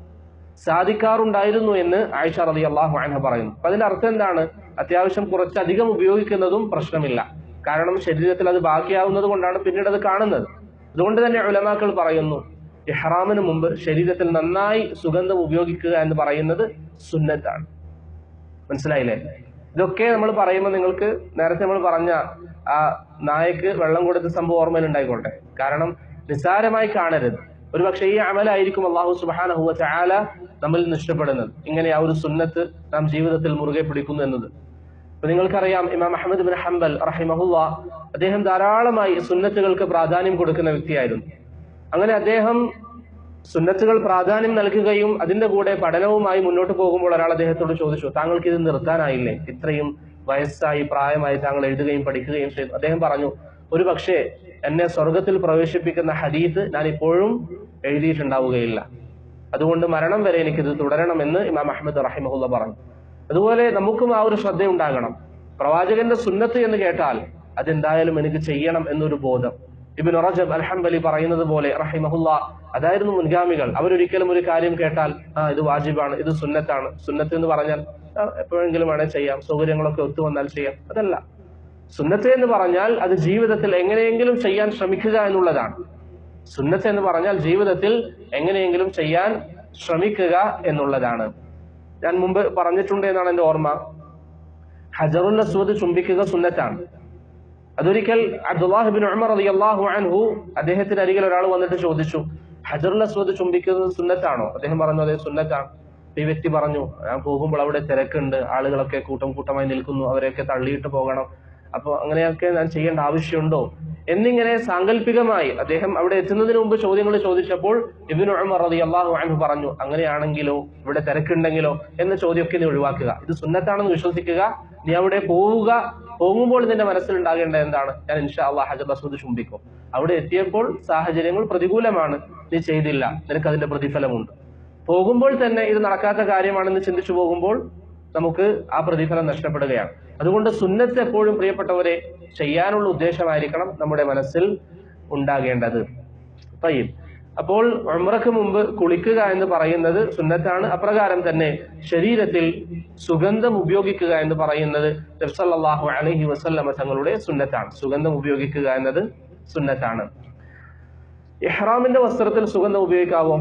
സാധിക്കാറുണ്ടായിരുന്നു എന്ന് ആയിഷ റതി അള്ളാഹു അൻഹ പറയുന്നു അപ്പൊ അതിന്റെ അർത്ഥം എന്താണ് അത്യാവശ്യം കുറച്ചധികം ഉപയോഗിക്കുന്നതും പ്രശ്നമില്ല കാരണം ശരീരത്തിൽ അത് ബാക്കിയാവുന്നത് കൊണ്ടാണ് പിന്നീട് അത് കാണുന്നത് അതുകൊണ്ട് തന്നെ ഉലമാക്കൾ പറയുന്നു ഇഹ്റാമിന് മുമ്പ് ശരീരത്തിൽ നന്നായി സുഗന്ധം ഉപയോഗിക്കുക എന്ന് പറയുന്നത് സുന്നത്താണ് മനസ്സിലായില്ലേ ഇതൊക്കെ നമ്മൾ പറയുമ്പോൾ നിങ്ങൾക്ക് നേരത്തെ നമ്മൾ പറഞ്ഞ ആ നായക്ക് വെള്ളം കൊടുത്ത സംഭവം ഓർമ്മയിൽ ഉണ്ടായിക്കോട്ടെ കാരണം നിസ്സാരമായി കാണരുത് ഒരു പക്ഷേ ഈ അമലായിരിക്കും അള്ളാഹു സുബാനഹുവ ചാല നമ്മിൽ നിന്ന് ഇഷ്ടപ്പെടുന്നത് ഇങ്ങനെ ആ ഒരു സുന്നത്ത് നാം ജീവിതത്തിൽ മുറുകെ പിടിക്കുന്നു എന്നത് അപ്പൊ നിങ്ങൾക്കറിയാം ഇമാം അഹമ്മദ് ബിൻ ഹംബൽ റഹിമഹുല്ല അദ്ദേഹം ധാരാളമായി സുന്നത്തുകൾക്ക് പ്രാധാന്യം കൊടുക്കുന്ന വ്യക്തിയായിരുന്നു അങ്ങനെ അദ്ദേഹം സുന്നത്തുകൾ പ്രാധാന്യം നൽകുകയും അതിന്റെ കൂടെ പഠനവുമായി മുന്നോട്ട് പോകുമ്പോൾ ഒരാൾ അദ്ദേഹത്തോട് ചോദിച്ചു താങ്കൾക്ക് ഇത് നിർത്താനായില്ലേ ഇത്രയും വയസ്സായി പ്രായമായി താങ്കൾ എഴുതുകയും പഠിക്കുകയും ചെയ്തു അദ്ദേഹം പറഞ്ഞു ഒരു പക്ഷേ എന്നെ സ്വർഗത്തിൽ പ്രവേശിപ്പിക്കുന്ന ഹദീത്ത് ഞാൻ ഇപ്പോഴും എഴുതിയിട്ടുണ്ടാവുകയില്ല അതുകൊണ്ട് മരണം വരെ എനിക്കിത് തുടരണമെന്ന് ഇമാം അഹമ്മദ് റഹിമഹുല്ല പറഞ്ഞു അതുപോലെ നമുക്കും ആ ഒരു ശ്രദ്ധ ഉണ്ടാകണം പ്രവാചകന്റെ സുന്നത്ത് എന്ന് കേട്ടാൽ അതെന്തായാലും എനിക്ക് ചെയ്യണം എന്നൊരു ബോധം ഇബിൻ റജബ് അൽഹംബലി പറയുന്നത് പോലെ റഹിമഹുല്ല അതായിരുന്നു മുൻഗാമികൾ അവരൊരിക്കലും ഒരു കാര്യം കേട്ടാൽ ആ ഇത് വാജിബാണ് ഇത് സുന്നത്താണ് സുന്നത്ത് എന്ന് പറഞ്ഞാൽ ആ, എപ്പോഴെങ്കിലും വേണേൽ ചെയ്യാം സൗകര്യങ്ങളൊക്കെ ഒത്തു വന്നാൽ ചെയ്യാം അതല്ല സുന്നത്ത് എന്ന് പറഞ്ഞാൽ അത് ജീവിതത്തിൽ എങ്ങനെയെങ്കിലും ചെയ്യാൻ ശ്രമിക്കുക എന്നുള്ളതാണ് സുന്നത്ത് എന്ന് പറഞ്ഞാൽ ജീവിതത്തിൽ എങ്ങനെയെങ്കിലും ചെയ്യാൻ ശ്രമിക്കുക എന്നുള്ളതാണ് ഞാൻ മുമ്പ് പറഞ്ഞിട്ടുണ്ട് എന്നാണ് എന്റെ ഓർമ്മ ഹജറുൽ അസ്വദ് ചുംബിക്കുക സുന്നത്താണ് അതൊരിക്കൽ അബ്ദുല്ലാഹിബിൻ ഉമർ റളിയല്ലാഹു അൻഹു അദ്ദേഹത്തിന്റെ അരികിൽ ഒരാൾ വന്നിട്ട് ചോദിച്ചു ഹജറുൽ അസ്വദ് ചുംബിക്കുന്നത് സുന്നത്താണോ അദ്ദേഹം പറഞ്ഞു അതെ സുന്നത്താണ് ഈ വ്യക്തി പറഞ്ഞു ഞാൻ പോകുമ്പോൾ അവിടെ തിരക്കുണ്ട് ആളുകളൊക്കെ കൂട്ടം കൂട്ടമായി നിൽക്കുന്നു അവരെയൊക്കെ തള്ളിയിട്ട് പോകണം അപ്പോൾ അങ്ങനെയൊക്കെ ഞാൻ ചെയ്യേണ്ട ആവശ്യമുണ്ടോ എന്നിങ്ങനെ സാങ്കല്പികമായി അദ്ദേഹം അവിടെ എത്തുന്നതിന് മുമ്പ് ചോദ്യങ്ങൾ ചോദിച്ചപ്പോൾ ഇബിന് ഉമർ റതി അള്ളാഹു അൻഹു പറഞ്ഞു അങ്ങനെയാണെങ്കിലോ ഇവിടെ തിരക്കുണ്ടെങ്കിലോ എന്ന ചോദ്യമൊക്കെ നീ ഒഴിവാക്കുക ഇത് സുന്നത്താണെന്ന് വിശ്വസിക്കുക നീ അവിടെ പോവുക പോകുമ്പോൾ നിന്റെ മനസ്സിലുണ്ടാകേണ്ട എന്താണ് ഞാൻ ഇൻഷാ അള്ളാഹ് ഹജർ അസ്വദ് ചുംബിക്കും അവിടെ എത്തിയപ്പോൾ സാഹചര്യങ്ങൾ പ്രതികൂലമാണ് നീ ചെയ്തില്ല നിനക്ക് അതിന്റെ പ്രതിഫലമുണ്ട് പോകുമ്പോൾ തന്നെ ഇത് നടക്കാത്ത കാര്യമാണെന്ന് ചിന്തിച്ചു പോകുമ്പോൾ നമുക്ക് ആ പ്രതിഫലം നഷ്ടപ്പെടുകയാണ് അതുകൊണ്ട് സുന്നത്ത് എപ്പോഴും പ്രിയപ്പെട്ടവരെ ചെയ്യാനുള്ള ഉദ്ദേശമായിരിക്കണം നമ്മുടെ മനസ്സിൽ ഉണ്ടാകേണ്ടത് തയ്യും അപ്പോൾ ഉംറക്ക് മുമ്പ് കുളിക്കുക എന്ന് പറയുന്നത് സുന്നത്താണ് അപ്രകാരം തന്നെ ശരീരത്തിൽ സുഗന്ധം ഉപയോഗിക്കുക എന്ന് പറയുന്നത് നബ്സല്ലാഹു അലഹി വസല്ലമ തങ്ങളുടെ സുന്നത്താണ് സുഗന്ധം ഉപയോഗിക്കുക എന്നത് സുന്നത്താണ് ഇഹ്റാമിന്റെ വസ്ത്രത്തിൽ സുഗന്ധം ഉപയോഗിക്കാവോ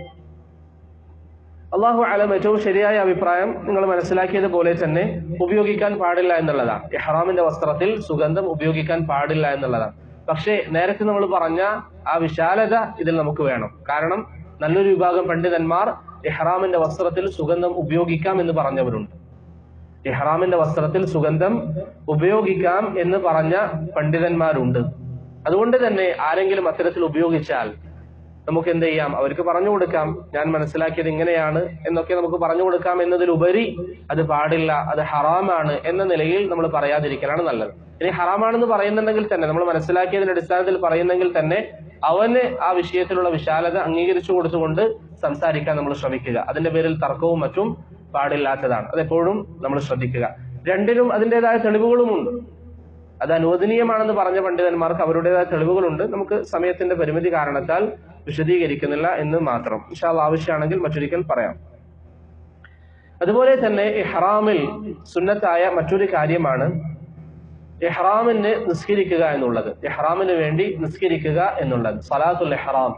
അള്ളാഹു അലം ഏറ്റവും ശരിയായ അഭിപ്രായം നിങ്ങൾ മനസ്സിലാക്കിയതുപോലെ തന്നെ ഉപയോഗിക്കാൻ പാടില്ല എന്നുള്ളതാണ് ഇഹ്റാമിന്റെ വസ്ത്രത്തിൽ സുഗന്ധം ഉപയോഗിക്കാൻ പാടില്ല എന്നുള്ളതാണ് പക്ഷേ നേരത്തെ നമ്മൾ പറഞ്ഞ ആ വിശാലത ഇതിൽ നമുക്ക് വേണം കാരണം നല്ലൊരു വിഭാഗം പണ്ഡിതന്മാർ ഇഹ്റാമിന്റെ വസ്ത്രത്തിൽ സുഗന്ധം ഉപയോഗിക്കാം എന്ന് പറഞ്ഞവരുണ്ട് ഇഹ്റാമിന്റെ വസ്ത്രത്തിൽ സുഗന്ധം ഉപയോഗിക്കാം എന്ന് പറഞ്ഞ പണ്ഡിതന്മാരുണ്ട് അതുകൊണ്ട് തന്നെ ആരെങ്കിലും അത്തരത്തിൽ ഉപയോഗിച്ചാൽ നമുക്ക് എന്ത് ചെയ്യാം അവർക്ക് പറഞ്ഞു കൊടുക്കാം ഞാൻ മനസ്സിലാക്കിയത് ഇങ്ങനെയാണ് എന്നൊക്കെ നമുക്ക് പറഞ്ഞു കൊടുക്കാം എന്നതിലുപരി അത് പാടില്ല അത് ഹറാമാണ് എന്ന നിലയിൽ നമ്മൾ പറയാതിരിക്കലാണ് നല്ലത് ഇനി ഹറാമാണെന്ന് പറയുന്നുണ്ടെങ്കിൽ തന്നെ നമ്മൾ മനസ്സിലാക്കിയതിന്റെ അടിസ്ഥാനത്തിൽ പറയുന്നെങ്കിൽ തന്നെ അവന് ആ വിഷയത്തിലുള്ള വിശാലത അംഗീകരിച്ചു കൊടുത്തുകൊണ്ട് സംസാരിക്കാൻ നമ്മൾ ശ്രമിക്കുക അതിന്റെ പേരിൽ തർക്കവും മറ്റും പാടില്ലാത്തതാണ് അതെപ്പോഴും നമ്മൾ ശ്രദ്ധിക്കുക രണ്ടിനും അതിൻ്റെതായ തെളിവുകളുമുണ്ട് അത് അനുവദനീയമാണെന്ന് പറഞ്ഞ പണ്ഡിതന്മാർക്ക് അവരുടേതായ തെളിവുകളുണ്ട് നമുക്ക് സമയത്തിന്റെ പരിമിതി കാരണത്താൽ വിശദീകരിക്കുന്നില്ല എന്ന് മാത്രം ഇൻഷാല് ആവശ്യമാണെങ്കിൽ മറ്റൊരിക്കൽ പറയാം അതുപോലെ തന്നെ ഇഹ്റാമിൽ സുന്നത്തായ മറ്റൊരു കാര്യമാണ് ഇഹ്റാമിന് നിസ്കരിക്കുക എന്നുള്ളത് ഇഹ്റാമിന് വേണ്ടി നിസ്കരിക്കുക എന്നുള്ളത് സലാത്തുൽ ഇഹ്റാം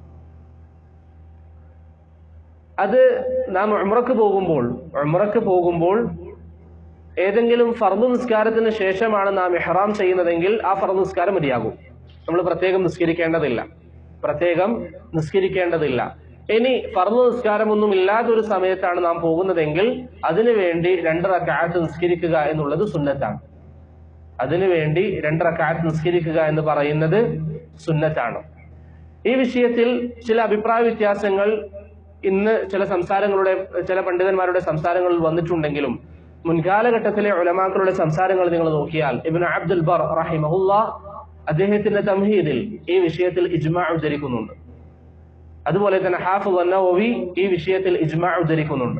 അത് നാം ഉംറക്ക് പോകുമ്പോൾ ഉംറക്ക് പോകുമ്പോൾ ഏതെങ്കിലും ഫർദ് നിസ്കാരത്തിന് ശേഷമാണ് നാം ഇഹ്റാം ചെയ്യുന്നതെങ്കിൽ ആ ഫർദ് നിസ്കാരം മതിയാകും നമ്മൾ പ്രത്യേകം നിസ്കരിക്കേണ്ടതില്ല പ്രത്യേകം നിസ്കരിക്കേണ്ടതില്ല ഇനി ഫർദ് നിസ്കാരമൊന്നും ഇല്ലാത്ത ഒരു സമയത്താണ് നാം പോകുന്നതെങ്കിൽ അതിനു വേണ്ടി രണ്ട് റക്കാത്ത് നിസ്കരിക്കുക എന്നുള്ളത് സുന്നത്താണ് അതിനു വേണ്ടി രണ്ട് റക്കാത്ത് നിസ്കരിക്കുക എന്ന് പറയുന്നത് സുന്നത്താണ് ഈ വിഷയത്തിൽ ചില അഭിപ്രായ വ്യത്യാസങ്ങൾ ഇന്ന് ചില സംസാരങ്ങളുടെ ചില പണ്ഡിതന്മാരുടെ സംസാരങ്ങളിൽ വന്നിട്ടുണ്ടെങ്കിലും മുൻകാലഘട്ടത്തിലെ ഉലമാക്കളുടെ സംസാരങ്ങൾ നിങ്ങൾ നോക്കിയാൽ ഇബിൻ അബ്ദുൽ ബർ റഹിമഹുല്ല അദ്ദേഹത്തിന്റെ തംഹീദിൽ ഈ വിഷയത്തിൽ ഇജ്മാ ഉദ്ധരിക്കുന്നുണ്ട് അതുപോലെ തന്നെ ഹാഫിദ് അന്നവി ഈ വിഷയത്തിൽ ഇജ്മാ ഉദ്ധരിക്കുന്നുണ്ട്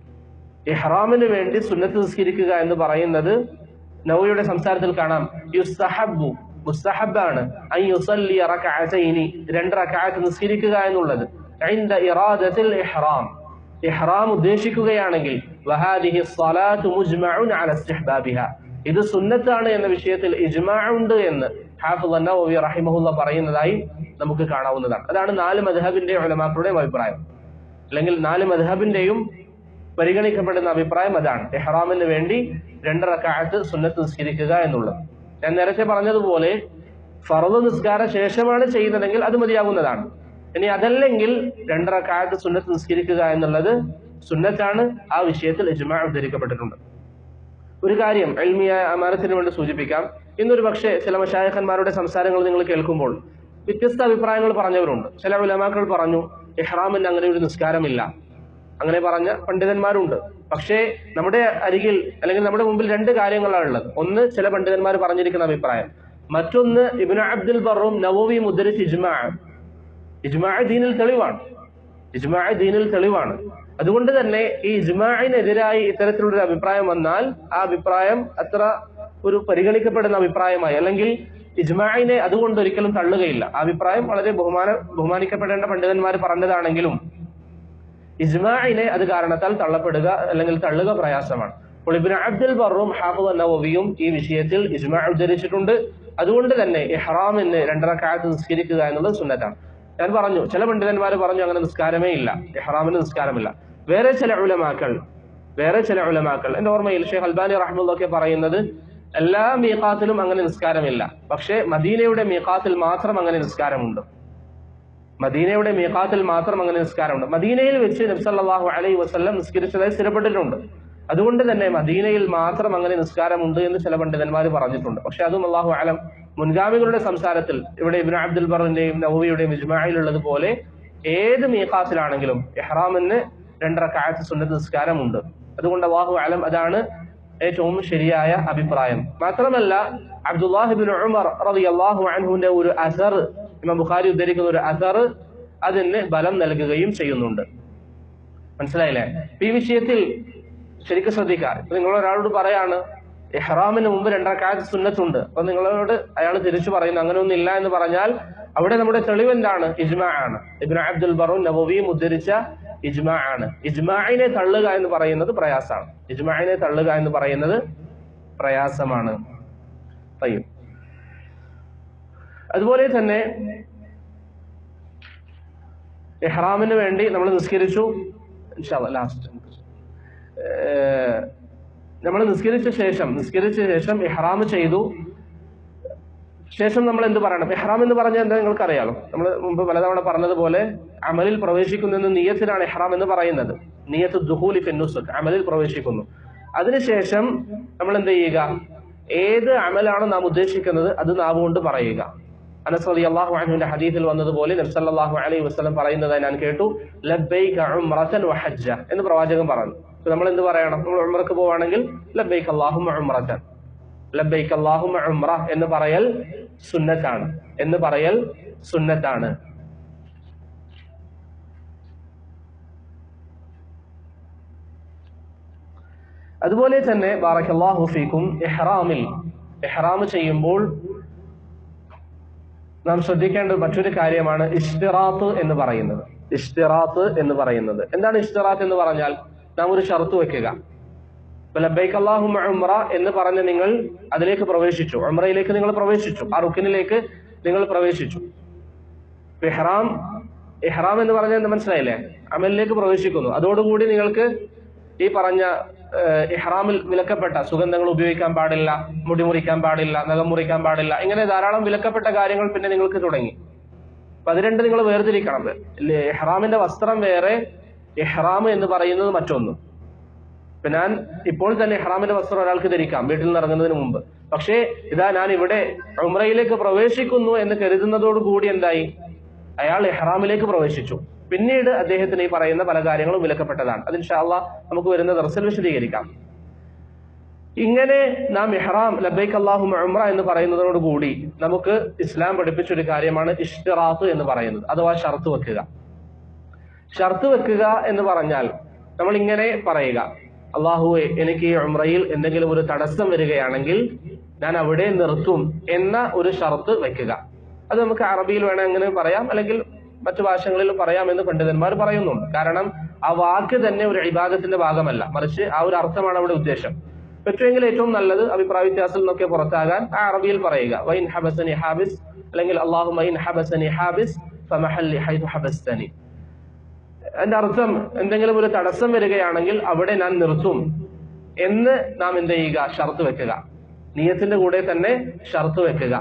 ഇഹ്റാമിന് വേണ്ടി സുന്നത്ത് നിസ്കരിക്കുക എന്ന് പറയുന്നത് നവയുടെ സംസാരത്തിൽ കാണാം യുസ്തഹബു മുസ്തഹബാണ് അൻ യുസല്ലി റകഅതൈനി രണ്ട് റകഅത്ത് നിസ്കരിക്കുക എന്നുള്ളത് عند إرادة الإحرام ഇഹ്റാം ഉദ്ദേശിക്കുകയാണെങ്കിൽ വഹാദിഹി സ്വലാത്തു മുജ്മഉൻ അല ഇസ്തിഹ്ബാബിഹ ഇത് സുന്നത്താണ് എന്ന വിഷയത്തിൽ ഇജ്മാ ഉണ്ട് എന്ന് ഹാഫിദ് അന്നവി റഹിമഹുല്ല പറയുന്നതായി നമുക്ക് കാണാവുന്നതാണ് അതാണ് നാല് മദ്ഹബിന്റെ ഉലമാക്കളുടെയും അഭിപ്രായം അല്ലെങ്കിൽ നാല് മദ്ഹബിന്റെയും പരിഗണിക്കപ്പെടുന്ന അഭിപ്രായം അതാണ് ഇഹ്റാമിന് വേണ്ടി രണ്ട് റക്കാഴത്ത് സുന്നത്ത് നിസ്കരിക്കുക എന്നുള്ളത് ഞാൻ നേരത്തെ പറഞ്ഞതുപോലെ ഫറദ് നിസ്കാര ശേഷമാണ് ചെയ്യുന്നതെങ്കിൽ അത് മതിയാകുന്നതാണ് ഇനി അതല്ലെങ്കിൽ രണ്ടറക്കാലത്ത് സുന്നത്ത് നിസ്കരിക്കുക എന്നുള്ളത് സുന്നത്താണ് ആ വിഷയത്തിൽ ഇജ്മാ ഉദ്ധരിക്കപ്പെട്ടിട്ടുണ്ട് ഒരു കാര്യം എൽമിയായ അമാനത്തിന് വേണ്ടി സൂചിപ്പിക്കാം ഇന്നൊരു പക്ഷേ ചില മഷായഖന്മാരുടെ സംസാരങ്ങൾ നിങ്ങൾ കേൾക്കുമ്പോൾ വ്യത്യസ്ത അഭിപ്രായങ്ങൾ പറഞ്ഞവരുണ്ട് ചില ഉലമാക്കൾ പറഞ്ഞു ഇഹ്റാമിന് അങ്ങനെ ഒരു നിസ്കാരമില്ല അങ്ങനെ പറഞ്ഞ പണ്ഡിതന്മാരുണ്ട് പക്ഷേ നമ്മുടെ അരികിൽ അല്ലെങ്കിൽ നമ്മുടെ മുമ്പിൽ രണ്ട് കാര്യങ്ങളാണ് ഉള്ളത് ഒന്ന് ചില പണ്ഡിതന്മാർ പറഞ്ഞിരിക്കുന്ന അഭിപ്രായം മറ്റൊന്ന് ഇബിന് അബ്ദുൽ ബറും നവോവിയും ഉദ്ധരിച്ച് ഇജ്മാ ഇജ്മാ ദീനിൽ തെളിവാണ് ഇജ്മാ ദീനിൽ തെളിവാണ് അതുകൊണ്ട് തന്നെ ഈ ഇജ്മാഇനെതിരായി ഇത്തരത്തിലുള്ള ഒരു അഭിപ്രായം വന്നാൽ ആ അഭിപ്രായം അത്ര ഒരു പരിഗണിക്കപ്പെടുന്ന അഭിപ്രായമായി അല്ലെങ്കിൽ ഇജ്മാഇനെ അതുകൊണ്ട് ഒരിക്കലും തള്ളുകയില്ല ആ അഭിപ്രായം വളരെ ബഹുമാന ബഹുമാനിക്കപ്പെടേണ്ട പണ്ഡിതന്മാർ പറഞ്ഞതാണെങ്കിലും ഇജ്മാഇനെ അത് കാരണത്താൽ തള്ളപ്പെടുക അല്ലെങ്കിൽ തള്ളുക പ്രയാസമാണ് അപ്പോൾ ഇബ്നു അബ്ദുൽ ബറും ഹാഫിദ് നവവിയും ഈ വിഷയത്തിൽ ഇജ്മാ ഉദ്ധരിച്ചിട്ടുണ്ട് അതുകൊണ്ട് തന്നെ ഇഹ്റാമിന് രണ്ടരക്കാലത്ത് നിസ്കരിക്കുക എന്നുള്ളത് സുന്നത്താണ് ഞാൻ പറഞ്ഞു ചില പണ്ഡിതന്മാർ പറഞ്ഞു അങ്ങനെ നിസ്കാരമേ ഇല്ല ഇഹ്റാമിന് നിസ്കാരമില്ല വേറെ ചില ഉലമാക്കൾ വേറെ ചില ഉലമാക്കൾ എന്റെ ഓർമ്മയിൽ ഷെയ്ഖ് അൽബാനി റഹ്മുള്ളൊക്കെ പറയുന്നത് എല്ലാ മീഖാത്തിലും അങ്ങനെ നിസ്കാരമില്ല പക്ഷേ മദീനയുടെ മീഖാത്തിൽ മാത്രം അങ്ങനെ നിസ്കാരമുണ്ട് മദീനയുടെ മീഖാത്തിൽ മാത്രം അങ്ങനെ നിസ്കാരമുണ്ട് മദീനയിൽ വെച്ച് നബ്സല്ലാഹു അലൈഹി വസ്ല്ലം നിസ്കരിച്ചതായി സ്ഥിരപ്പെട്ടിട്ടുണ്ട് അതുകൊണ്ട് തന്നെ മദീനയിൽ മാത്രം അങ്ങനെ നിസ്കാരമുണ്ട് എന്ന് ചില പണ്ഡിതന്മാർ പറഞ്ഞിട്ടുണ്ട് പക്ഷെ അതും അള്ളാഹു ആലം മുൻഗാമികളുടെ സംസാരത്തിൽ ഇവിടെ ഇബ്നു അബ്ദുൽ ബറിന്റെയും നവവിയുടെയും ഇജ്മായിലുള്ളത് പോലെ ഏത് മീഖാസിലാണെങ്കിലും ഇഹ്റാമിന് രണ്ടറക്കായത്ത് സുന്നത്ത് നിസ്കാരമുണ്ട് അതുകൊണ്ട് അള്ളാഹു ആലം അതാണ് ഏറ്റവും ശരിയായ അഭിപ്രായം മാത്രമല്ല അബ്ദുല്ലാഹിബിൻ ഉമർ റളിയല്ലാഹു അൻഹുവിന്റെ ഒരു അസർ ഇമാം ബുഖാരി ഉദ്ധരിക്കുന്ന ഒരു അസർ അതിന് ബലം നൽകുകയും ചെയ്യുന്നുണ്ട് മനസ്സിലായില്ലേ ഈ വിഷയത്തിൽ ശരിക്കും ശ്രദ്ധിക്കുക ഇപ്പൊ നിങ്ങൾ ഒരാളോട് പറയാണ് ഇഹ്റാമിന് മുമ്പ് രണ്ടരക്കാലത്ത് സുന്നത്തുണ്ട് അപ്പൊ നിങ്ങളോട് അയാൾ തിരിച്ചു പറയുന്നു അങ്ങനെയൊന്നും ഇല്ല എന്ന് പറഞ്ഞാൽ അവിടെ നമ്മുടെ തെളിവ് എന്താണ് ഇജ്മാ ആണ് ഇബ്നു അബ്ദുൽ ബറും നബവിയും ഉദ്ധരിച്ച ഇജ്മാ ആണ് ഇജ്മാഇനെ തള്ളുക എന്ന് പറയുന്നത് പ്രയാസമാണ് ഇജ്മാഇനെ തള്ളുക എന്ന് പറയുന്നത് പ്രയാസമാണ് തയ്യും അതുപോലെ തന്നെ ഇഹ്റാമിന് വേണ്ടി നമ്മൾ നിസ്കരിച്ചു ലാസ്റ്റ് നമ്മൾ നിസ്കരിച്ച ശേഷം നിസ്കരിച്ച ശേഷം ഇഹ്റാം ചെയ്തു ശേഷം നമ്മൾ എന്ത് പറയണം ഇഹ്റാം എന്ന് പറഞ്ഞാൽ എന്താ നിങ്ങൾക്ക് അറിയാലോ നമ്മൾ മുമ്പ് പലതവണ പറഞ്ഞതുപോലെ അമലിൽ പ്രവേശിക്കുന്ന നിയത്തിനാണ് ഇഹ്റാം എന്ന് പറയുന്നത് നിയത്ത് ദുഹൂലി ഫിന്നുസുഖ് അമലിൽ പ്രവേശിക്കുന്നു അതിനുശേഷം നമ്മൾ എന്ത് ചെയ്യുക ഏത് അമലാണ് നാം ഉദ്ദേശിക്കുന്നത് അത് നാവ് കൊണ്ട് പറയുക അനസ് റളി അള്ളാഹു അൻഹുവിന്റെ ഹദീസിൽ വന്നതുപോലെ നബി സല്ലല്ലാഹു അലൈഹി വസല്ലം പറയുന്നതായി ഞാൻ കേട്ടു ലബ്ബൈക ഉംറതൻ വഹജ്ജ എന്ന് പ്രവാചകൻ പറഞ്ഞു ഇപ്പൊ നമ്മൾ എന്ത് പറയണം നമ്മൾ ഉംറക്ക് പോവാണെങ്കിൽ ലബ്ബൈക അല്ലാഹുമ്മ ഉംറതൻ ലബ്ബൈക അല്ലാഹുമ്മ ഉംറ എന്ന് പറയൽ സുന്നത്താണ് എന്ന് പറയൽ സുന്നത്താണ് അതുപോലെ തന്നെ ബാറക്കല്ലാഹു ഫീക്കും ഇഹ്റാമിൽ ഇഹ്റാം ചെയ്യുമ്പോൾ നാം ശ്രദ്ധിക്കേണ്ട മറ്റൊരു കാര്യമാണ് ഇഷ്തിറാത്ത് എന്ന് പറയുന്നത് ഇഷ്തിറാത്ത് എന്ന് പറയുന്നത് എന്താണ് ഇഷ്തിറാത്ത് എന്ന് പറഞ്ഞാൽ നാം ഒരു ഷർത്ത് വെക്കുക ഇപ്പൊ ലബൈക്ക് അള്ളാഹു ഉംറ എന്ന് പറഞ്ഞ് നിങ്ങൾ അതിലേക്ക് പ്രവേശിച്ചു ഉംറയിലേക്ക് നിങ്ങൾ പ്രവേശിച്ചു ആ റുക്കിനിലേക്ക് നിങ്ങൾ പ്രവേശിച്ചു ഇപ്പൊ ഇഹ്റാം ഇഹ്റാം എന്ന് പറഞ്ഞാൽ എന്താ മനസ്സിലായില്ലേ അമലിലേക്ക് പ്രവേശിക്കുന്നു അതോടുകൂടി നിങ്ങൾക്ക് ഈ പറഞ്ഞ ഏഹ്, ഇഹ്റാമിൽ വിലക്കപ്പെട്ട സുഗന്ധങ്ങൾ ഉപയോഗിക്കാൻ പാടില്ല മുടി മുറിക്കാൻ പാടില്ല നഖം മുറിക്കാൻ പാടില്ല ഇങ്ങനെ ധാരാളം വിലക്കപ്പെട്ട കാര്യങ്ങൾ പിന്നെ നിങ്ങൾക്ക് തുടങ്ങി അപ്പൊ അത് രണ്ട് നിങ്ങൾ വേർതിരിക്കണം ഇല്ലേ, ഇഹ്റാമിന്റെ വസ്ത്രം വേറെ ഇഹ്റാം എന്ന് പറയുന്നത് മറ്റൊന്ന് ഇപ്പൊ ഞാൻ ഇപ്പോൾ തന്നെ ഇഹ്റാമിന്റെ വസ്ത്രം ഒരാൾക്ക് ധരിക്കാം വീട്ടിൽ നിന്ന് ഇറങ്ങുന്നതിന് മുമ്പ് പക്ഷേ ഇതാ ഞാൻ ഇവിടെ ഉംറയിലേക്ക് പ്രവേശിക്കുന്നു എന്ന് കരുതുന്നതോട് കൂടി എന്തായി അയാൾ ഇഹ്റാമിലേക്ക് പ്രവേശിച്ചു പിന്നീട് അദ്ദേഹത്തിന് ഈ പറയുന്ന പല കാര്യങ്ങളും വിലക്കപ്പെട്ടതാണ് അത് ഇൻഷാല്ല നമുക്ക് വരുന്ന ദർശനം വിശദീകരിക്കാം ഇങ്ങനെ നാം ഇഹ്റാം ലബൈക്ക് അള്ളാഹു ഉംറ എന്ന് പറയുന്നതോട് കൂടി നമുക്ക് ഇസ്ലാം പഠിപ്പിച്ചൊരു കാര്യമാണ് ഇഷ്തിറാത്ത് എന്ന് പറയുന്നത് അഥവാ ഷർത്ത് വെക്കുക ഷർത്ത് വെക്കുക എന്ന് പറഞ്ഞാൽ നമ്മൾ ഇങ്ങനെ പറയുക അള്ളാഹുവെ എനിക്ക് ഈ ഉംറയിൽ എന്തെങ്കിലും ഒരു തടസ്സം വരികയാണെങ്കിൽ ഞാൻ അവിടെ നിർത്തും എന്ന ഒരു ഷർത്ത് വെക്കുക അത് നമുക്ക് അറബിയിൽ വേണമെങ്കിൽ അങ്ങനെ പറയാം അല്ലെങ്കിൽ മറ്റു ഭാഷകളിൽ പറയാം എന്ന് പണ്ഡിതന്മാർ പറയുന്നുണ്ട് കാരണം ആ വാക്ക് തന്നെ ഒരു ഇബാദത്തിന്റെ ഭാഗമല്ല മറിച്ച് ആ ഒരു അർത്ഥമാണ് അവിടെ ഉദ്ദേശം പറ്റുമെങ്കിൽ ഏറ്റവും നല്ലത് അഭിപ്രായ വ്യത്യാസത്തിൽ നിന്നൊക്കെ പുറത്താകാൻ ആ അറബിയിൽ പറയുക വൈൻ ഹബസനി ഹാബിസ് അല്ലെങ്കിൽ അള്ളാഹു മൈൻ ഹബസനി ഹാബിസ് ഫമഹല്ലി ഹൈതു ഹബസ്തനി അതിന്റെ അർത്ഥം എന്തെങ്കിലും ഒരു തടസ്സം വരികയാണെങ്കിൽ അവിടെ ഞാൻ നിർത്തും എന്ന് നാം എന്ത് ചെയ്യുക ഷർത്ത് വെക്കുക നിയത്തിന്റെ കൂടെ തന്നെ ഷർത്ത് വെക്കുക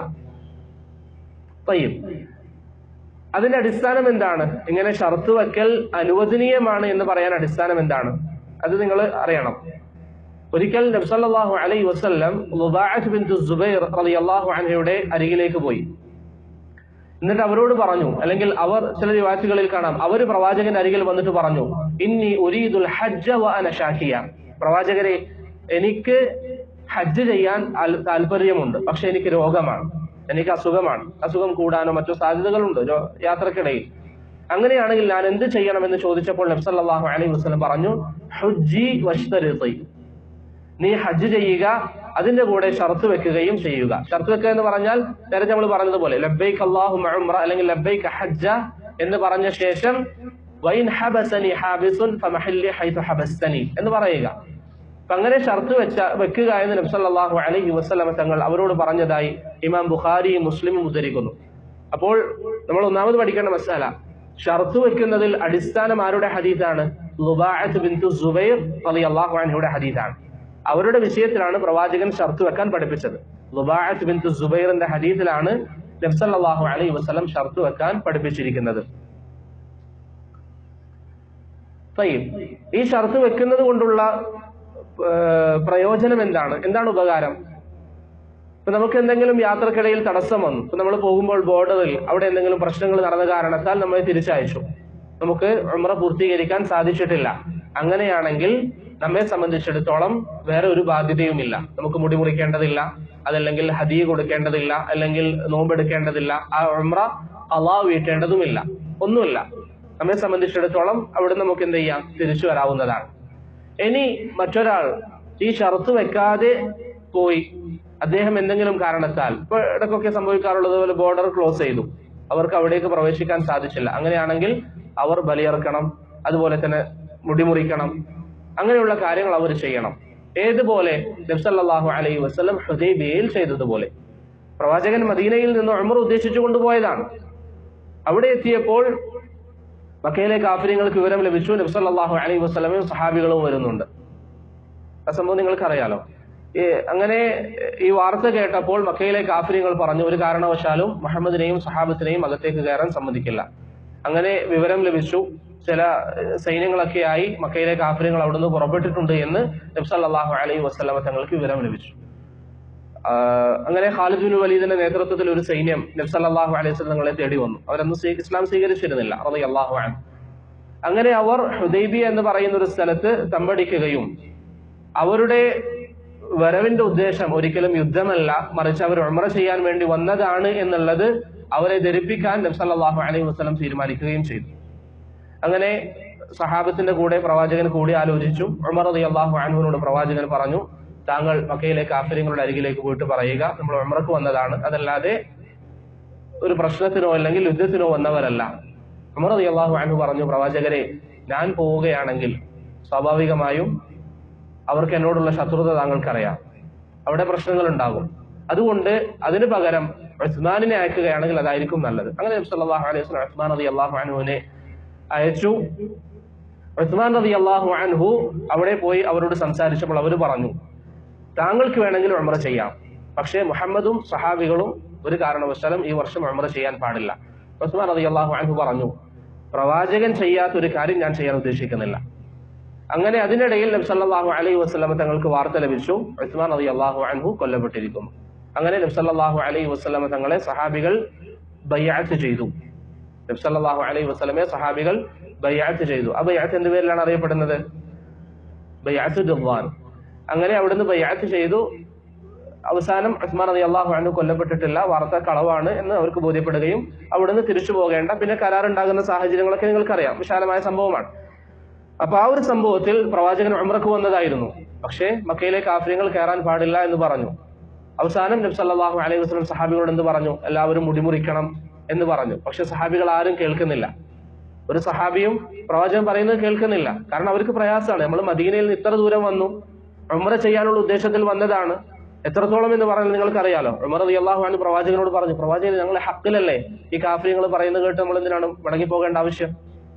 തയ്യും അതിന്റെ അടിസ്ഥാനം എന്താണ് ഇങ്ങനെ ഷർത്ത് വെക്കൽ അനുവദനീയമാണ് എന്ന് പറയാൻ അടിസ്ഥാനം എന്താണ് അത് നിങ്ങൾ അറിയണം ഒരിക്കൽ നബ്സല്ലാഹു അലൈ വസ്ല്ലം ബിന്ദു സുബൈർ റളിയല്ലാഹു അൻഹയുടെ അരികിലേക്ക് പോയി എന്നിട്ട് അവരോട് പറഞ്ഞു അല്ലെങ്കിൽ അവർ ചില റിവാറ്റുകളിൽ കാണാം അവർ പ്രവാചകന്റെ അരികിൽ വന്നിട്ട് പറഞ്ഞു ഇന്നി ഉരീദുൽ ഹജ്ജ വ അന ഷാഹിയ പ്രവാചകരെ എനിക്ക് ഹജ്ജ് ചെയ്യാൻ താൽ- താല്പര്യമുണ്ട് പക്ഷെ എനിക്ക് രോഗമാണ് എനിക്ക് അസുഖമാണ് അസുഖം കൂടാനോ മറ്റോ സാധ്യതകളുണ്ട് രോ- യാത്രക്കിടയിൽ അങ്ങനെയാണെങ്കിൽ ഞാൻ എന്ത് ചെയ്യണമെന്ന് ചോദിച്ചപ്പോൾ നബ്സല്ലാഹു അലൈഹി വസ്ലം പറഞ്ഞു ഹുജ്ജി വഷ്തരിത്തി നീ ഹജ്ജ് ചെയ്യുക അതിന്റെ കൂടെ ഷർത്ത് വെക്കുകയും ചെയ്യുക ഷർത്ത് വെക്കുക എന്ന് പറഞ്ഞാൽ നേരത്തെ നമ്മൾ പറഞ്ഞതുപോലെ ലബൈക്ക് അള്ളാഹു ഉംറ അല്ലെങ്കിൽ ലബൈക്ക് ഹജ്ജ എന്ന് പറഞ്ഞ ശേഷം വൈൻ ഹബസനി ഹാബിസുൻ ഫമഹല്ലി ഹൈതു ഹബസ്തനി എന്ന് പറയുക അപ്പൊ അങ്ങനെ ഷർത്ത് വെച്ച വെക്കുക എന്ന് നബ്സല്ലാഹു അലൈഹി വസ്ലമ തങ്ങൾ അവരോട് പറഞ്ഞതായി ഇമാം ബുഖാരിയും മുസ്ലിമും ഉദ്ധരിക്കുന്നു അപ്പോൾ നമ്മൾ ഒന്നാമത് പഠിക്കേണ്ട മസാല ഷർത്ത് വെക്കുന്നതിൽ അടിസ്ഥാനം ആരുടെ ഹദീസാണ് ലുബാഅത്ത് ബിന്തു സുബൈർ റളിയല്ലാഹു അൻഹയുടെ ഹദീസാണ് അവരുടെ വിഷയത്തിലാണ് പ്രവാചകൻ ഷർത്ത് വെക്കാൻ പഠിപ്പിച്ചത് ലുബാഅത്ത് ബിന്തു സുബൈറിന്റെ ഹദീസിലാണ് നബ്സല്ലാഹു അലൈഹി വസല്ലം ഷർത്ത് വെക്കാൻ പഠിപ്പിച്ചിരിക്കുന്നത് തയ്യും ഈ ഷർത്ത് വെക്കുന്നത് കൊണ്ടുള്ള ഏഹ്, പ്രയോജനം എന്താണ് എന്താണ് ഉപകാരം ഇപ്പൊ നമുക്ക് എന്തെങ്കിലും യാത്രക്കിടയിൽ തടസ്സം വന്നു ഇപ്പൊ നമ്മൾ പോകുമ്പോൾ ബോർഡറിൽ അവിടെ എന്തെങ്കിലും പ്രശ്നങ്ങൾ നടന്ന കാരണത്താൽ നമ്മളെ തിരിച്ചയച്ചു നമുക്ക് ഉംറ പൂർത്തീകരിക്കാൻ സാധിച്ചിട്ടില്ല അങ്ങനെയാണെങ്കിൽ നമ്മെ സംബന്ധിച്ചിടത്തോളം വേറെ ഒരു ബാധ്യതയുമില്ല നമുക്ക് മുടി മുറിക്കേണ്ടതില്ല അതല്ലെങ്കിൽ ഹദിയ കൊടുക്കേണ്ടതില്ല അല്ലെങ്കിൽ നോമ്പെടുക്കേണ്ടതില്ല ആ ഉംറ അള്ളാഹ് വീട്ടേണ്ടതുമില്ല ഒന്നുമില്ല നമ്മെ സംബന്ധിച്ചിടത്തോളം അവിടെ നമുക്ക് എന്ത് ചെയ്യാം തിരിച്ചു വരാവുന്നതാണ് ഇനി മറ്റൊരാൾ ഈ ഷർത്ത് വെക്കാതെ പോയി അദ്ദേഹം എന്തെങ്കിലും കാരണത്താൽ ഇപ്പൊ ഇടയ്ക്കൊക്കെ സംഭവിക്കാറുള്ളത് പോലെ ബോർഡർ ക്ലോസ് ചെയ്തു അവർക്ക് അവിടേക്ക് പ്രവേശിക്കാൻ സാധിച്ചില്ല അങ്ങനെയാണെങ്കിൽ അവർ ബലിയർക്കണം അതുപോലെ തന്നെ മുടിമുറിക്കണം അങ്ങനെയുള്ള കാര്യങ്ങൾ അവർ ചെയ്യണം ഏതുപോലെ നബ്സല്ലാഹു അലൈഹി വസ്ലം ഹുദൈബിയയിൽ ചെയ്തതുപോലെ പ്രവാചകൻ മദീനയിൽ നിന്ന് ഉമർ ഉദ്ദേശിച്ചു കൊണ്ടുപോയതാണ് അവിടെ എത്തിയപ്പോൾ മക്കയിലെ കാഫര്യങ്ങൾക്ക് വിവരം ലഭിച്ചു നബ്സല്ലാഹു അലൈഹി വസ്ലമയും സഹാബികളും വരുന്നുണ്ട് ആ സംഭവം നിങ്ങൾക്കറിയാലോ ഈ അങ്ങനെ ഈ വാർത്ത കേട്ടപ്പോൾ മക്കയിലെ കാഫര്യങ്ങൾ പറഞ്ഞു ഒരു കാരണവശാലും മുഹമ്മദിനെയും സഹാബത്തിനെയും അകത്തേക്ക് കയറാൻ സമ്മതിക്കില്ല അങ്ങനെ വിവരം ലഭിച്ചു ചില ഏഹ്, സൈന്യങ്ങളൊക്കെയായി മക്കയിലെ കാഫര്യങ്ങൾ അവിടുന്ന് പുറപ്പെട്ടിട്ടുണ്ട് എന്ന് നബ്സല്ലാഹു അലൈഹി വസ്ലമ തങ്ങൾക്ക് വിവരം ലഭിച്ചു ആഹ് അങ്ങനെ ഖാലിദ് ബിൻ വലീദിന്റെ നേതൃത്വത്തിൽ ഒരു സൈന്യം നബ്സല്ലാഹു അലൈഹി വസല്ലം തങ്ങളെ തേടി വന്നു അവരന്ന് സ്വീ- ഇസ്ലാം സ്വീകരിച്ചിരുന്നില്ല റളിയല്ലാഹു അൻഹു അങ്ങനെ അവർ ഹുദൈബിയ എന്ന് പറയുന്ന ഒരു സ്ഥലത്ത് തമ്പടിക്കുകയും അവരുടെ വരവിന്റെ ഉദ്ദേശം ഒരിക്കലും യുദ്ധമല്ല മറിച്ച് അവർ ഉംറ ചെയ്യാൻ വേണ്ടി വന്നതാണ് എന്നുള്ളത് അവരെ ധരിപ്പിക്കാൻ നബ്സല്ലാഹു അലൈഹി വസല്ലം തീരുമാനിക്കുകയും ചെയ്തു അങ്ങനെ സഹാബത്തിന്റെ കൂടെ പ്രവാചകൻ കൂടി ആലോചിച്ചു ഉമർ റതി അള്ളാഹു അൻഹുവിനോട് പ്രവാചകൻ പറഞ്ഞു താങ്കൾ മക്കയിലെ കാഫര്യങ്ങളുടെ അരികിലേക്ക് പോയിട്ട് പറയുക നമ്മൾ ഉമറക്ക് വന്നതാണ് അതല്ലാതെ ഒരു പ്രശ്നത്തിനോ അല്ലെങ്കിൽ യുദ്ധത്തിനോ വന്നവരല്ല ഉമർ റതി അള്ളാഹു അൻഹു പറഞ്ഞു പ്രവാചകരെ ഞാൻ പോവുകയാണെങ്കിൽ സ്വാഭാവികമായും അവർക്ക് എന്നോടുള്ള ശത്രുത താങ്കൾക്കറിയാം അവിടെ പ്രശ്നങ്ങൾ ഉണ്ടാകും അതുകൊണ്ട് അതിന് പകരം ഉസ്മാനിനെ അയക്കുകയാണെങ്കിൽ അതായിരിക്കും നല്ലത് അങ്ങനെ നബി സല്ലല്ലാഹു അലൈഹി വസല്ലം ഉസ്മാൻ റതി അള്ളാഹു അൻഹുവിനെ അയച്ചു ഉസ്മാൻ റതി അള്ളാഹു അൻഹു അവിടെ പോയി അവരോട് സംസാരിച്ചപ്പോൾ അവർ പറഞ്ഞു താങ്കൾക്ക് വേണമെങ്കിൽ ഉംറ ചെയ്യാം പക്ഷേ മുഹമ്മദും സഹാബികളും ഒരു കാരണവശാലും ഈ വർഷം ഉംറ ചെയ്യാൻ പാടില്ല ഉസ്മാൻ റതി അള്ളാഹു അൻഹു പറഞ്ഞു പ്രവാചകൻ ചെയ്യാത്ത ഒരു കാര്യം ഞാൻ ചെയ്യാൻ ഉദ്ദേശിക്കുന്നില്ല അങ്ങനെ അതിനിടയിൽ നബി സല്ലല്ലാഹു അലൈഹി വസല്ലമ തങ്ങൾക്ക് വാർത്ത ലഭിച്ചു ഉസ്മാൻ റതി അള്ളാഹു അൻഹു കൊല്ലപ്പെട്ടിരിക്കുന്നു അങ്ങനെ നബി സല്ലല്ലാഹു അലൈഹി വസല്ലമ തങ്ങളെ സഹാബികൾ ബയ്യാത്ത് ചെയ്തു നബി സല്ലല്ലാഹു അലൈഹി വസല്ലമയെ സഹാബികൾ ബയ്യാത്ത് ചെയ്തു ആ ബയ്യാത്ത് എന്ത് പേരിലാണ് അറിയപ്പെടുന്നത് ബയ്യാത്ത് റിദ്വാൻ അങ്ങനെ അവിടുന്ന് ബയ്യാത്ത് ചെയ്തു അവസാനം ഉസ്മാൻ റതി അള്ളാഹു അൻഹു കൊല്ലപ്പെട്ടിട്ടില്ല വാർത്ത കളവാണ് എന്ന് അവർക്ക് ബോധ്യപ്പെടുകയും അവിടുന്ന് തിരിച്ചു പോകേണ്ട പിന്നെ കരാറുണ്ടാകുന്ന സാഹചര്യങ്ങളൊക്കെ നിങ്ങൾക്കറിയാം വിശാലമായ സംഭവമാണ് അപ്പൊ ആ ഒരു സംഭവത്തിൽ പ്രവാചകൻ ഉംറക്ക് വന്നതായിരുന്നു പക്ഷേ മക്കയിലെ കാഫര്യങ്ങൾ കയറാൻ പാടില്ല എന്ന് പറഞ്ഞു അവസാനം നബി സല്ലല്ലാഹു അലൈഹി വസല്ലം സഹാബികളോട് എന്ത് പറഞ്ഞു എല്ലാവരും മുടിമുറിക്കണം എന്ന് പറഞ്ഞു പക്ഷെ സഹാബികൾ ആരും കേൾക്കുന്നില്ല ഒരു സഹാബിയും പ്രവാചകൻ പറയുന്നത് കേൾക്കുന്നില്ല കാരണം അവർക്ക് പ്രയാസമാണ് നമ്മൾ മദീനയിൽ നിന്ന് ഇത്ര ദൂരം വന്നു ഉംറ ചെയ്യാനുള്ള ഉദ്ദേശത്തിൽ വന്നതാണ് എത്രത്തോളം എന്ന് പറഞ്ഞാൽ നിങ്ങൾക്കറിയാലോ ഉമർ റളിയല്ലാഹു അൻഹു പ്രവാചകനോട് പറഞ്ഞു പ്രവാചകൻ ഞങ്ങളെ ഹക്കിലല്ലേ ഈ കാഫര്യങ്ങൾ പറയുന്നത് കേട്ട് നമ്മൾ എന്തിനാണ് മടങ്ങി പോകേണ്ട ആവശ്യം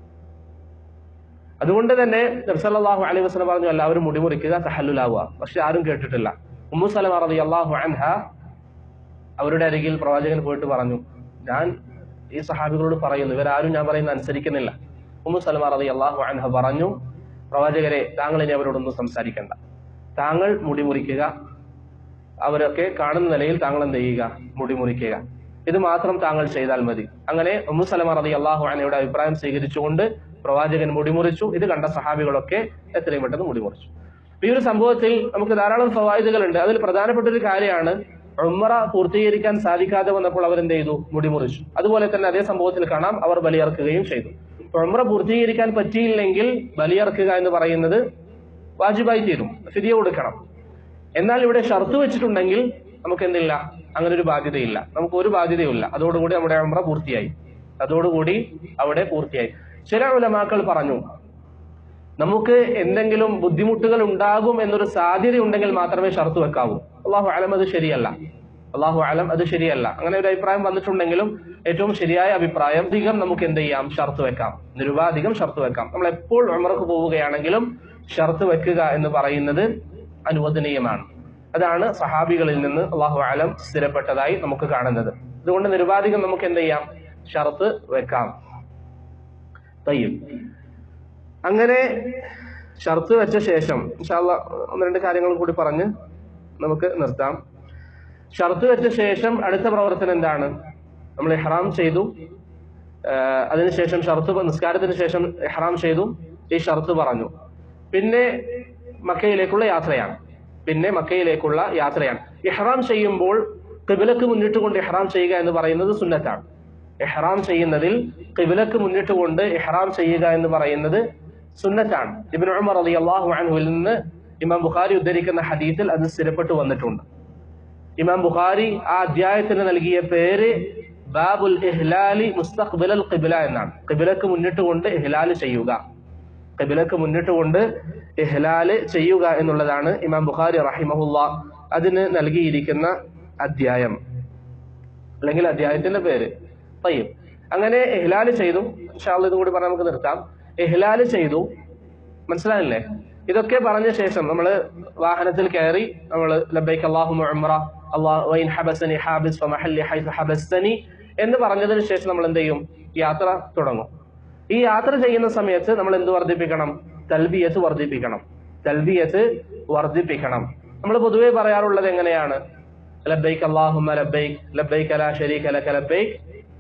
അതുകൊണ്ട് തന്നെ നബ്സല്ലാഹു അലൈഹി വസ്ലം പറഞ്ഞു എല്ലാവരും മുടിമുറിക്കുക തഹല്ലുലാവുക പക്ഷെ ആരും കേട്ടിട്ടില്ല ഉമ്മു സലമ റതി അള്ളാഹു അൻഹ അവരുടെ അരികിൽ പ്രവാചകൻ പോയിട്ട് പറഞ്ഞു ഞാൻ ഈ സഹാബികളോട് പറയുന്നു ഇവരാരും ഞാൻ പറയുന്ന അനുസരിക്കുന്നില്ല ഉമ്മു സലമ റതി അള്ളാഹു അൻഹ പറഞ്ഞു പ്രവാചകരെ താങ്കൾ ഇനി അവരോടൊന്നും സംസാരിക്കണ്ട താങ്കൾ മുടിമുറിക്കുക അവരൊക്കെ കാണുന്ന നിലയിൽ താങ്കൾ എന്ത് ചെയ്യുക മുടിമുറിക്കുക ഇത് മാത്രം താങ്കൾ ചെയ്താൽ മതി അങ്ങനെ ഉമ്മു സലമ റതി അള്ളാഹു അനയുടെ അഭിപ്രായം സ്വീകരിച്ചുകൊണ്ട് പ്രവാചകൻ മുടിമുറിച്ചു ഇത് കണ്ട സഹാബികളൊക്കെ എത്രയും പെട്ടെന്ന് മുടിമുറിച്ചു ഈ ഒരു സംഭവത്തിൽ നമുക്ക് ധാരാളം ഫവായിദുകളുണ്ട് അതിൽ പ്രധാനപ്പെട്ട ഒരു കാര്യമാണ് ഉമ്മറ പൂർത്തീകരിക്കാൻ സാധിക്കാതെ വന്നപ്പോൾ അവർ എന്ത് ചെയ്തു മുടിമുറിച്ചു അതുപോലെ തന്നെ അതേ സംഭവത്തിൽ കാണാം അവർ ബലിയർക്കുകയും ചെയ്തു ഉമ്മറ പൂർത്തീകരിക്കാൻ പറ്റിയില്ലെങ്കിൽ ബലിയർക്കുക എന്ന് പറയുന്നത് വാജിബായി തീരും ഫിദിയ കൊടുക്കണം എന്നാൽ ഇവിടെ ഷർത്ത് വെച്ചിട്ടുണ്ടെങ്കിൽ നമുക്ക് എന്തില്ല അങ്ങനെ ഒരു ബാധ്യതയില്ല നമുക്ക് ഒരു ബാധ്യതയുമില്ല അതോടുകൂടി നമ്മുടെ ഉംറ പൂർത്തിയായി അതോടുകൂടി അവിടെ പൂർത്തിയായി ചില ഉലമാക്കൾ പറഞ്ഞു നമുക്ക് എന്തെങ്കിലും ബുദ്ധിമുട്ടുകൾ ഉണ്ടാകും എന്നൊരു സാധ്യത ഉണ്ടെങ്കിൽ മാത്രമേ ഷർത്ത് വെക്കാവൂ അള്ളാഹു അലം അത് ശരിയല്ല അള്ളാഹു അലം അത് ശരിയല്ല അങ്ങനെ ഒരു അഭിപ്രായം വന്നിട്ടുണ്ടെങ്കിലും ഏറ്റവും ശരിയായ അഭിപ്രായം അധികം നമുക്ക് എന്ത് ചെയ്യാം ഷർത്ത് വെക്കാം നിരുപാധികം ഷർത്ത് വെക്കാം നമ്മൾ എപ്പോൾ ഉമർക്ക് പോവുകയാണെങ്കിലും ഷർത്ത് വെക്കുക എന്ന് പറയുന്നത് അനുവദനീയമാണ് അതാണ് സഹാബികളിൽ നിന്ന് അള്ളാഹു അലം സ്ഥിരപ്പെട്ടതായി നമുക്ക് കാണുന്നത് അതുകൊണ്ട് നിരുപാധികം നമുക്ക് എന്ത് ചെയ്യാം ഷർത്ത് വെക്കാം തയ്യും അങ്ങനെ ഷർത്ത് വെച്ച ശേഷം ഇൻഷാല്ല ഒന്ന് രണ്ട് കാര്യങ്ങൾ കൂടി പറഞ്ഞ് നമുക്ക് നിർത്താം ഷർത്ത് വെച്ച ശേഷം അടുത്ത പ്രവർത്തനം എന്താണ് നമ്മൾ ഇഹ്റാം ചെയ്തു ആഹ് അതിനുശേഷം ഷർത്ത് പ- നിസ്കാരത്തിന് ശേഷം ഇഹ്റാം ചെയ്തു ഈ ഷർത്ത് പറഞ്ഞു പിന്നെ മക്കയിലേക്കുള്ള യാത്രയാണ് പിന്നെ മക്കയിലേക്കുള്ള യാത്രയാണ് ഇഹ്റാം ചെയ്യുമ്പോൾ കിബിലക്ക് മുന്നിട്ട് കൊണ്ട് ഇഹ്റാം ചെയ്യുക എന്ന് പറയുന്നത് സുന്നത്താണ് ഇഹ്റാം ചെയ്യുന്നതിൽ കിബിലക്ക് മുന്നിട്ട് കൊണ്ട് ഇഹ്റാം ചെയ്യുക എന്ന് പറയുന്നത് സുന്നത്താണ് ഇബ്നു ഉമർ റളിയല്ലാഹു അൻഹുവിൽ നിന്ന് ഇമാം ബുഖാരി ഉദ്ധരിക്കുന്ന ഹദീസിൽ അത് സ്ഥിരപ്പെട്ടു വന്നിട്ടുണ്ട് ഇമാം ബുഖാരി ആ അധ്യായത്തിന് നൽകിയ പേര് ബാബുൽ ഇഹ്ലാലി മുസ്തഖ്ബിലൽ ഖിബില എന്നാണ് ഖിബിലക്ക് മുന്നിട്ട് കൊണ്ട് ഇഹ്ലാല് ചെയ്യുക ഖിബിലക്ക് മുന്നിട്ട് കൊണ്ട് ഇഹ്ലാല് ചെയ്യുക എന്നുള്ളതാണ് ഇമാം ബുഖാരി റഹിമഹുല്ല അതിന് നൽകിയിരിക്കുന്ന അധ്യായം അല്ലെങ്കിൽ അധ്യായത്തിന്റെ പേര് തയ്യും അങ്ങനെ ഇഹ്ലാല് ചെയ്തു ഇൻഷാല്ല ഇതും കൂടി പറഞ്ഞ് നമുക്ക് നിർത്താം ഇഹ്ലാല് ചെയ്തു മനസ്സിലായില്ലേ ഇതൊക്കെ പറഞ്ഞ ശേഷം നമ്മൾ വാഹനത്തിൽ കയറി നമ്മൾ ലബൈക്ക് അള്ളാഹു ഉംറ അള്ളാഹു വൈൻ ഹബസനി ഹാബിസ് ഫമഹല്ലി ഹൈസു ഹബസ്തനി എന്ന് പറഞ്ഞതിന് ശേഷം നമ്മൾ എന്ത് ചെയ്യും യാത്ര തുടങ്ങും ഈ യാത്ര ചെയ്യുന്ന സമയത്ത് നമ്മൾ എന്ത് വർദ്ധിപ്പിക്കണം തൽബിയത്ത് വർദ്ധിപ്പിക്കണം തൽബിയത്ത് വർദ്ധിപ്പിക്കണം നമ്മൾ പൊതുവെ പറയാറുള്ളത് എങ്ങനെയാണ് ലബൈക്ക് അള്ളാഹുമ്മ ലബൈക്ക് ലബൈക്ക് ലാ ശരീക ലക ലബൈക്ക്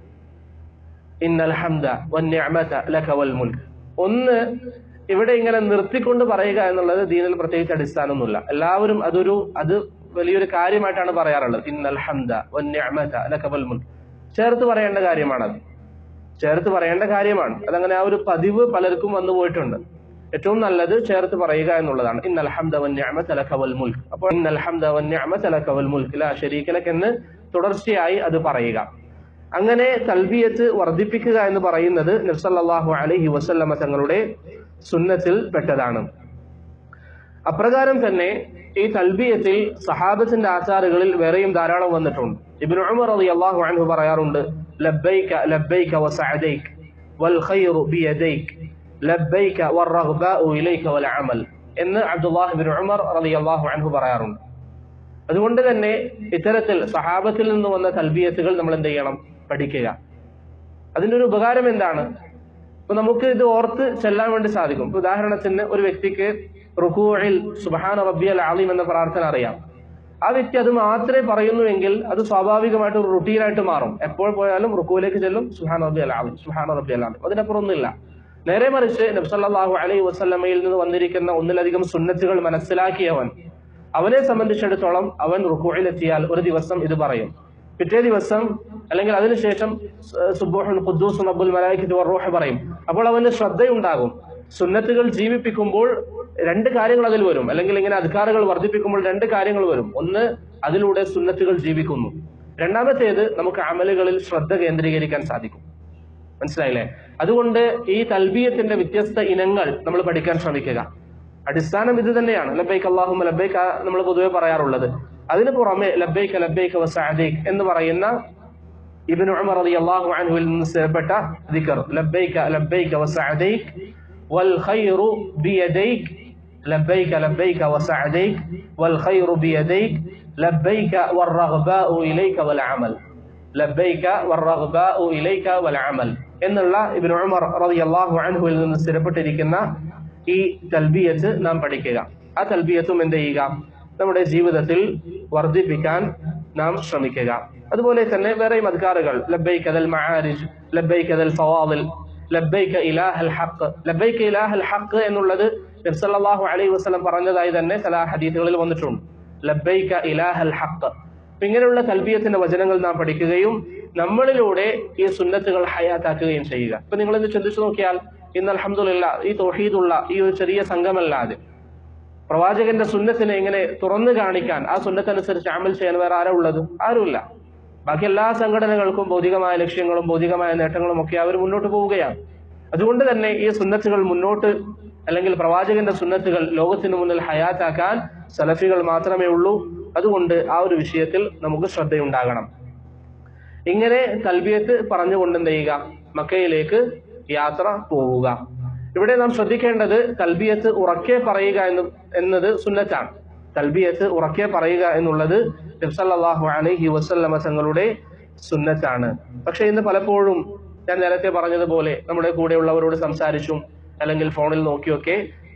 ഇന്നൽ ഹംദ വന്നിഅമത ലക വൽ മുൽക്ക് ഒന്ന് ഇവിടെ ഇങ്ങനെ നിർത്തിക്കൊണ്ട് പറയുക എന്നുള്ളത് ദീനിൽ പ്രത്യേകിച്ച് അടിസ്ഥാനമൊന്നുമില്ല എല്ലാവരും അതൊരു അത് വലിയൊരു കാര്യമായിട്ടാണ് പറയാറുള്ളത് ഇന്നൽ ഹംദ വന്നിഅമത ലക വൽ മുൽക്ക് ചേർത്ത് പറയേണ്ട കാര്യമാണത് ചേർത്ത് പറയേണ്ട കാര്യമാണ് അതങ്ങനെ ആ ഒരു പതിവ് പലർക്കും വന്നു പോയിട്ടുണ്ട് ഏറ്റവും നല്ലത് ചേർത്ത് പറയുക എന്നുള്ളതാണ് ഇന്നൽ ഹംദ വന്നിഅമത ലക വൽ മുൽക്ക് അപ്പോൾ ഇന്നൽ ഹംദ വന്നിഅമത ലക വൽ മുൽക്ക് ലാ ശരീക ലക എന്ന് തുടർച്ചയായി അത് പറയുക അങ്ങനെ തൽബിയത്ത് വർദ്ധിപ്പിക്കുക എന്ന് പറയുന്നത് നബ്സല്ലാഹു അലൈഹി വസല്ലമ തങ്ങളുടെ സുന്നത്തിൽ പെട്ടതാണ് അപ്രകാരം തന്നെ ഈ തൽബിയത്തിൽ സഹാബത്തിന്റെ ആചാറുകളിൽ വേറെയും ധാരാളം വന്നിട്ടുണ്ട് ഇബ്നു ഉമർ റളിയല്ലാഹു അൻഹു പറയാറുണ്ട് ലബ്ബൈക ലബ്ബൈക വസഅദൈക വൽ ഖൈറു ബിയദൈക ലബ്ബൈക വറഗ്ബാഉ ഇലൈക വൽ അമൽ എന്ന് അബ്ദുല്ലാഹ് ഇബ്നു ഉമർ റളിയല്ലാഹു അൻഹു പറയാറുണ്ട് അതുകൊണ്ട് തന്നെ ഇത്തരത്തിൽ സഹാബത്തിൽ നിന്ന് വന്ന തൽബിയത്തുകൾ നമ്മൾ എന്ത് ചെയ്യണം പഠിക്കുക അതിന്റെ ഒരു ഉപകാരം എന്താണ് ഇപ്പൊ നമുക്ക് ഇത് ഓർത്ത് ചെല്ലാൻ വേണ്ടി സാധിക്കും ഇപ്പൊ ഉദാഹരണത്തിന് ഒരു വ്യക്തിക്ക് റുഹൂഇൽ സുബഹാന റബ്ബിയൽ ആലിം എന്ന പ്രാർത്ഥന അറിയാം ആ വ്യക്തി അത് മാത്രമേ പറയുന്നുവെങ്കിൽ അത് സ്വാഭാവികമായിട്ട് ഒരു റുട്ടീനായിട്ട് മാറും എപ്പോൾ പോയാലും റുക്കുവിലേക്ക് ചെല്ലും സുഹാൻ റബ്ബി അൽ ആലിം സുഹാൻ റബ്ബി അൽ ആലിം അതിനപ്പുറം ഒന്നുമില്ല നേരെ മറിച്ച് നബ്സല്ലാഹു അലൈഹി വസല്ലമയിൽ നിന്ന് വന്നിരിക്കുന്ന ഒന്നിലധികം സുന്നത്തുകൾ മനസ്സിലാക്കിയവൻ അവനെ സംബന്ധിച്ചിടത്തോളം അവൻ റുക്കുവിലെത്തിയാൽ ഒരു ദിവസം ഇത് പറയും പിറ്റേ ദിവസം അല്ലെങ്കിൽ അതിനുശേഷം സുബൂഹുൻ ഖുദ്ദൂസ് അബ്ദുൽ മലായിക്കത്ത് റൂഹ് പറയും അപ്പോൾ അവന് ശ്രദ്ധയുണ്ടാകും സുന്നത്തുകൾ ജീവിപ്പിക്കുമ്പോൾ രണ്ട് കാര്യങ്ങൾ അതിൽ വരും അല്ലെങ്കിൽ ഇങ്ങനെ അധികാരങ്ങൾ വർദ്ധിപ്പിക്കുമ്പോൾ രണ്ട് കാര്യങ്ങൾ വരും ഒന്ന് അതിലൂടെ സുന്നത്തുകൾ ജീവിക്കുന്നു രണ്ടാമത്തേത് നമുക്ക് അമലുകളിൽ ശ്രദ്ധ കേന്ദ്രീകരിക്കാൻ സാധിക്കും മനസ്സിലായില്ലേ അതുകൊണ്ട് ഈ തൽബീയത്തിന്റെ വ്യത്യസ്ത ഇനങ്ങൾ നമ്മൾ പഠിക്കാൻ ശ്രമിക്കുക അടിസ്ഥാനം ഇത് തന്നെയാണ് ലബൈക്ക് അള്ളാഹും ലബൈക്ക് നമ്മൾ പൊതുവെ പറയാറുള്ളത് അതിന് പുറമെ ലബൈക്ക് ലബൈക്ക് വസാദീഖ് എന്ന് പറയുന്ന ഇബ്നു ഉമർ റളിയല്ലാഹു അൻഹുവിൽ നിന്ന് സ്ഥിരപ്പെട്ട ദിക്ർ ലബൈക ലബൈക വസഅദൈക് വൽ ഖൈറു ബിയദൈക് ലബൈക ലബൈക വസഅദൈക് വൽ ഖൈറു ബിയദൈക് ലബൈക വറഗ്ബാഉ ഇലൈക വൽ അമൽ ലബൈക വറഗ്ബാഉ ഇലൈക വൽ അമൽ എന്നുള്ള ഇബ്നു ഉമർ റളിയല്ലാഹു അൻഹുവിൽ നിന്ന് സ്ഥിരപ്പെട്ടിരിക്കുന്ന ഈ തൽബിയത്ത് നാം പഠിക്കുക ആ തൽബിയത്തും എന്ത് ചെയ്യുക നമ്മുടെ ജീവിതത്തിൽ വർദ്ധിപ്പിക്കാൻ നാം ശ്രമിക്കുക അതുപോലെ തന്നെ വേറെയും അധികാറുകൾ ലബൈക്ക് അതൽ മആരിജ് ലബൈക്ക് അതൽ ഫവാദിൽ ലബൈക്ക് ഇലാഹൽ ഹഖ് ലബൈക്ക് ഇലാഹൽ ഹഖ് എന്നുള്ളത് നബ്സല്ലാഹു അലൈഹി വസല്ലം പറഞ്ഞതായി തന്നെ ചില ഹദീസുകളിൽ വന്നിട്ടുണ്ട് ലബൈക്ക ഇലാഹൽ ഹഖ് അപ്പൊ ഇങ്ങനെയുള്ള തൽബിയത്തിന്റെ വചനങ്ങൾ നാം പഠിക്കുകയും നമ്മളിലൂടെ ഈ സുന്നത്തുകൾ ഹയാത്താക്കുകയും ചെയ്യുക ഇപ്പൊ നിങ്ങൾ ഇത് ചിന്തിച്ചു നോക്കിയാൽ ഇന്ന് അൽഹംദുലില്ലാ ഈ തൗഹീദുള്ള ഈ ഒരു ചെറിയ സംഘമല്ലാതെ പ്രവാചകന്റെ സുന്നത്തിനെ ഇങ്ങനെ തുറന്നു കാണിക്കാൻ ആ സുന്നത്തനുസരിച്ച് അമൽ ചെയ്യാൻ വേറെ ആരാ ഉള്ളത് ആരുമില്ല ബാക്കി എല്ലാ സംഘടനകൾക്കും ഭൗതികമായ ലക്ഷ്യങ്ങളും ഭൗതികമായ നേട്ടങ്ങളും ഒക്കെ അവർ മുന്നോട്ട് പോവുകയാണ് അതുകൊണ്ട് തന്നെ ഈ സുന്നത്തുകൾ മുന്നോട്ട് അല്ലെങ്കിൽ പ്രവാചകന്റെ സുന്നത്തുകൾ ലോകത്തിന് മുന്നിൽ ഹയാത്താക്കാൻ സലഫികൾ മാത്രമേ ഉള്ളൂ അതുകൊണ്ട് ആ ഒരു വിഷയത്തിൽ നമുക്ക് ശ്രദ്ധയുണ്ടാകണം ഇങ്ങനെ തൽബിയത്ത് പറഞ്ഞുകൊണ്ട് എന്ത് ചെയ്യുക മക്കയിലേക്ക് യാത്ര പോവുക ഇവിടെ നാം ശ്രദ്ധിക്കേണ്ടത് തൽബിയത്ത് ഉറക്കെ പറയുക എന്ന് എന്നത് സുന്നത്താണ് തൽബിയത്ത് ഉറക്കെ പറയുക എന്നുള്ളത് നബ്സല്ലാഹു അലൈഹി വസല്ലമ തങ്ങളുടെ സുന്നത്താണ് പക്ഷെ ഇന്ന് പലപ്പോഴും ഞാൻ നേരത്തെ പറഞ്ഞതുപോലെ നമ്മുടെ കൂടെയുള്ളവരോട് സംസാരിച്ചും അല്ലെങ്കിൽ ഫോണിൽ നോക്കിയൊക്കെ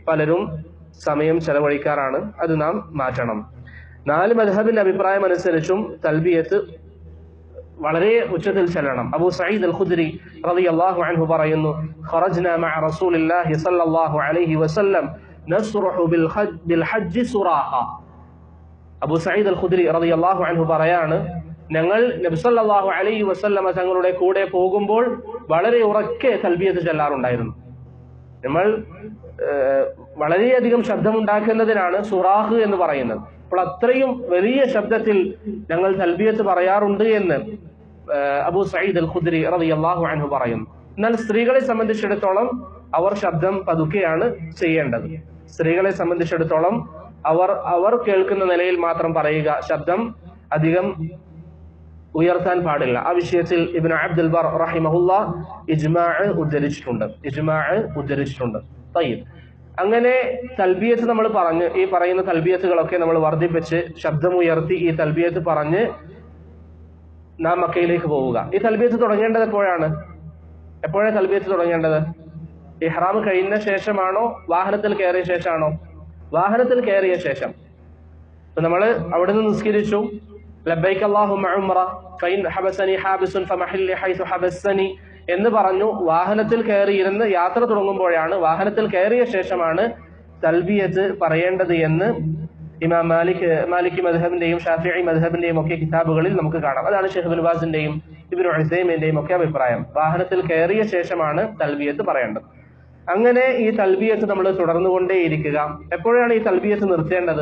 പലരും സമയം ചെലവഴിക്കാറാണ് അത് നാം മാറ്റണം നാല് മദ്ഹബിന്റെ അഭിപ്രായം അനുസരിച്ചും തൽബിയത്ത് വളരെ ഉച്ചത്തിൽ ചെല്ലണം അബൂ സഈദ് അൽ ഖുദ്രി റളിയല്ലാഹു അൻഹു പറയുന്നു ഖറജ്ന മഅ റസൂലില്ലാഹി സ്വല്ലല്ലാഹു അലൈഹി വസല്ലം നസ്റുഹു ബിൽ ഹജ്ജ് ബിൽ ഹജ്ജ് സുറാഹ അബൂ സഈദ് അൽ ഖുദ്രി റളിയല്ലാഹു അൻഹു പറയാണ് ഞങ്ങൾ നബി സല്ലല്ലാഹു അലൈഹി വസല്ലമ തങ്ങളുടെ കൂടെ പോകുമ്പോൾ വളരെ ഉറക്കെ തൽബിയത്ത് ചെല്ലാറുണ്ടായിരുന്നു നമ്മൾ ഏഹ്, വളരെയധികം ശബ്ദമുണ്ടാക്കുന്നതിനാണ് സുറാഹ് എന്ന് പറയുന്നത് അപ്പോൾ അത്രയും വലിയ ശബ്ദത്തിൽ ഞങ്ങൾ തൽബിയത്ത് പറയാറുണ്ട് എന്ന് ഏഹ്, അബൂ സയ്യിദ് അൽ ഖുദ്രി റളിയല്ലാഹു അൻഹു പറയുന്നു എന്നാൽ സ്ത്രീകളെ സംബന്ധിച്ചിടത്തോളം അവർ ശബ്ദം പതുക്കെയാണ് ചെയ്യേണ്ടത് സ്ത്രീകളെ സംബന്ധിച്ചിടത്തോളം അവർ അവർ കേൾക്കുന്ന നിലയിൽ മാത്രം പറയുക ശബ്ദം അധികം ഉയർത്താൻ പാടില്ല ആ വിഷയത്തിൽ ഇബ്നു അബ്ദുൽ ബർ റഹിമഹുല്ല ഇജ്മാ ഉദ്ധരിച്ചിട്ടുണ്ട് ഇജ്മാ ഉദ്ധരിച്ചിട്ടുണ്ട് തയ്യബ് അങ്ങനെ തൽബിയത്ത് നമ്മൾ പറഞ്ഞ് ഈ പറയുന്ന തൽബിയത്തുകളൊക്കെ നമ്മൾ വർദ്ധിപ്പിച്ച് ശബ്ദമുയർത്തി ഈ തൽബിയത്ത് പറഞ്ഞ് നാം മക്കയിലേക്ക് പോവുക ഈ തൽബിയത്ത് തുടങ്ങേണ്ടത് എപ്പോഴാണ് എപ്പോഴാണ് തൽബിയത്ത് തുടങ്ങേണ്ടത് ഇഹ്റാം കഴിഞ്ഞ ശേഷമാണോ വാഹനത്തിൽ കയറിയ ശേഷമാണോ വാഹനത്തിൽ കയറിയ ശേഷം ഇപ്പൊ നമ്മള് അവിടുന്ന് നിസ്കരിച്ചു ലബൈക്ക് അല്ലാഹുമ്മ ഉംറ ഫൈൻ ഹബസനി ഹാബിസുൻ ഫമഹില്ലി ഹൈസു ഹബസനി എന്ന് പറഞ്ഞു വാഹനത്തിൽ കയറിയിരുന്ന് യാത്ര തുടങ്ങുമ്പോഴാണ് വാഹനത്തിൽ കയറിയ ശേഷമാണ് തൽബിയത്ത് പറയേണ്ടത് എന്ന് ഇമാം മാലിക് മാലിക് മദ്ഹബിന്റെയും ഷാഫിഈ മദ്ഹബിന്റെയും ഒക്കെ കിതാബുകളിൽ നമുക്ക് കാണാം അതാണ് ഷെയ്ഖ് ബിൻ ബാസിന്റെയും ഇബ്നു ഉസൈമിന്റെയും ഒക്കെ അഭിപ്രായം വാഹനത്തിൽ കയറിയ ശേഷമാണ് തൽബിയത്ത് പറയേണ്ടത് അങ്ങനെ ഈ തൽബിയത്ത് നമ്മൾ തുടർന്നുകൊണ്ടേയിരിക്കുക എപ്പോഴാണ് ഈ തൽബിയത്ത് നിർത്തേണ്ടത്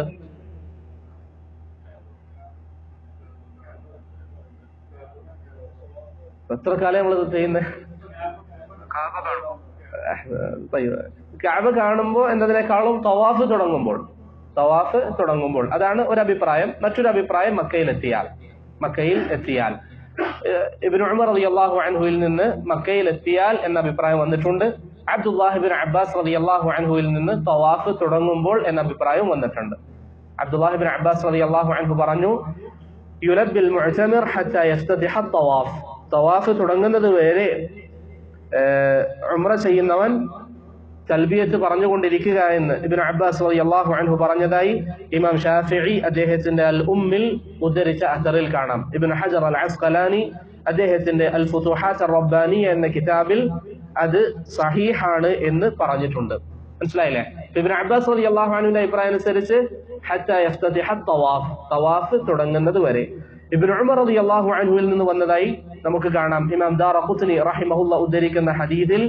എത്ര കാലം നമ്മൾ ചെയ്യുന്നത് കാബ കാണുമ്പോൾ എന്നതിനേക്കാളും തവാഫ് തുടങ്ങുമ്പോൾ തവാഫ് തുടങ്ങുമ്പോൾ അതാണ് ഒരു അഭിപ്രായം മറ്റൊരു അഭിപ്രായം മക്കയിൽ എത്തിയാൽ മക്കയിൽ എത്തിയാൽ ഏഹ് ഇബ്നു ഉമർ റളിയല്ലാഹു അൻഹുവിൽ നിന്ന് മക്കയിൽ എത്തിയാൽ എന്ന അഭിപ്രായം വന്നിട്ടുണ്ട് അബ്ദുല്ലാഹിബിൻ അബ്ബാസ് റളിയല്ലാഹു അൻഹുവിൽ നിന്ന് തവാഫ് തുടങ്ങുമ്പോൾ എന്ന അഭിപ്രായം വന്നിട്ടുണ്ട് അബ്ദുല്ലാഹിബിൻ അബ്ബാസ് റളിയല്ലാഹു അൻഹു പറഞ്ഞു യുലബിൽ മുഅ്തമിർ ഹത്താ യഫ്തതിഹ തവാഫ് തവാഫ് തുടങ്ങുന്നത് വരെ ഏഹ് ഉംറ ചെയ്യുന്നവൻ തൽബിയത്ത് പറഞ്ഞുകൊണ്ടിരിക്കുക എന്ന് ഇബ്നു അബ്ബാസ് റളിയല്ലാഹു അൻഹു പറഞ്ഞതായി ഇമാം ഷാഫിഈ അദ്ദേഹത്തിന്റെ അൽ ഉമ്മിൽ ഉദ്ധരിച്ച അഥറിൽ കാണാം ഇബ്നു ഹജർ അൽ അസ്ഖലാനി അദ്ദേഹത്തിന്റെ അൽ ഫുതുഹാത്ത് അർ റബ്ബാനിയ എന്ന കിതാബിൽ അത് സഹീഹാണ് എന്ന് പറഞ്ഞിട്ടുണ്ട് മനസ്സിലായില്ലേ ഇബ്നു അബ്ബാസ് റളിയല്ലാഹു അൻഹുവിന്റെ അഭിപ്രായം അനുസരിച്ച് ഹത്താ യഫ്തതിഹ തവാഫ് തവാഫ് തുടങ്ങുന്നത് വരെ ഇബ്നു ഉമർ റളിയല്ലാഹു അൻഹുവിൽ നിന്ന് വന്നതായി നമുക്ക് കാണാം ഇമാം ദാറഖുത്നി റഹിമഹുല്ല ഉദ്ധരിക്കുന്ന ഹദീദിൽ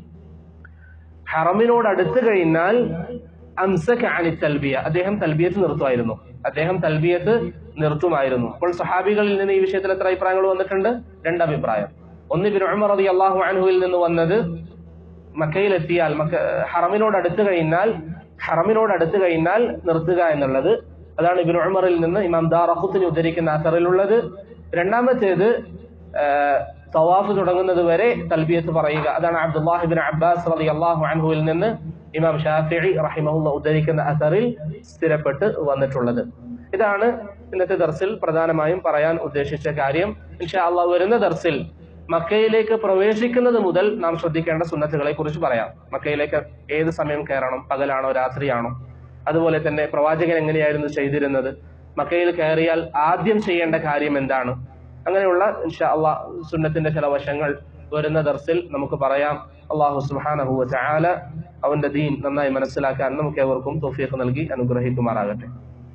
ഹറമിനോട് അടുത്ത് കഴിഞ്ഞാൽ അംസക അനി തൽബിയ അദ്ദേഹം തൽബിയത്ത് നിർത്തുമായിരുന്നു അദ്ദേഹം തൽബിയത്ത് നിർത്തുമായിരുന്നു അപ്പോൾ സഹാബികളിൽ നിന്ന് ഈ വിഷയത്തിൽ എത്ര അഭിപ്രായങ്ങൾ വന്നിട്ടുണ്ട് രണ്ട് അഭിപ്രായം ഒന്ന് ഇബ്നു ഉമർ റളിയല്ലാഹു അൻഹുവിൽ നിന്ന് വന്നത് മക്കയിൽ എത്തിയാൽ മക്ക ഹറമിനോട് അടുത്ത് കഴിഞ്ഞാൽ ഹറമിനോട് അടുത്ത് കഴിഞ്ഞാൽ നിർത്തുക എന്നുള്ളത് അതാണ് ഇബ്നു ഉമറിൽ നിന്ന് ഇമാം ദാറഖുത്തിന് ഉദ്ധരിക്കുന്ന അസറിലുള്ളത് രണ്ടാമത്തേത് ആഹ്, തവാഫ് തുടങ്ങുന്നത് വരെ തൽബിയത്ത് പറയുക അതാണ് അബ്ദുല്ലാഹിബിൻ അബ്ബാസ് റളിയല്ലാഹു അൻഹുവിൽ നിന്ന് ഇമാം ഷാഫിഇ റഹിമഹുല്ല ഉദ്ധരിക്കുന്ന അസറിൽ സ്ഥിരപ്പെട്ട് വന്നിട്ടുള്ളത് ഇതാണ് ഇന്നത്തെ ദർസിൽ പ്രധാനമായും പറയാൻ ഉദ്ദേശിച്ച കാര്യം ഇൻഷാ അള്ളാഹ് വരുന്ന ദർസിൽ മക്കയിലേക്ക് പ്രവേശിക്കുന്നത് മുതൽ നാം ശ്രദ്ധിക്കേണ്ട സുന്നത്തുകളെ കുറിച്ച് പറയാം മക്കയിലേക്ക് ഏത് സമയം കയറണം പകലാണോ രാത്രിയാണോ അതുപോലെ തന്നെ പ്രവാചകൻ എങ്ങനെയായിരുന്നു ചെയ്തിരുന്നത് മക്കയിൽ കയറിയാൽ ആദ്യം ചെയ്യേണ്ട കാര്യം എന്താണ് അങ്ങനെയുള്ള ഇൻഷാ അള്ളാഹ് സുന്നത്തിന്റെ ചില വശങ്ങൾ വരുന്ന ദർസിൽ നമുക്ക് പറയാം അള്ളാഹു സുബ്ഹാനഹു വ തആല അവന്റെ ദീൻ നന്നായി മനസ്സിലാക്കാൻ നമുക്ക് ഏവർക്കും തൗഫീഖ് നൽകി അനുഗ്രഹിക്കുമാറാകട്ടെ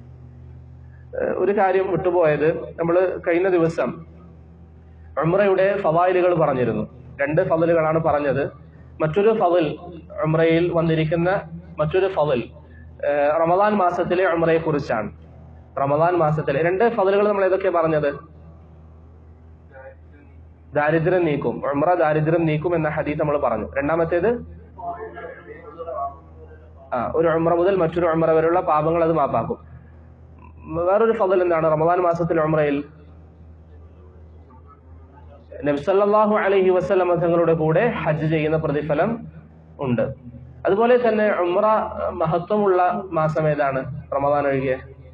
ഏഹ് ഒരു കാര്യം വിട്ടുപോയത് നമ്മൾ കഴിഞ്ഞ ദിവസം ഉംറയുടെ ഫവായിലുകൾ പറഞ്ഞിരുന്നു രണ്ട് ഫവലുകളാണ് പറഞ്ഞത് മറ്റൊരു ഫവൽ ഉംറയിൽ വന്നിരിക്കുന്ന മറ്റൊരു ഫവൽ ഏഹ് റമദാൻ മാസത്തിലെ ഉംറയെ കുറിച്ചാണ് റമദാൻ മാസത്തിലെ രണ്ട് ഫവലുകൾ നമ്മൾ ഏതൊക്കെ പറഞ്ഞത് ദാരിദ്ര്യം നീക്കും ഉംറ ദാരിദ്ര്യം നീക്കും എന്ന ഹദീസ് നമ്മൾ പറഞ്ഞു രണ്ടാമത്തേത് ആ ഒരു ഉംറ മുതൽ മറ്റൊരു ഉംറ വരെയുള്ള പാപങ്ങൾ അത് മാപ്പാക്കും വേറൊരു ഫضൽ എന്താണ് റമദാൻ മാസത്തിൽ ഉംറയിൽ നബ്സല്ലാഹു അലൈഹി വസല്ലമ തങ്ങളുടെ കൂടെ ഹജ്ജ് ചെയ്യുന്ന പ്രതിഫലം ഉണ്ട് അതുപോലെ തന്നെ ഉംറ മഹത്വമുള്ള മാസം ഏതാണ് റമദാൻ ഒഴികെ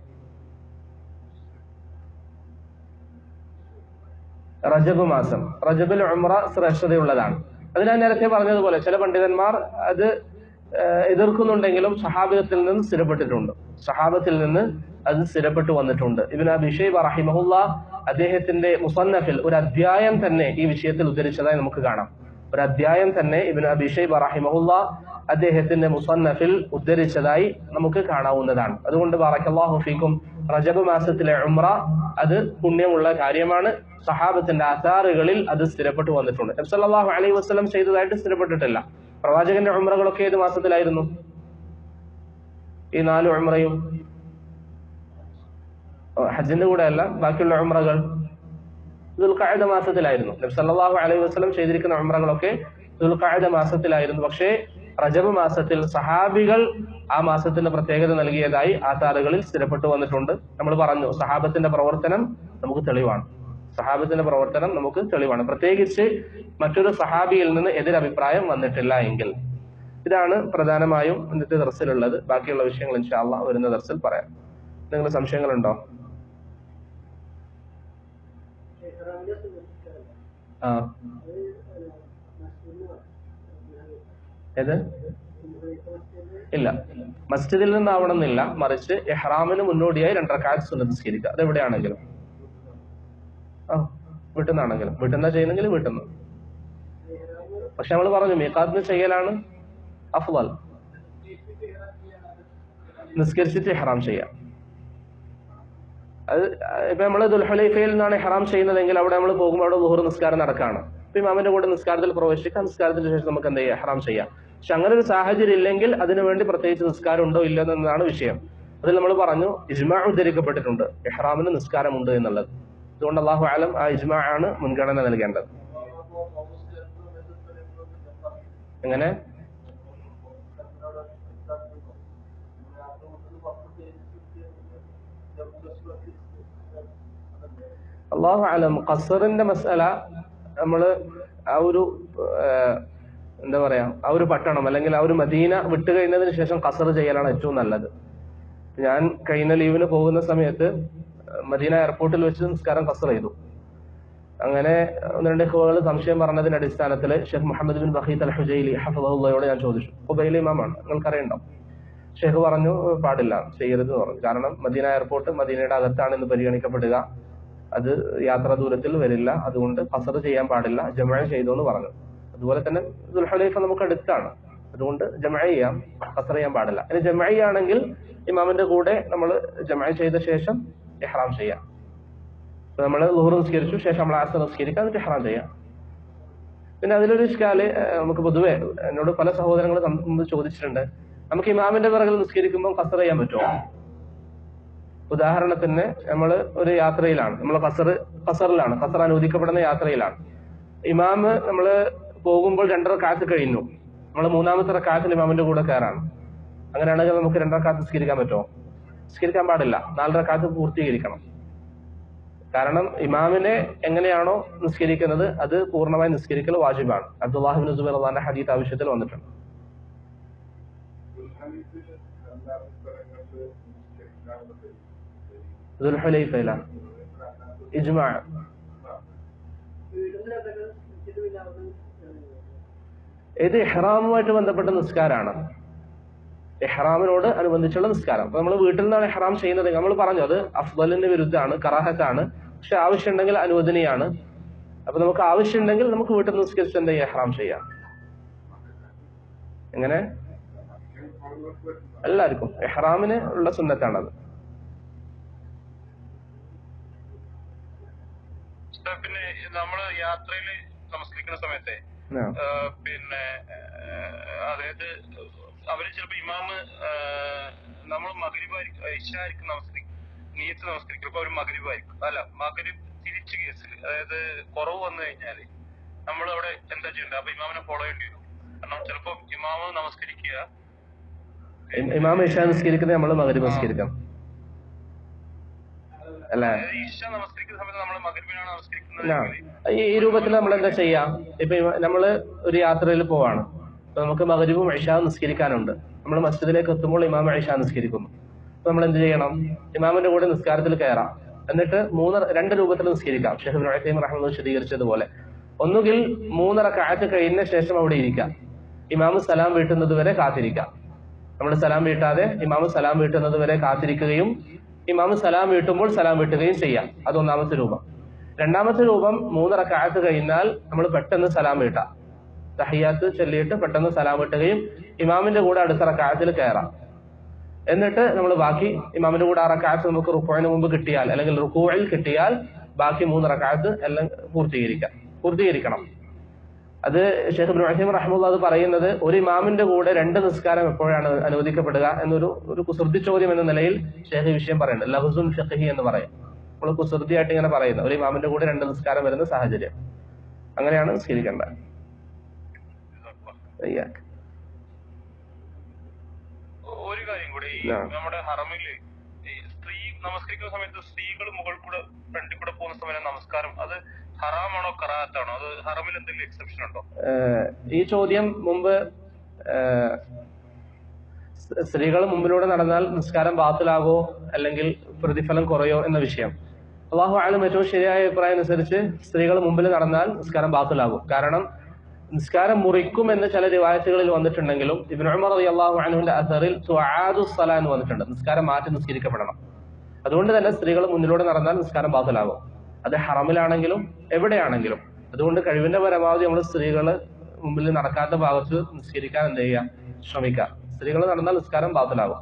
റജബ് മാസം റജബിൽ ഉംറ ശ്രേഷ്ഠതയുള്ളതാണ് അത് ഞാൻ നേരത്തെ പറഞ്ഞതുപോലെ ചില പണ്ഡിതന്മാർ അത് ഏഹ് എതിർക്കുന്നുണ്ടെങ്കിലും സഹാബത്തിൽ നിന്ന് സ്ഥിരപ്പെട്ടിട്ടുണ്ട് സഹാബത്തിൽ നിന്ന് അത് സ്ഥിരപ്പെട്ടു വന്നിട്ടുണ്ട് ഇബിൻ അബിഷൈബ് റഹിമഹുല്ല അദ്ദേഹത്തിന്റെ മുസന്നഫിൽ ഒരു അധ്യായം തന്നെ ഈ വിഷയത്തിൽ ഉദ്ധരിച്ചതായി നമുക്ക് കാണാം ഒരു അധ്യായം തന്നെ ഇബിൻ അബിഷൈബ് റഹിമഹുല്ല അദ്ദേഹത്തിന്റെ മുസന്നഫിൽ ഉദ്ധരിച്ചതായി നമുക്ക് കാണാവുന്നതാണ് അതുകൊണ്ട് ബാറക്കല്ലാഹു ഫീക്കും റജബ് മാസത്തിലെ ഉംറ അത് പുണ്യമുള്ള കാര്യമാണ് സഹാബത്തിന്റെ ആധാറുകളിൽ അത് സ്ഥിരപ്പെട്ടു വന്നിട്ടുണ്ട് നബ്സല്ലാഹു അലൈഹി വസ്ലം ചെയ്തതായിട്ട് സ്ഥിരപ്പെട്ടിട്ടില്ല പ്രവാചകന്റെ ഉംറകളൊക്കെ ഏത് മാസത്തിലായിരുന്നു ഈ നാല് ഉംറയും ഓ, ഹജ്ജിന്റെ കൂടെ അല്ല ബാക്കിയുള്ള ഉംറകൾ ദുൽഖായത മാസത്തിലായിരുന്നു നബി സല്ലല്ലാഹു അലൈഹി വസല്ലം ചെയ്തിരിക്കുന്ന ഉംറകളൊക്കെ ദുൽഖായത മാസത്തിലായിരുന്നു പക്ഷേ റജബ് മാസത്തിൽ സഹാബികൾ ആ മാസത്തിന്റെ പ്രത്യേകത നൽകിയതായി ആ താളുകളിൽ സ്ഥിരപ്പെട്ടു വന്നിട്ടുണ്ട് നമ്മൾ പറഞ്ഞു സഹാബത്തിന്റെ പ്രവർത്തനം നമുക്ക് തെളിവാണ് സഹാബത്തിന്റെ പ്രവർത്തനം നമുക്ക് തെളിവാണ് പ്രത്യേകിച്ച് മറ്റൊരു സഹാബിയിൽ നിന്ന് എതിരഭിപ്രായം വന്നിട്ടില്ല എങ്കിൽ ഇതാണ് പ്രധാനമായും ഇന്നത്തെ ദർസിലുള്ളത് ബാക്കിയുള്ള വിഷയങ്ങൾ ഇൻഷാല്ല വരുന്ന ദർസിൽ പറയാം നിങ്ങൾ സംശയങ്ങളുണ്ടോ ആ ഏത് ഇല്ല മസ്ജിദിൽ നിന്നാവണമെന്നില്ല മറിച്ച് എഹ്റാമിന് മുന്നോടിയായി രണ്ടരക്കാലത്ത് സുന്നത്ത് നിസ്കരിക്കുക അത് എവിടെയാണെങ്കിലും ആ വീട്ടിൽ നിന്നാണെങ്കിലും വീട്ടിൽ നിന്നാ ചെയ്യുന്നെങ്കിൽ വീട്ടിൽ നിന്ന് പക്ഷെ നമ്മൾ പറഞ്ഞു മീക്കാത്തിന് ചെയ്യലാണ് അഫ്വൽ നിസ്കരിച്ചിട്ട് ഇഹ്റാം ചെയ്യാം അത് ഇപ്പൊ നമ്മൾ ദുൽഹുലൈഫയിൽ നിന്നാണ് ഇഹ്റാം ചെയ്യുന്നതെങ്കിൽ അവിടെ നമ്മൾ പോകുമ്പോൾ അവിടെ ലുഹർ നിസ്കാരം നടക്കാണ് ഇപ്പൊ ഇമാമിന്റെ കൂടെ നിസ്കാരത്തിൽ പ്രവേശിക്കാം നിസ്കാരത്തിന് ശേഷം നമുക്ക് എന്ത് ചെയ്യാം ഇഹ്റാം ചെയ്യാം പക്ഷെ അങ്ങനെ ഒരു സാഹചര്യം ഇല്ലെങ്കിൽ അതിനുവേണ്ടി പ്രത്യേകിച്ച് നിസ്കാരം ഉണ്ടോ ഇല്ലോ എന്നതാണ് വിഷയം അതിൽ നമ്മൾ പറഞ്ഞു ഇജ്മാ ഉദ്ധരിക്കപ്പെട്ടിട്ടുണ്ട് ഇഹ്റാമിന് നിസ്കാരമുണ്ട് എന്നുള്ളത് അതുകൊണ്ട് അള്ളാഹു ആലം ആ ഇജ്മാ ആണ് മുൻഗണന നൽകേണ്ടത് എങ്ങനെ അള്ളാഹു ആലം ഖസറിന്റെ മസല നമ്മള് ആ ഒരു ഏഹ്, എന്താ പറയാ ആ ഒരു പട്ടണം അല്ലെങ്കിൽ ആ ഒരു മദീന വിട്ട് കഴിഞ്ഞതിന് ശേഷം ഖസർ ചെയ്യലാണ് ഏറ്റവും നല്ലത് ഞാൻ കഴിഞ്ഞ ലീവിന് പോകുന്ന സമയത്ത് മദീന എയർപോർട്ടിൽ വെച്ച് നിസ്കാരം ഖസർ ചെയ്തു അങ്ങനെ ഒന്ന് രണ്ട് ഹുവകൾ സംശയം പറഞ്ഞതിന്റെ അടിസ്ഥാനത്തിൽ ഷെയ്ഖ് മുഹമ്മദ് ബിൻ ബഹീദ് അൽ ഹുജൈലി ഹഫദുള്ളയോട് ഞാൻ ചോദിച്ചു ഹുബൈലി ഇമാമാണ് നിങ്ങൾക്കറിയണ്ടോ ഷെയ്ഖ് പറഞ്ഞു പാടില്ല ചെയ്യരുത് എന്ന് പറഞ്ഞു കാരണം മദീന എയർപോർട്ട് മദീനയുടെ അകത്താണ് ഇന്ന് പരിഗണിക്കപ്പെടുക അത് യാത്രാ ദൂരത്തിൽ വരില്ല അതുകൊണ്ട് ഖസർ ചെയ്യാൻ പാടില്ല ജമഴ ചെയ്തു എന്ന് പറഞ്ഞു അതുപോലെ തന്നെ ദുൽഹലൈഫ നമുക്ക് അടുത്താണ് അതുകൊണ്ട് ജമഴ ചെയ്യാം ഖസർ ചെയ്യാൻ പാടില്ല ഇനി ജമഴ ആണെങ്കിൽ ഇമാമിന്റെ കൂടെ നമ്മൾ ജമഴ ചെയ്ത ശേഷം ഇഹ്റാം ചെയ്യാം നമ്മൾ ലുഹർ നിസ്കരിച്ചു ശേഷം നമ്മൾ ആസർ നിസ്കരിക്കാം എന്നിട്ട് ഇഹ്റാം ചെയ്യാം പിന്നെ അതിലൊരു ഇഷ്കാല് ഏഹ്, നമുക്ക് പൊതുവെ എന്നോട് പല സഹോദരങ്ങൾ മുമ്പ് ചോദിച്ചിട്ടുണ്ട് നമുക്ക് ഇമാമിന്റെ പിറകിൽ നിസ്കരിക്കുമ്പോൾ ഖസർ ചെയ്യാൻ പറ്റുമോ ഉദാഹരണത്തിന് നമ്മൾ ഒരു യാത്രയിലാണ് നമ്മൾ ഖസർ ഖസറിലാണ് ഖസർ അനുവദിക്കപ്പെടുന്ന യാത്രയിലാണ് ഇമാമ് നമ്മൾ പോകുമ്പോൾ രണ്ടര കാത്ത് കഴിഞ്ഞു നമ്മൾ മൂന്നാമത്തെ റക്കാത്തിൽ ഇമാമിന്റെ കൂടെ കയറാണ് അങ്ങനെയാണെങ്കിൽ നമുക്ക് രണ്ടര കാത്ത് നിസ്കരിക്കാൻ പറ്റുമോ നിസ്കരിക്കാൻ പാടില്ല നാലര കാത്ത് പൂർത്തീകരിക്കണം കാരണം ഇമാമിനെ എങ്ങനെയാണോ നിസ്കരിക്കുന്നത് അത് പൂർണ്ണമായി നിസ്കരിക്കൽ വാജിബാണ് അബ്ദുല്ലാഹിബിൻ സുബൈർ അള്ളാന്റെ ഹദീത്ത് ആവശ്യത്തിൽ വന്നിട്ടുണ്ട് ദുൽഹുലൈഫയില ഇജ്മാ ഇത് ഇഹ്റാമുമായിട്ട് ബന്ധപ്പെട്ട നിസ്കാരമാണ് ഇഹ്റാമിനോട് അനുബന്ധിച്ചുള്ള നിസ്കാരം അപ്പൊ നമ്മൾ വീട്ടിൽ നിന്നാണ് ഇഹ്റാം ചെയ്യുന്നത് നമ്മൾ പറഞ്ഞു അത് അഫ്ദലിന് വിരുദ്ധമാണ് കറാഹത്താണ് പക്ഷെ ആവശ്യമുണ്ടെങ്കിൽ അനുവദനീയാണ് അപ്പൊ നമുക്ക് ആവശ്യമുണ്ടെങ്കിൽ നമുക്ക് വീട്ടിൽ നിന്ന് നിസ്കരിച്ച് എന്താ ചെയ്യാം ഇഹ്റാം ചെയ്യാം എങ്ങനെ എല്ലാവർക്കും ഇഹ്റാമിന് ഉള്ള സുന്നത്താണത് ഉസ്താദ്, പിന്നെ നമ്മള് യാത്രയിൽ നമസ്കരിക്കുന്ന സമയത്തെ ആ. ആ, പിന്നെ ആ, അതായത് അവര് ചിലപ്പോ ഇമാമ് നമ്മൾ മകരിബായിരിക്കും ഇഷായിരിക്കും നമസ്കരിക്കും നീയത്ത് നമസ്കരിക്കും അപ്പൊ അവർ മകരിബായിരിക്കും അല്ല മകരിബ് തിരിച്ച് കേസിൽ അതായത് കുറവ് വന്നു കഴിഞ്ഞാല് നമ്മൾ അവിടെ എന്താ ചെയ്യേണ്ടത് അപ്പൊ ഇമാമിനെ ഫോളോ ചെയ്യേണ്ടി വരും കാരണം ചിലപ്പോ ഇമാമ് നമസ്കരിക്കുക ഇം- ഇമാം ഇഷ നിസ്കരിക്കുന്നത് നമ്മൾ മകരി നിസ്കരിക്കാം അല്ലേ അതായത് ഇഷ നമസ്കരിക്കുന്ന സമയത്ത് നമ്മൾ മകരിബിനാണ് ആ. നമസ്കരിക്കുന്നത് ഈ ഈ രൂപത്തിൽ നമ്മൾ എന്താ ചെയ്യാം ഇപ്പൊ ഇവ- നമ്മള് ഒരു യാത്രയിൽ പോവാണ് അപ്പൊ നമുക്ക് മകരിബും ഇഷാ നിസ്കരിക്കാനുണ്ട് നമ്മൾ മസ്ജിദിലേക്ക് എത്തുമ്പോൾ ഇമാം ഇഷാ നിസ്കരിക്കുന്നു അപ്പൊ നമ്മൾ എന്ത് ചെയ്യണം ഇമാമിന്റെ കൂടെ നിസ്കാരത്തിൽ കയറാം എന്നിട്ട് മൂന്ന് രണ്ട് രൂപത്തിൽ നിസ്കരിക്കാം ഷെഹ് റഹീം റഹ്മദ് വിശദീകരിച്ചതുപോലെ ഒന്നുകിൽ മൂന്നര കാറ്റ് കഴിഞ്ഞ ശേഷം അവിടെ ഇരിക്കാം ഇമാമ് സലാം വീട്ടുന്നത് വരെ കാത്തിരിക്കാം നമ്മൾ സലാം വീട്ടാതെ ഇമാമ് സലാം വീട്ടുന്നത് വരെ കാത്തിരിക്കുകയും ഇമാമ് സലാം വീട്ടുമ്പോൾ സലാം വീട്ടുകയും ചെയ്യാം അത് ഒന്നാമത്തെ രൂപം രണ്ടാമത്തെ രൂപം മൂന്ന് റക്കായത്ത് കഴിഞ്ഞാൽ നമ്മൾ പെട്ടെന്ന് സലാം വീട്ടാം തഹിയാത്ത് ചൊല്ലിയിട്ട് പെട്ടെന്ന് സലാം വീട്ടുകയും ഇമാമിന്റെ കൂടെ അടുത്ത റക്കായത്തിൽ കയറാം എന്നിട്ട് നമ്മൾ ബാക്കി ഇമാമിന്റെ കൂടെ ആ റക്കായത്ത് നമുക്ക് റുക്കോയിന് മുമ്പ് കിട്ടിയാൽ അല്ലെങ്കിൽ റുക്കോയിൽ കിട്ടിയാൽ ബാക്കി മൂന്ന് റക്കായത്ത് എല്ലാം പൂർത്തീകരിക്കാം പൂർത്തീകരിക്കണം അത് ഷെയ്ഖ് ഇബ്നു അഹീം റഹ്മുള്ള അത് പറയുന്നത് ഒരു ഇമാമിന്റെ കൂടെ രണ്ട് നിസ്കാരം എപ്പോഴാണ് അനുവദിക്കപ്പെടുക എന്നൊരു ഒരു കുസൃതി ചോദ്യം എന്ന നിലയിൽ ഷെയ്ഖ് ഈ വിഷയം പറയുന്നുണ്ട് ലഹുസുൻ ഷഖി എന്ന് പറയും നമ്മൾ കുസൃതിയായിട്ട് ഇങ്ങനെ പറയുന്നത് ഒരു ഇമാമിന്റെ കൂടെ രണ്ട് നിസ്കാരം വരുന്ന സാഹചര്യം അങ്ങനെയാണ് നിസ്കരിക്കേണ്ടത് ഇയ്യാക്ക്. ഒരു കാര്യം കൂടി ഈ ആ. നമ്മുടെ ഹറമില് ഈ സ്ത്രീ നമസ്കരിക്കുന്ന സമയത്ത് സ്ത്രീകൾ മുകളിൽ കൂടെ ഫ്രണ്ടിൽ കൂടെ പോകുന്ന സമയം നമസ്കാരം അത് ഹറാമാണോ കറാത്താണോ അത് ഹറമിൽ എന്തെങ്കിലും എക്സെപ്ഷൻ ഉണ്ടോ ഏഹ് ഈ ചോദ്യം മുമ്പ് സ്ത്രീകൾ മുമ്പിലൂടെ നടന്നാൽ നിസ്കാരം ബാത്തിലാകോ അല്ലെങ്കിൽ പ്രതിഫലം കുറയോ എന്ന വിഷയം അള്ളാഹു ആലും ഏറ്റവും ശരിയായ അഭിപ്രായം അനുസരിച്ച് സ്ത്രീകൾ മുമ്പിൽ നടന്നാൽ നിസ്കാരം ബാത്തിലാകും കാരണം നിസ്കാരം മുറിക്കും എന്ന് ചില റിവായത്തുകളിൽ വന്നിട്ടുണ്ടെങ്കിലും ഇബ്നു ഉമർ റളിയല്ലാഹു അൻഹുവിന്റെ അസറിൽ തുആദു സലാ എന്ന് വന്നിട്ടുണ്ട് നിസ്കാരം മാറ്റി നിസ്കരിക്കപ്പെടണം അതുകൊണ്ട് തന്നെ സ്ത്രീകൾ മുന്നിലൂടെ നടന്നാൽ നിസ്കാരം ബാത്തിലാകും അത് ഹറമിലാണെങ്കിലും എവിടെയാണെങ്കിലും അതുകൊണ്ട് കഴിവിന്റെ പരമാവധി നമ്മൾ സ്ത്രീകൾ മുമ്പിൽ നടക്കാത്ത ഭാഗത്ത് നിസ്കരിക്കാൻ എന്ത് ചെയ്യുക ശ്രമിക്കുക സ്ത്രീകൾ നടന്നാൽ നിസ്കാരം ബാത്തിലാകും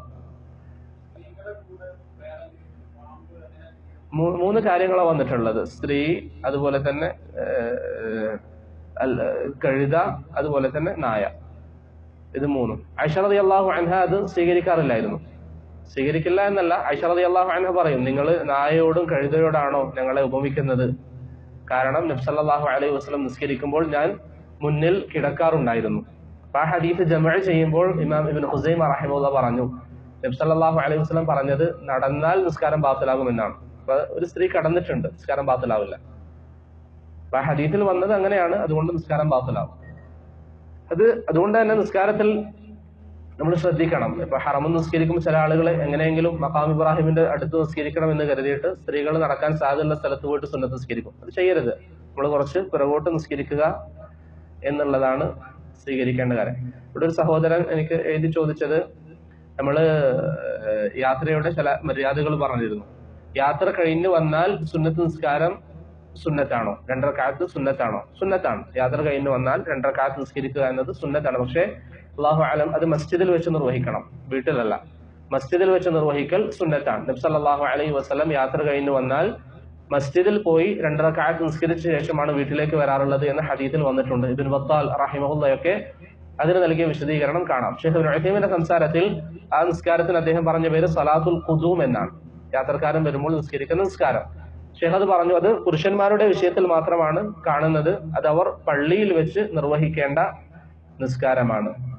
മൂ- മൂന്ന് കാര്യങ്ങളാണ് വന്നിട്ടുള്ളത് സ്ത്രീ അതുപോലെ തന്നെ ഏഹ്, അൽ- കഴുത അതുപോലെ തന്നെ നായ ഇത് മൂന്നും ഐഷറതി അള്ളാഹു അൻഹ അത് സ്വീകരിക്കാറില്ലായിരുന്നു സ്വീകരിക്കില്ല എന്നല്ല ഐഷറതി അള്ളാഹു അൻഹ പറയും നിങ്ങൾ നായയോടും കഴുതയോടാണോ ഞങ്ങളെ ഉപമിക്കുന്നത് കാരണം നബ്സല്ലാഹു അലൈഹി വസ്ലം നിസ്കരിക്കുമ്പോൾ ഞാൻ മുന്നിൽ കിടക്കാറുണ്ടായിരുന്നു അപ്പൊ ആ ഹദീഫ് ജമ ചെയ്യുമ്പോൾ ഇമാം ഇബിൻ ഹുസൈം റഹിമുള്ള പറഞ്ഞു നബ്സല്ലാഹു അലൈഹി വസ്ലം പറഞ്ഞത് നടന്നാൽ നിസ്കാരം ബാത്തിലാകുമെന്നാണ് അപ്പൊ ഒരു സ്ത്രീ കടന്നിട്ടുണ്ട് നിസ്കാരം ബാത്തിലാവില്ല അപ്പൊ ആ ഹദീഫിൽ വന്നത് അങ്ങനെയാണ് അതുകൊണ്ട് നിസ്കാരം ബാത്തിലാവും അത് അതുകൊണ്ട് തന്നെ നിസ്കാരത്തിൽ നമ്മൾ ശ്രദ്ധിക്കണം ഇപ്പൊ ഹറമ് നിസ്കരിക്കുമ്പോൾ ചില ആളുകൾ എങ്ങനെയെങ്കിലും മക്കാം ഇബ്രാഹിമിന്റെ അടുത്ത് നിസ്കരിക്കണം എന്ന് കരുതിയിട്ട് സ്ത്രീകൾ നടക്കാൻ സാധ്യതയുള്ള സ്ഥലത്ത് പോയിട്ട് സുന്നത്ത് നിസ്കരിക്കും അത് ചെയ്യരുത് നമ്മൾ കുറച്ച് പിറകോട്ട് നിസ്കരിക്കുക എന്നുള്ളതാണ് സ്വീകരിക്കേണ്ട കാര്യം ഇവിടെ ഒരു സഹോദരൻ എനിക്ക് എഴുതി ചോദിച്ചത് നമ്മള് ഏഹ്, യാത്രയുടെ ചില മര്യാദകൾ പറഞ്ഞിരുന്നു യാത്ര കഴിഞ്ഞ് വന്നാൽ സുന്നത്ത് നിസ്കാരം സുന്നത്താണോ രണ്ടരക്കാലത്ത് സുന്നത്താണോ സുന്നത്താണ് യാത്ര കഴിഞ്ഞ് വന്നാൽ രണ്ടരക്കാലത്ത് നിസ്കരിക്കുക എന്നത് സുന്നത്താണ് പക്ഷേ അള്ളാഹു ആലം അത് മസ്ജിദിൽ വെച്ച് നിർവഹിക്കണം വീട്ടിലല്ല മസ്ജിദിൽ വെച്ച് നിർവഹിക്കൽ സുന്നത്താണ് നബ്സല്ലാഹു അലൈഹി വസ്ലം യാത്ര കഴിഞ്ഞ് വന്നാൽ മസ്ജിദിൽ പോയി രണ്ടരക്കാലത്ത് നിസ്കരിച്ച ശേഷമാണ് വീട്ടിലേക്ക് വരാറുള്ളത് എന്ന ഹദീത്തിൽ വന്നിട്ടുണ്ട് ഇബിൻ ബത്താൽ റഹിമഹുല്ലയൊക്കെ അതിന് നൽകിയ വിശദീകരണം കാണാം ഷെയ്ഖ് ഉലൈമിന്റെ സംസാരത്തിൽ ആ നിസ്കാരത്തിന് അദ്ദേഹം പറഞ്ഞ പേര് സലാത്തുൽ ഖുദൂം എന്നാണ് യാത്രക്കാരൻ വരുമ്പോൾ നിസ്കരിക്കുന്ന നിസ്കാരം ഷെയ്ഖ് അത് പറഞ്ഞു അത് പുരുഷന്മാരുടെ വിഷയത്തിൽ മാത്രമാണ് കാണുന്നത് അത് അവർ പള്ളിയിൽ വെച്ച് നിർവഹിക്കേണ്ട നിസ്കാരമാണ്